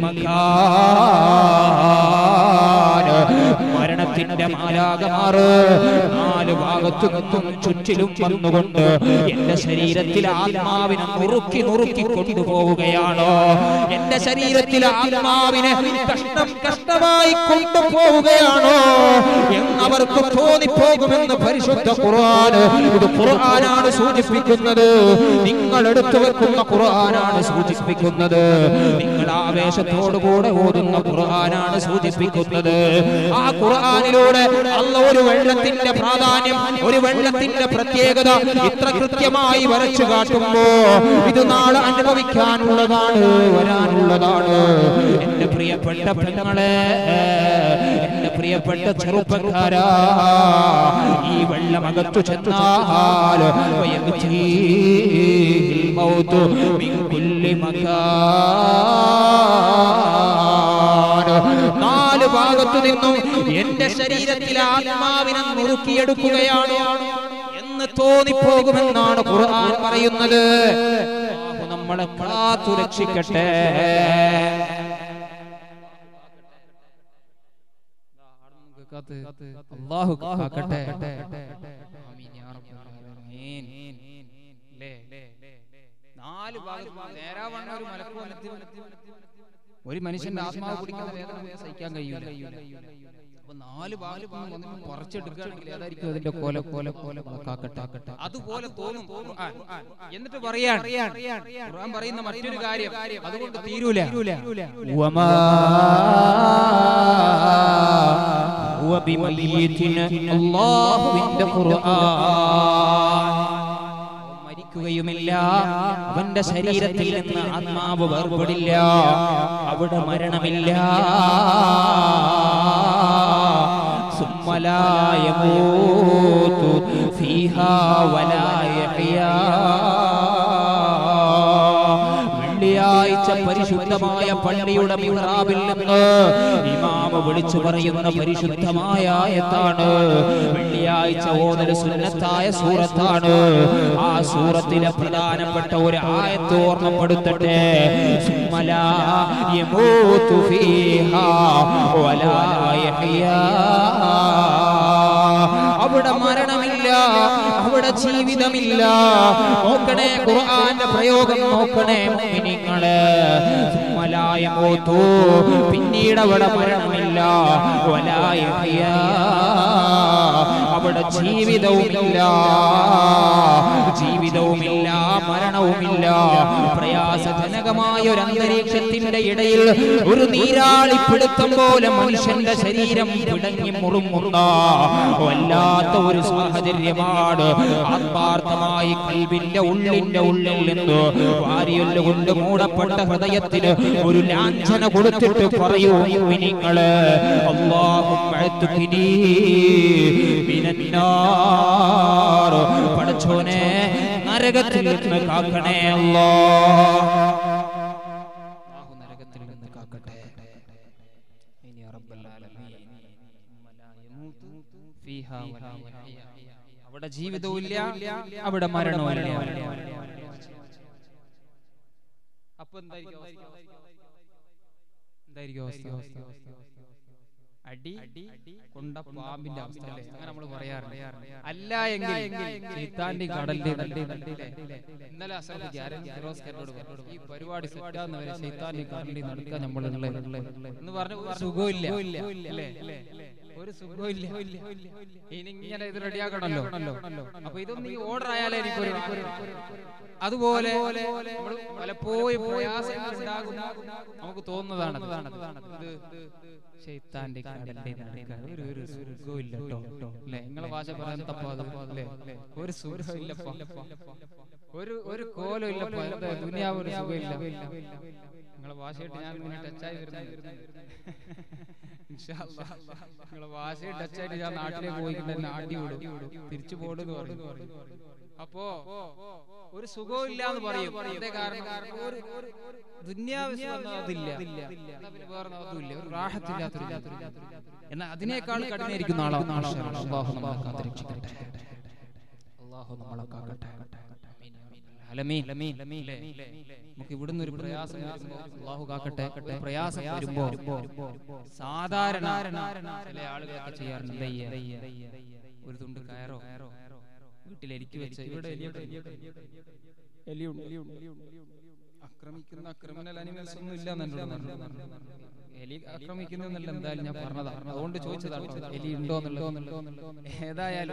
മകാൻ മരണത്തിന്റെ മാലാകമാറ് നാല് ഭാഗത്തു നിന്നും ചുറ്റിലും വന്നുകൊണ്ട് എന്റെ ശരീരത്തിൽ ആത്മാവിനെ നുറുക്കി നുറുക്കി കൊണ്ടുപോവുകയാണോ എന്റെ ശരീരത്തിൽ ആത്മാവിനെ കഷ്ടം കഷ്ടമായി കൊണ്ടുപോവുകയാണോ എന്നവർക്ക് തോന്നിപ്പോകുമെന്ന് പരിശുദ്ധ ഖുർആൻ ഇത് ഖുർആനാണ് സൂചിപ്പിക്കുന്നത് നിങ്ങൾ എടുത്തു വെക്കുന്ന ഖുർആനാണ് സൂചിപ്പിക്കുന്നത് നിങ്ങൾ ആവേശത്തോടുകൂടെ ഓതുന്ന ഖുർആനാണ് സൂചിപ്പിക്കുന്നത് ആ ഖുർആനിലൂടെ അല്ല ഒരു വെള്ളത്തിന്റെ പ്രാധാന്യം ഒരു വെള്ളത്തിന്റെ പ്രത്യേകത ഇത്ര കൃത്യമായി വരച്ചു കാട്ടുമ്പോ ഇത് നാളെ അനുഭവിക്കാനുള്ളതാണ് വരാനുള്ളതാണ് എന്റെ പ്രിയപ്പെട്ട പെണ്ണുങ്ങളെ എന്റെ പ്രിയപ്പെട്ട ചെറുപ്പക്കാരാ ഈ വെള്ളമകത്തു ചെന്നാൽ വയഗ്തീഹിൽ മൗതു മിൻ കുല്ലി മകാൻ നാല് ഭാഗത്തു നിന്നും എന്റെ ശരീരത്തിലെ ആത്മാവിനെ നുറുക്കിയെടുക്കുകയാണ് എന്ന് തോന്നിപ്പോകുമെന്നാണ് ഖുർആൻ പറയുന്നത് അല്ലാഹു നമ്മളെ കാത്തു രക്ഷിക്കട്ടെ അള്ളാഹു കാക്കട്ടെ ആമീൻ യാ റബ്ബൽ ആലമീൻ. ല്ലേ? നാല് ഭാഗത്ത് നേരാവണ്ണം ഒരു മലക്ക് വന്നിട്ട് ഒരു മനുഷ്യന്റെ ആത്മാവ് കുടിക്കുന്ന വേദന സഹിക്കാൻ കഴിയൂല അപ്പൊ നാല് ഭാഗത്ത് വന്നിട്ട് പറിച്ചെടുക്കുകയാണെങ്കിൽ ഏതായിരിക്കും അതിന്റെ കോല കോല കോല കാക്കട്ടെ അതുപോലെ തോന്നും ഖുർആൻ. എന്നിട്ട് പറയാൻ ഖുർആൻ പറയുന്ന മറ്റൊരു കാര്യം അതുകൊണ്ട് തീരൂല وما هو بميت അല്ലാഹുവിന്റെ ഖുർആൻ മരിക്കുകയുമില്ല അവന്റെ ശരീരത്തിൽ നിന്ന് ആത്മാവ് വേർപെടില്ല അവിടെ മരണമില്ല ثم لا يموت فيها ولا يحيا വെള്ളിയാഴ്ച പരിശുദ്ധമായ പള്ളിയുടെ മിഹ്റാബിൽ നിന്ന് ഇമാമ വിളിച്ചു പറയുന്ന പരിശുദ്ധമായ ആയത്താണ് വെള്ളിയാഴ്ച ഓതൽ സുന്നത്തായ സൂറത്താണ് ആ സൂറത്തിലെ പ്രധാനപ്പെട്ട ഒരു ആയത്ത് ഓർമ്മപ്പെടുത്തട്ടെ സുമ്മലാ യമൂതു ഫീഹാ വലാ യഹ്യാ അവിടെ മരണമില്ല അവിടെ ജീവിതമില്ല നോക്കണേ ഖുർആന്റെ പ്രയോഗം നോക്കണേ മുഅ്മിനീങ്ങളെ സുമ്മലായ മോത്തു പിന്നീട് അവിടെ മരണമില്ല വലായ അവിടെ ജീവിതവുമില്ല ജീവിതവുമില്ല മരണവുമില്ല പ്രയാസജനകമായ ഒരു അന്തരീക്ഷത്തിന്റെ ഇടയിൽ ഒരു നീരാളിപ്പിടുത്തം പോലെ മനുഷ്യന്റെ ശരീരം പിടങ്ങി മുറുമുണ്ട വല്ലാത്ത ഒരു സാഹചര്യമാണ് ആത്മാർത്ഥമായി കൽവിന്റെ ഉള്ളിന്റെ ഉള്ളിൽ നിന്ന് വാരിയൊല്ല് കൊണ്ട് മൂടപ്പെട്ട ഹൃദയത്തിന് ഒരു ലാഞ്ചന കൊടുത്തിട്ട് പറയൂ നിങ്ങള് അള്ളാഹും പടച്ചോനെ നരകത്തിൽ നിന്ന് കാക്കണേ അല്ലാ അല്ലാഹു നരകത്തിൽ നിന്ന് കാക്കട്ടെ ആമീൻ യാ റബ്ബൽ ആലമീൻ. വലാ യമൂതു ഫീഹാ വലാ യഹ്യാ. അവിടെ ജീവിതവുമില്ല അവിടെ മരണവുമില്ല അപ്പൊ എന്തായിരിക്കും അവസ്ഥ? എന്തായിരിക്കും അവസ്ഥ അടി കൊണ്ട പാമ്പിന്റെ അവസ്ഥ അല്ലേ അങ്ങനെ നമ്മൾ പറയാറുണ്ട് അല്ല എങ്കിൽ ചൈത്താന്റെ കടലിന്റെ ഇന്നലെ അസറഫ് ജാരൻ ഫിറോസ് ഖാനോട് പറഞ്ഞു, ഈ പരിപാടി സെറ്റാന്നവരെ ചൈത്താന്റെ കടലിൽ നടക്കാൻ നമ്മൾ എന്ന് പറഞ്ഞ ഒരു സുഖമില്ല അല്ലേ ഒരു സുഖമില്ല ഇനി ഇങ്ങനെ ഇത് റെഡിയാക്കണല്ലോ അപ്പൊ ഇതൊന്നും ഈ ഓർഡർ ആയാലേ എനിക്കൊരു അതുപോലെ നമ്മൾ പലപ്പോഴും പ്രയാസങ്ങൾ ഉണ്ടാകും നമുക്ക് തോന്നുന്നതാണ് ഇത് ശൈത്താന്റെ കടലിന്റെ നടുക്കാണ്. ഒരു ഒരു സുഖവും ഇല്ല ട്ടോ അല്ലേ നിങ്ങളെ ഭാഷ പറയാൻ തപ്പാ അല്ലേ ഒരു സുഖവും ഇല്ലപ്പാ ഒരു ഒരു കോലം ഇല്ലപ്പാ എന്താ ദുനിയാവ് ഒരു സുഖമില്ല നിങ്ങളെ ഭാഷയായിട്ട് ഞാൻ ഇങ്ങനെ ടച്ചായി വരുന്നത് ഇൻഷാ അല്ലാ. നിങ്ങളെ ഭാഷയിൽ ടച്ചായിട്ട് ഞാൻ നാട്ടിലേക്ക് പോയിക്കൊണ്ട് എന്നെ ആട്ടി വിടും തിരിച്ചു പോടുന്ന് പറയും അപ്പോ ഒരു സുഖവും ഇല്ല എന്ന് പറയും എന്തേ കാരണം ഒരു ദുന്യാവ് അതില്ല എന്നാ പിന്നെ വേറെ അതുമില്ല ഒരു റാഹത്തില്ലാത്തൊരു എന്നാൽ അതിനേക്കാൾ കഠിനായിരിക്കുന്ന ആളാണ് അള്ളാഹു നമ്മളെ കാത്തിരക്ഷിക്കട്ടെ അള്ളാഹു നമ്മളെ കാക്കട്ടെ അലമീൻ അല്ലേ? നമുക്ക് ഇവിടുന്ന് ഒരു പ്രയാസം വരുമ്പോ അള്ളാഹു കാക്കട്ടെ ഒരു പ്രയാസം വരുമ്പോ സാധാരണ ചില ആളുകളൊക്കെ ചെയ്യാറുണ്ട് എന്താ ചെയ്യാ? ഒരു തുണ്ട് കയറോ വീട്ടിൽ എലിക്ക് വെച്ച് ഇവിടെ എലിയുണ്ട് എലിയുണ്ട് ആക്രമിക്കുന്ന ക്രിമിനൽ അനിമൽസ് ഒന്നും ഇല്ല എലി ആക്രമിക്കുന്നല്ല എന്തായാലും ഞാൻ പറഞ്ഞതാണ് അതുകൊണ്ട് ചോദിച്ചതാണ് എലി ഉണ്ടോ എന്നുള്ളത് ഏതായാലും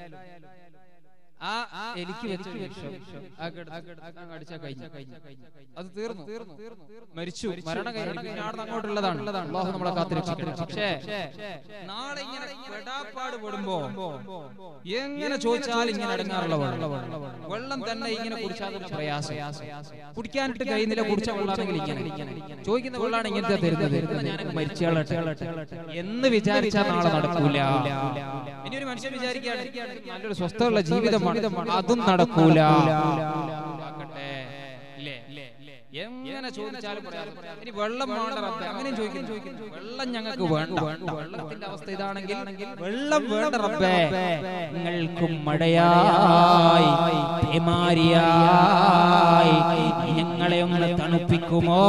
ആ ആ എലിക്ക് വെച്ച വിഷം ആ കിട- അങ്ങ് അടിച്ചാ കഴിഞ്ഞു അത് തീർന്നു മരിച്ചു മരണം കഴിഞ്ഞു പിന്നെ അവിടെ അങ്ങോട്ടുള്ളതാണ് അള്ളാഹു നമ്മളെ കാത്തിരക്ഷിക്കട്ടെ പക്ഷേ നാളെ ഇങ്ങനെ പെടാപ്പാട് പെടുമ്പോ എങ്ങനെ ചോദിച്ചാലും ഇങ്ങനെ അടങ്ങാറുള്ള വെള്ളം വെള്ളം തന്നെ ഇങ്ങനെ കുടിച്ചാൽ ഒരു പ്രയാസം കുടിക്കാനിട്ട് കഴിയുന്നില്ല കുടിച്ച വെള്ളമാണെങ്കിൽ ഇങ്ങനെ ചോദിക്കുന്ന വെള്ളമാണ് ഇങ്ങനത്തെ തരുന്നത് എന്നാ ഞാനങ്ങ് മരിച്ചാളട്ടെ എന്ന് വിചാരിച്ചാൽ നാളെ നടക്കൂല ഇനി ഒരു മനുഷ്യൻ വിചാരിക്കുകയാണ് നല്ലൊരു സ്വസ്ഥമുള്ള ജീവിതമാണ് അതും നടക്കൂല ആക്കട്ടെ. ഇല്ലേ? എങ്ങനെ ചോദിച്ചാലും പ്രയാസം. ഇനി വെള്ളം വേണ്ട റബ്ബേ അങ്ങനെയും ചോദിക്കുന്നു വെള്ളം ഞങ്ങൾക്ക് വേണ്ട വെള്ളത്തിന്റെ അവസ്ഥ ഇതാണെങ്കിൽ വെള്ളം വേണ്ട റബ്ബേ നിങ്ങൾക്കും മഴയായി പേമാരിയായി ഞങ്ങളെ ഒന്ന് തണുപ്പിക്കുമോ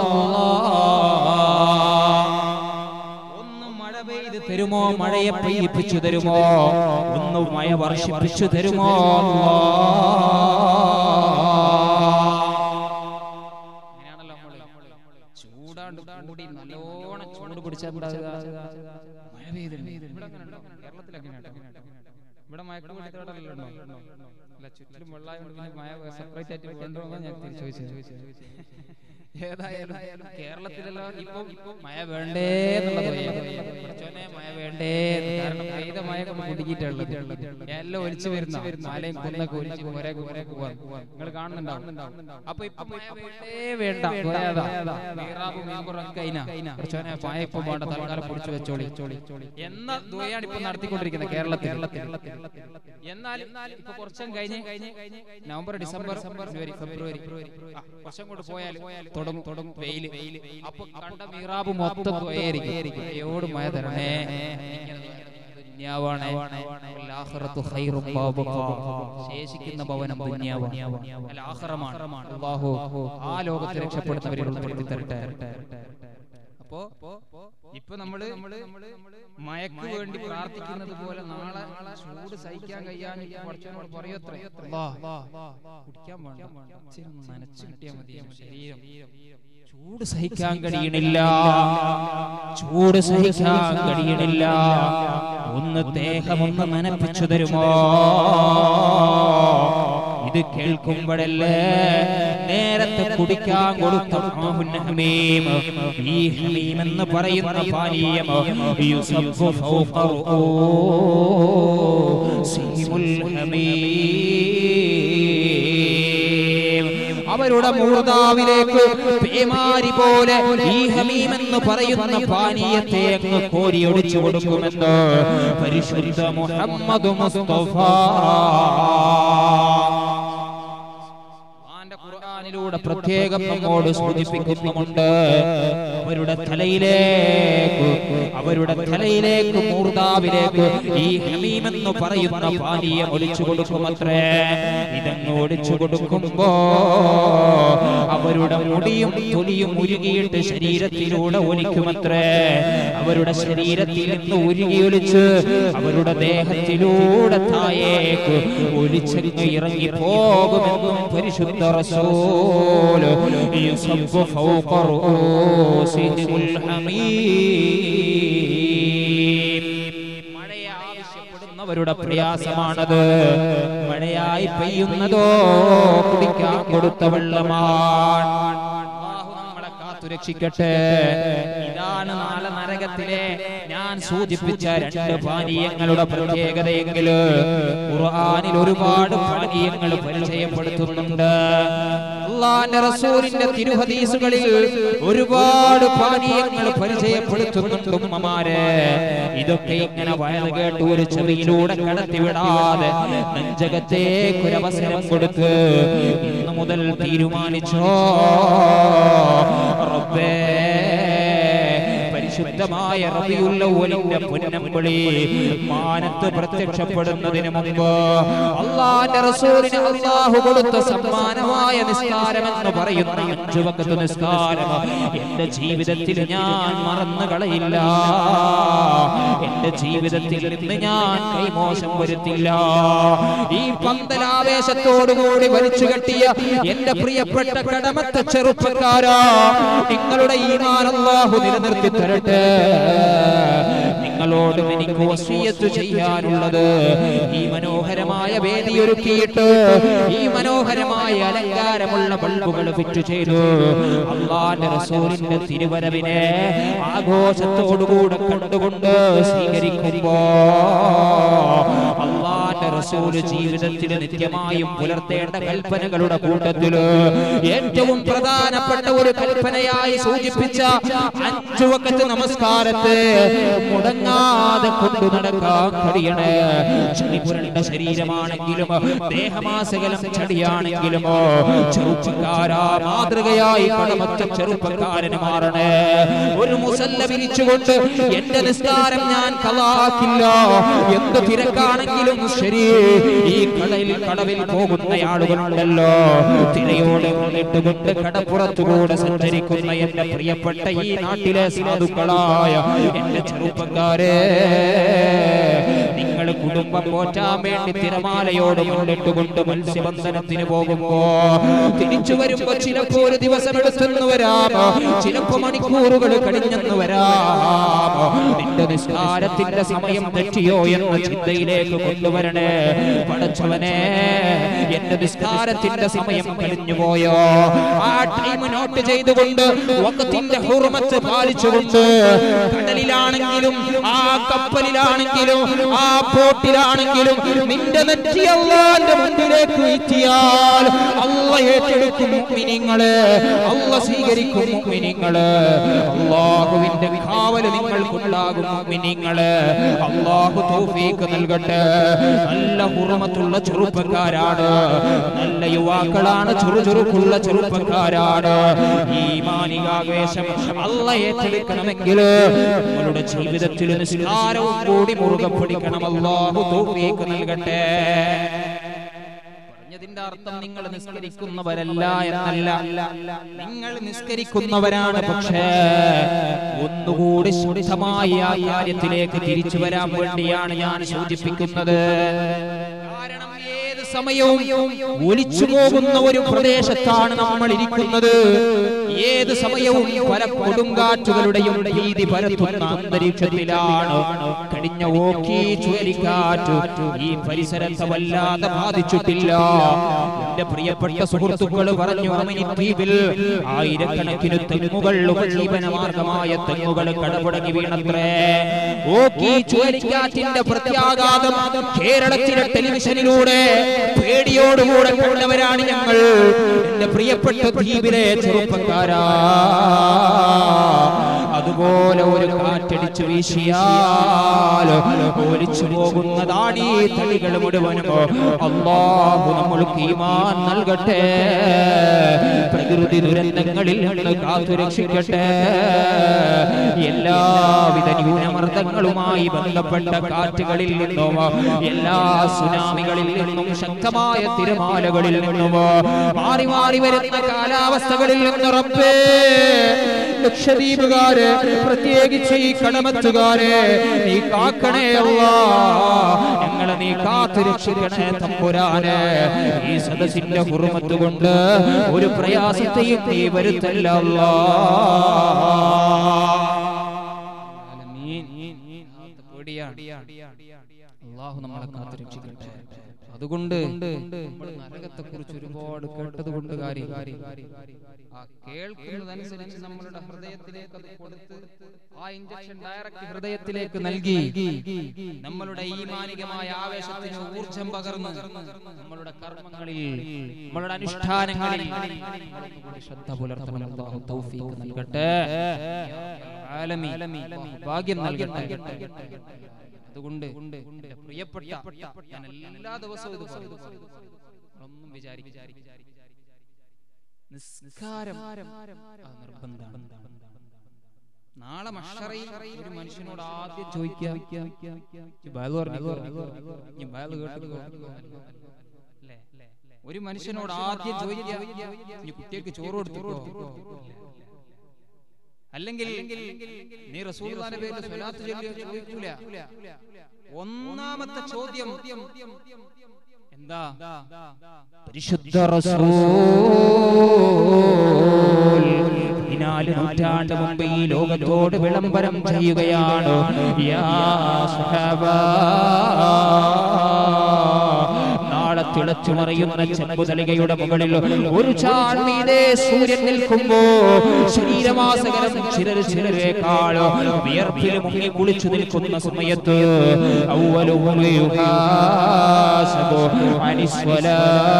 ഒന്ന് മഴ പെയ്ത് തരുമോ മഴയെ പെയ്യിപ്പിച്ചു തരുമോ ഒന്ന് മഴ വർഷിപ്പിച്ചു തരുമോ അങ്ങനെയാണല്ലോ നമ്മള് ചൂടാണ്ട് കൂടി നല്ലോണം ചൂട് പിടിച്ചാൽ മഴ പെയ്തിട്ടുണ്ട് ഇവിടെ അങ്ങനെ ഉണ്ടോ? കേരളത്തിൽ അങ്ങനെയാട്ടോ. ഇവിടെ മയക്ക് പിടിക്കാടല്ലോ അല്ല ചുറ്റിലും വെള്ളമായോണ്ട് പിന്നെ മഴ സെപ്പറേറ്റ് ആയിട്ട് വേണ്ടോ എന്നാ ഞാൻ തിരിച്ച് ചോദിച്ചത് ഏതായാലും കേരളത്തിലല്ലോ ഇപ്പം മഴ വേണ്ടേ എന്നുള്ളത് കുറച്ചോനെ മഴ വേണ്ടേ എന്ന്. കാരണം പെയ്ത മഴ കുടുക്കിയിട്ടുള്ളത് എല്ലാം ഒലിച്ചു വരുന്ന മലയും കുന്നൊക്കെ ഒലിച്ച് കുറെ കുറെ പോവാൻ നിങ്ങൾ കാണുന്നുണ്ടാവും അപ്പൊ ഇപ്പൊ മഴ വേണ്ടേ വേണ്ട പോയാതാ. മീറാബും മീൻപുറം കഴിഞ്ഞ കുറച്ചോനെ മഴ ഇപ്പം വേണ്ട തൽക്കാലം പിടിച്ചു വെച്ചോളി എന്ന ദുയാണ് ഇപ്പൊ നടത്തിക്കൊണ്ടിരിക്കുന്നത് കേരളത്തിൽ എന്നാൽ ഇപ്പൊ കുറച്ചും കഴിഞ്ഞ് നവംബർ ഡിസംബർ ജനുവരി ഫെബ്രുവരി ആ, കുറച്ചും കൂടെ പോയാൽ തുടങ്ങും തുടങ്ങും വെയില് അപ്പൊ കണ്ട മീറാബ് മൊത്തം ദ്വയായിരിക്കും എയോട് മഴ തരണേ ദുന്യാവാണ്. വൽ-ആഖിറത്തു ഖൈറും വഅബ്ഖാ. ശേഷിക്കുന്ന ഭവനം ദുന്യാവാണ്. അൽ-ആഖിറമാണ്. അല്ലാഹു ആ ലോകത്തെ രക്ഷപ്പെടുന്നവരിൽ ഉൾപ്പെടുത്തി തരട്ടെ അപ്പോ ഇപ്പൊ നമ്മള് മയക്ക് വേണ്ടി പ്രാർത്ഥിക്കുന്നത് പോലെ നാളെ ചൂട് സഹിക്കാൻ കഴിയാൻ കുറച്ചോട് പറയത്രേ കുടിക്കാൻ വേണ്ട ഇച്ചിരി ഒന്ന് നനച്ചു കിട്ടിയാൽ മതി ശരീരം ചൂട് സഹിക്കാൻ കഴിയണില്ല ചൂട് സഹിക്കാൻ കഴിയണില്ല ഒന്ന് ദേഹം ഒന്ന് നനപ്പിച്ചു തരുമോ ഇത് കേൾക്കുമ്പോഴല്ലേ നേരത്തെ കുടിക്കാൻ കൊടുത്ത ആഹുൻ ഹമീം ഈ ഹമീം എന്ന് പറയുന്ന പാനീയം യുസബ്ബു ഫൗഖ റൂസിഹിമുൽ ഹമീം അവരുടെ മൂർദാവിലേക്ക് പേമാരി പോലെ ഈ ഹമീം എന്ന് പറയുന്ന പാനീയത്തെ അങ്ങ് കോരിയൊടിച്ചു കൊടുക്കുമെന്ന് പരിശുദ്ധ മുഹമ്മദ് മുസ്തഫ ഖുർആന്റെ ഖുർആനിലൂടെ പ്രത്യേകം നമ്മോട് സൂചിപ്പിക്കുന്നുമുണ്ട് അവരുടെ തലയിലേക്ക് അവരുടെ തലയിലേക്ക് മൂർദാവിലേക്ക് ഈ ഹമീം എന്ന് പറയുന്ന പാനീയം ഒലിച്ചു കൊടുക്കുമത്രേ ഇതങ്ങ് ഒളിച്ചു കൊടുക്കുമ്പോ അവരുടെ മുടിയും തൊലിയും ഉരുകിയിട്ട് ശരീരത്തിലൂടെ ഒലിക്കുമത്രേ അവരുടെ ശരീരത്തിൽ നിന്ന് ഉരുകി ഒലിച്ച് അവരുടെ ദേഹത്തിലൂടെ തായേക്ക് ഒലിച്ചങ്ങ് ഇറങ്ങി പോകുമെന്നും പരിശുദ്ധ റസൂൽ യുസബ്ബു ഫൗഖ റൂസിഹിമുൽ ഹമീം അവരുടെ പ്രയാസമാണത് മഴയായി പെയ്യുന്നതോ കുടിക്കാൻ കൊടുത്ത വെള്ളമാണ് അല്ലാഹു നമ്മളെ കാത്തുരക്ഷിക്കട്ടെ ഇതാണ് നാളെ നരകത്തിലെ ഞാൻ സൂചിപ്പിച്ച രണ്ട് പാനീയങ്ങളുടെ പ്രത്യേകതയെങ്കില് ഖുർആനിൽ ഒരുപാട് പാനീയങ്ങൾ പരിചയപ്പെടുത്തുന്നുണ്ട് അള്ളാന്റെ റസൂലിന്റെ തിരുഹദീസുകളിൽ ഒരുപാട് പാനീയങ്ങൾ പരിചയപ്പെടുത്തുന്നുണ്ട് ഉമ്മമാരെ ഇതൊക്കെ ഇങ്ങനെ വയത് കേട്ട് ഒരു ചെവിയിലൂടെ കടത്തിവിടാതെ നെഞ്ചകത്തേക്ക് ഒരു അവസരം കൊടുത്ത് ഇന്ന് മുതൽ തീരുമാനിച്ചോ റബ്ബേ പരിശുദ്ധമായ റബിയുല്ലവലിന്റെ പൊന്നമ്പളി മാനത്ത് പ്രത്യക്ഷപ്പെടുന്നതിന് മുമ്പ് അള്ളാന്റെ റസൂലിന് അള്ളാഹു കൊടുത്ത സമ്മാനമായ നിസ്കാരം എന്ന് പറയുന്ന അഞ്ചു വക്കത്ത് നിസ്കാരം എന്റെ ജീവിതത്തിൽ ഞാൻ മറന്നു കളയില്ല എന്റെ ജീവിതത്തിൽ നിന്ന് ഞാൻ കൈമോശം വരുത്തില്ല ഈ പന്തലാവേശത്തോടുകൂടി വലിച്ചു കെട്ടിയ എന്റെ പ്രിയപ്പെട്ട കടമത്തെ ചെറുപ്പക്കാരാ നിങ്ങളുടെ ഈമാൻ അല്ലാഹു നിലനിർത്തി തരട്ടെ നിങ്ങളോടും എനിക്ക് വസീയത്ത് ചെയ്യാനുള്ളത് ഈ മനോഹരമായ വേദി ഒരുക്കിയിട്ട് ഈ മനോഹരമായ അലങ്കാരമുള്ള ബൾബുകൾ ഫിറ്റ് ചെയ്തു അള്ളാന്റെ റസൂലിന്റെ തിരുവരവിനെ ആഘോഷത്തോടുകൂടെ കണ്ടുകൊണ്ട് സ്വീകരിക്കുമ്പോ അള്ളാന്റെ റസൂല് ജീവിതത്തിൽ നിത്യമായും പുലർത്തേണ്ട കൽപ്പനകളുടെ കൂട്ടത്തില് ഏറ്റവും പ്രധാനപ്പെട്ട ഒരു കൽപ്പനയായി സൂചിപ്പിച്ച അഞ്ചു വക്കത്ത് നമസ്കാരത്തെ മുടങ്ങാതെ കൊണ്ടു നടക്കാൻ കഴിയണേ ചളിപുരണ്ട ശരീരമാണെങ്കിലും ദേഹമാസകലം ചടിയാണെങ്കിലും ചെറുപ്പക്കാരാ മാതൃകയായി കടമറ്റ ചെറുപ്പക്കാരന് മാറണേ ഒരു മുസല്ല വിരിച്ചുകൊണ്ട് എന്റെ നിസ്കാരം ഞാൻ കലാക്കില്ല എന്ത് തിരക്കാണെങ്കിലും ശരി ഈ കടയിൽ കടവിൽ പോകുന്ന ആളുകളുണ്ടല്ലോ തിരയോടെ മുന്നിട്ടുകൊണ്ട് കടപ്പുറത്തുകൂടെ സഞ്ചരിക്കുന്ന എന്റെ പ്രിയപ്പെട്ട ഈ നാട്ടിലെ സാധുക്കളായ എന്റെ ചെറുപ്പക്കാരെ നിങ്ങൾ കുടുംബം പോറ്റാൻ വേണ്ടി തിരമാലയോട് മുന്നിട്ടുകൊണ്ട് മത്സ്യബന്ധനത്തിന് പോകുമ്പോ തിരിച്ചു വരുമ്പോ ചിലപ്പോ ഒരു ദിവസം എടുത്തെന്ന് വരാം ചിലപ്പോ മണിക്കൂറുകൾ കഴിഞ്ഞെന്ന് വരാം നിന്റെ നിസ്കാരത്തിന്റെ സമയം തെറ്റിയോ എന്ന ചിന്തയിലേക്ക് കൊണ്ടുവരണേ പടച്ചവനെ എന്റെ നിസ്കാരത്തിന്റെ സമയം കഴിഞ്ഞു പോയോ ആ ടൈം നോട്ട് ചെയ്തുകൊണ്ട് വക്കത്തിന്റെ ഹുർമത്ത് പാലിച്ചുകൊണ്ട് കടലിലാണെങ്കിലും ആ കപ്പലിലാണെങ്കിലും ആ ബോട്ടിലാണെങ്കിലും നിന്റെ നെറ്റി അള്ളാന്റെ മുമ്പിലേക്ക് എത്തിയാൽ അള്ള ഏറ്റെടുക്കും മുഅ്മിനീങ്ങളെ അള്ള സ്വീകരിക്കും മുഅ്മിനീങ്ങളെ അള്ളാഹുവിന്റെ കാവല് നിങ്ങൾക്കുണ്ടാകും മുഅ്മിനീങ്ങളെ അള്ളാഹു തൗഫീഖ് നൽകട്ടെ നല്ല ഹുർമത്തുള്ള ചെറുപ്പക്കാരാണ് നല്ല യുവാക്കളാണ് ചുറുചുറുക്കുള്ള ചെറുപ്പക്കാരാണ് ഈ മാനികാവേശം അള്ള ഏറ്റെടുക്കണമെങ്കിൽ നിങ്ങളുടെ ജീവിതത്തിൽ നിസ്കാരവും കൂടി മുറുകെ പിടിക്കണം അള്ളാഹു തൗഫീഖ് നൽകട്ടെ പറഞ്ഞതിന്റെ അർത്ഥം നിങ്ങൾ നിസ്കരിക്കുന്നവരല്ല എന്നല്ല നിങ്ങൾ നിസ്കരിക്കുന്നവരാണ് പക്ഷേ ഒന്നുകൂടി ശുദ്ധമായ ആ കാര്യത്തിലേക്ക് തിരിച്ചു വരാൻ വേണ്ടിയാണ് ഞാൻ സൂചിപ്പിക്കുന്നത് കാരണം ഏത് സമയവും ഒലിച്ചു പോകുന്ന ഒരു പ്രദേശത്താണ് നമ്മൾ ഇരിക്കുന്നത് ഏത് സമയവും പല കൊടുങ്കാറ്റുകളുടെയും ഭീതി പരത്തുന്ന അന്തരീക്ഷത്തിലാണ് കഴിഞ്ഞ ഓക്കി ചുഴലിക്കാറ്റ് ഈ പരിസരത്തെ വല്ലാതെ ബാധിച്ചിട്ടില്ല എന്റെ പ്രിയപ്പെട്ട സുഹൃത്തുക്കൾ പറഞ്ഞു അമിനി ദ്വീപിൽ ആയിരക്കണക്കിന് തെങ്ങുകൾ ഉപജീവനമാർഗമായ തെങ്ങുകൾ കടപുടങ്ങി വീണത്രേ ഓക്കി ചുഴലിക്കാറ്റിന്റെ പ്രത്യാഘാതം കേരളത്തിലെ ടെലിവിഷനിലൂടെ പേടിയോടുകൂടെ കണ്ടവരാണ് ഞങ്ങൾ എന്റെ പ്രിയപ്പെട്ട ദ്വീപിലെ ചെറുപ്പക്കാരാ അതുപോലെ ഒരു കാറ്റടിച്ചു വീശിയാൽ ഒലിച്ചു പോകുന്നതാണ് ഈ തടികൾ മുഴുവനും അള്ളാഹു നമ്മൾക്ക് ഈമാൻ നൽകട്ടെ പ്രകൃതി ദുരന്തങ്ങളിൽ നിന്ന് കാത്തുരക്ഷിക്കട്ടെ എല്ലാവിധ ന്യൂനമർദ്ദങ്ങളുമായി ബന്ധപ്പെട്ട കാറ്റുകളിൽ നിന്നും എല്ലാ സുനാമികളിൽ നിന്നും ശക്തമായ തിരമാലകളിൽ നിന്നും മാറി മാറി വരുന്ന കാലാവസ്ഥകളിൽ നിന്ന് റബ്ബേ ലക്ഷദ്വീപുകാര് പ്രത്യേകിച്ച് ഈ കടമത്തുകാരെ നീ കാക്കണേ അല്ലാ ഞങ്ങളെ നീ കാത്തു രക്ഷിക്കണേ തമ്പുരാനെ ഈ സദസ്സിന്റെ ഹുറുമത്ത് കൊണ്ട് ഒരു പ്രയാസത്തെയും നീ വരുത്തല്ല അല്ലാ ആലമീൻ. പേടിയാണ്. അല്ലാഹു അള്ളാഹു നമ്മളെ കാത്തു രക്ഷിക്കട്ടെ അതുകൊണ്ട് നമ്മൾ നരകത്തെ കുറിച്ച് ഒരുപാട് കേട്ടത് കൊണ്ട് കാര്യം ആ കേൾക്കുന്നതനുസരിച്ച് നമ്മളുടെ ഹൃദയത്തിലേക്ക് അത് കൊടുത്ത് ആ ഇഞ്ചക്ഷൻ ഡയറക്റ്റ് ഹൃദയത്തിലേക്ക് നൽകി നമ്മളുടെ ഈമാനികമായ ആവേശത്തിന് ഊർജം പകർന്ന് നമ്മളുടെ കർമ്മങ്ങളിൽ നമ്മളുടെ അനുഷ്ഠാനങ്ങളിൽ നമ്മളൊന്നുകൂടി ശ്രദ്ധ പുലർത്തണം അല്ലാഹു തൗഫീഖ് നൽകട്ടെ ആലമീൻ അല്ലാഹു ഭാഗ്യം നൽകട്ടെ അതുകൊണ്ട് എന്റെ പ്രിയപ്പെട്ട ഞാൻ എല്ലാ ദിവസവും ഇത് പറയും ഒന്നും വിചാരിക്കും നിസ്കാരം അത് നിർബന്ധമാണ് നാളെ മഷറയിൽ ഒരു മനുഷ്യനോട് ആദ്യം ചോദിക്കാം ഒരു മനുഷ്യനോട് ആദ്യം ചോദിക്കാം ഈ കുട്ടികൾക്ക് ചോറ് കൊടുത്തിട്ടോ അല്ലെങ്കിൽ നീ റസൂലുള്ളാഹിന്റെ പേരിൽ സ്വലാത്ത് ചൊല്ലിയോ ചോദിക്കൂല ഒന്നാമത്തെ ചോദ്യം എന്താ പരിശുദ്ധ റസൂൽ പതിനാല് നൂറ്റാണ്ട് മുമ്പ് ഈ ലോകത്തോട് വിളംബരം ചെയ്യുകയാണ് യാ സഹബാ നാളെ തിളച്ചു മറിയുന്ന ചെമ്പുതലികയുടെ മുകളിൽ ഒരു ചാൺമീതെ സൂര്യൻ നിൽക്കുമ്പോ ശരീരമാസകരം ചിലർ ചിലരേക്കാൾ വിയർപ്പിൽ മുങ്ങി കുളിച്ചു നിൽക്കുന്ന സമയത്ത് അവ്വലുഹും യുഹാസബു അനിസ്വലാ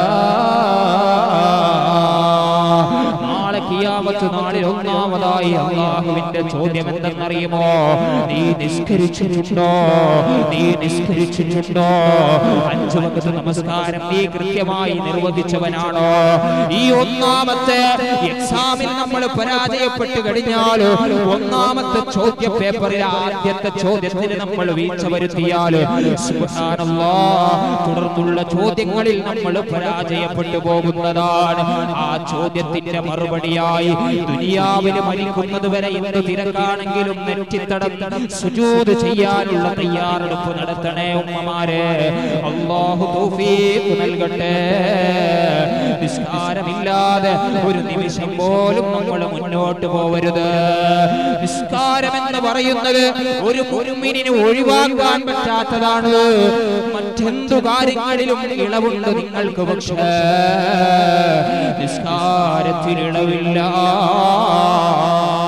നാളെ കിയാമത്ത് നാളിൽ ഒന്നാമതായി അള്ളാഹുവിന്റെ ചോദ്യം എന്തെന്നറിയുമോ നീ നിസ്കരിച്ചിട്ടുണ്ടോ നീ നിസ്കരിച്ചിട്ടുണ്ടോ അഞ്ചു വക്കത്ത് നമസ്കാരം നീ കൃത്യമായി നിർവഹിച്ചവനാണോ ഈ ഒന്നാമത്തെ എക്സാമിൽ നമ്മൾ പരാജയപ്പെട്ട് കഴിഞ്ഞാൽ ഒന്നാമത്തെ ചോദ്യ പേപ്പറിൽ ആദ്യത്തെ ചോദ്യത്തിന് നമ്മൾ വീഴ്ച വരുത്തിയാൽ സുബ്ഹാനല്ലാഹ് തുടർന്നുള്ള ചോദ്യങ്ങളിൽ നമ്മൾ പരാജയപ്പെട്ടു പോകുന്നതാണ് ആ ചോദ്യത്തിന്റെ മറുപടിയായി ദുനിയാവിൽ മരിക്കുന്നത് വരെ എന്ത് തിരക്കാണെങ്കിലും നെറ്റിത്തടം സുജൂദ് ചെയ്യാനുള്ള തയ്യാറെടുപ്പ് നടത്തണേ ഉമ്മമാരെ അള്ളാഹു തൗഫീഖ് നൽകട്ടെ നിസ്കാരമില്ലാതെ ഒരു നിമിഷം പോലും നമ്മൾ മുന്നോട്ട് പോവരുത് നിസ്കാരം എന്ന് പറയുന്നത് ഒരു മുരുമിനിന് ഒഴിവാക്കാൻ പറ്റാത്തതാണ് മറ്റെന്തു കാര്യങ്ങളിലും ഇളവുണ്ട് നിങ്ങൾക്ക് പക്ഷേ നിസ്കാരത്തിൽ ഇളവില്ല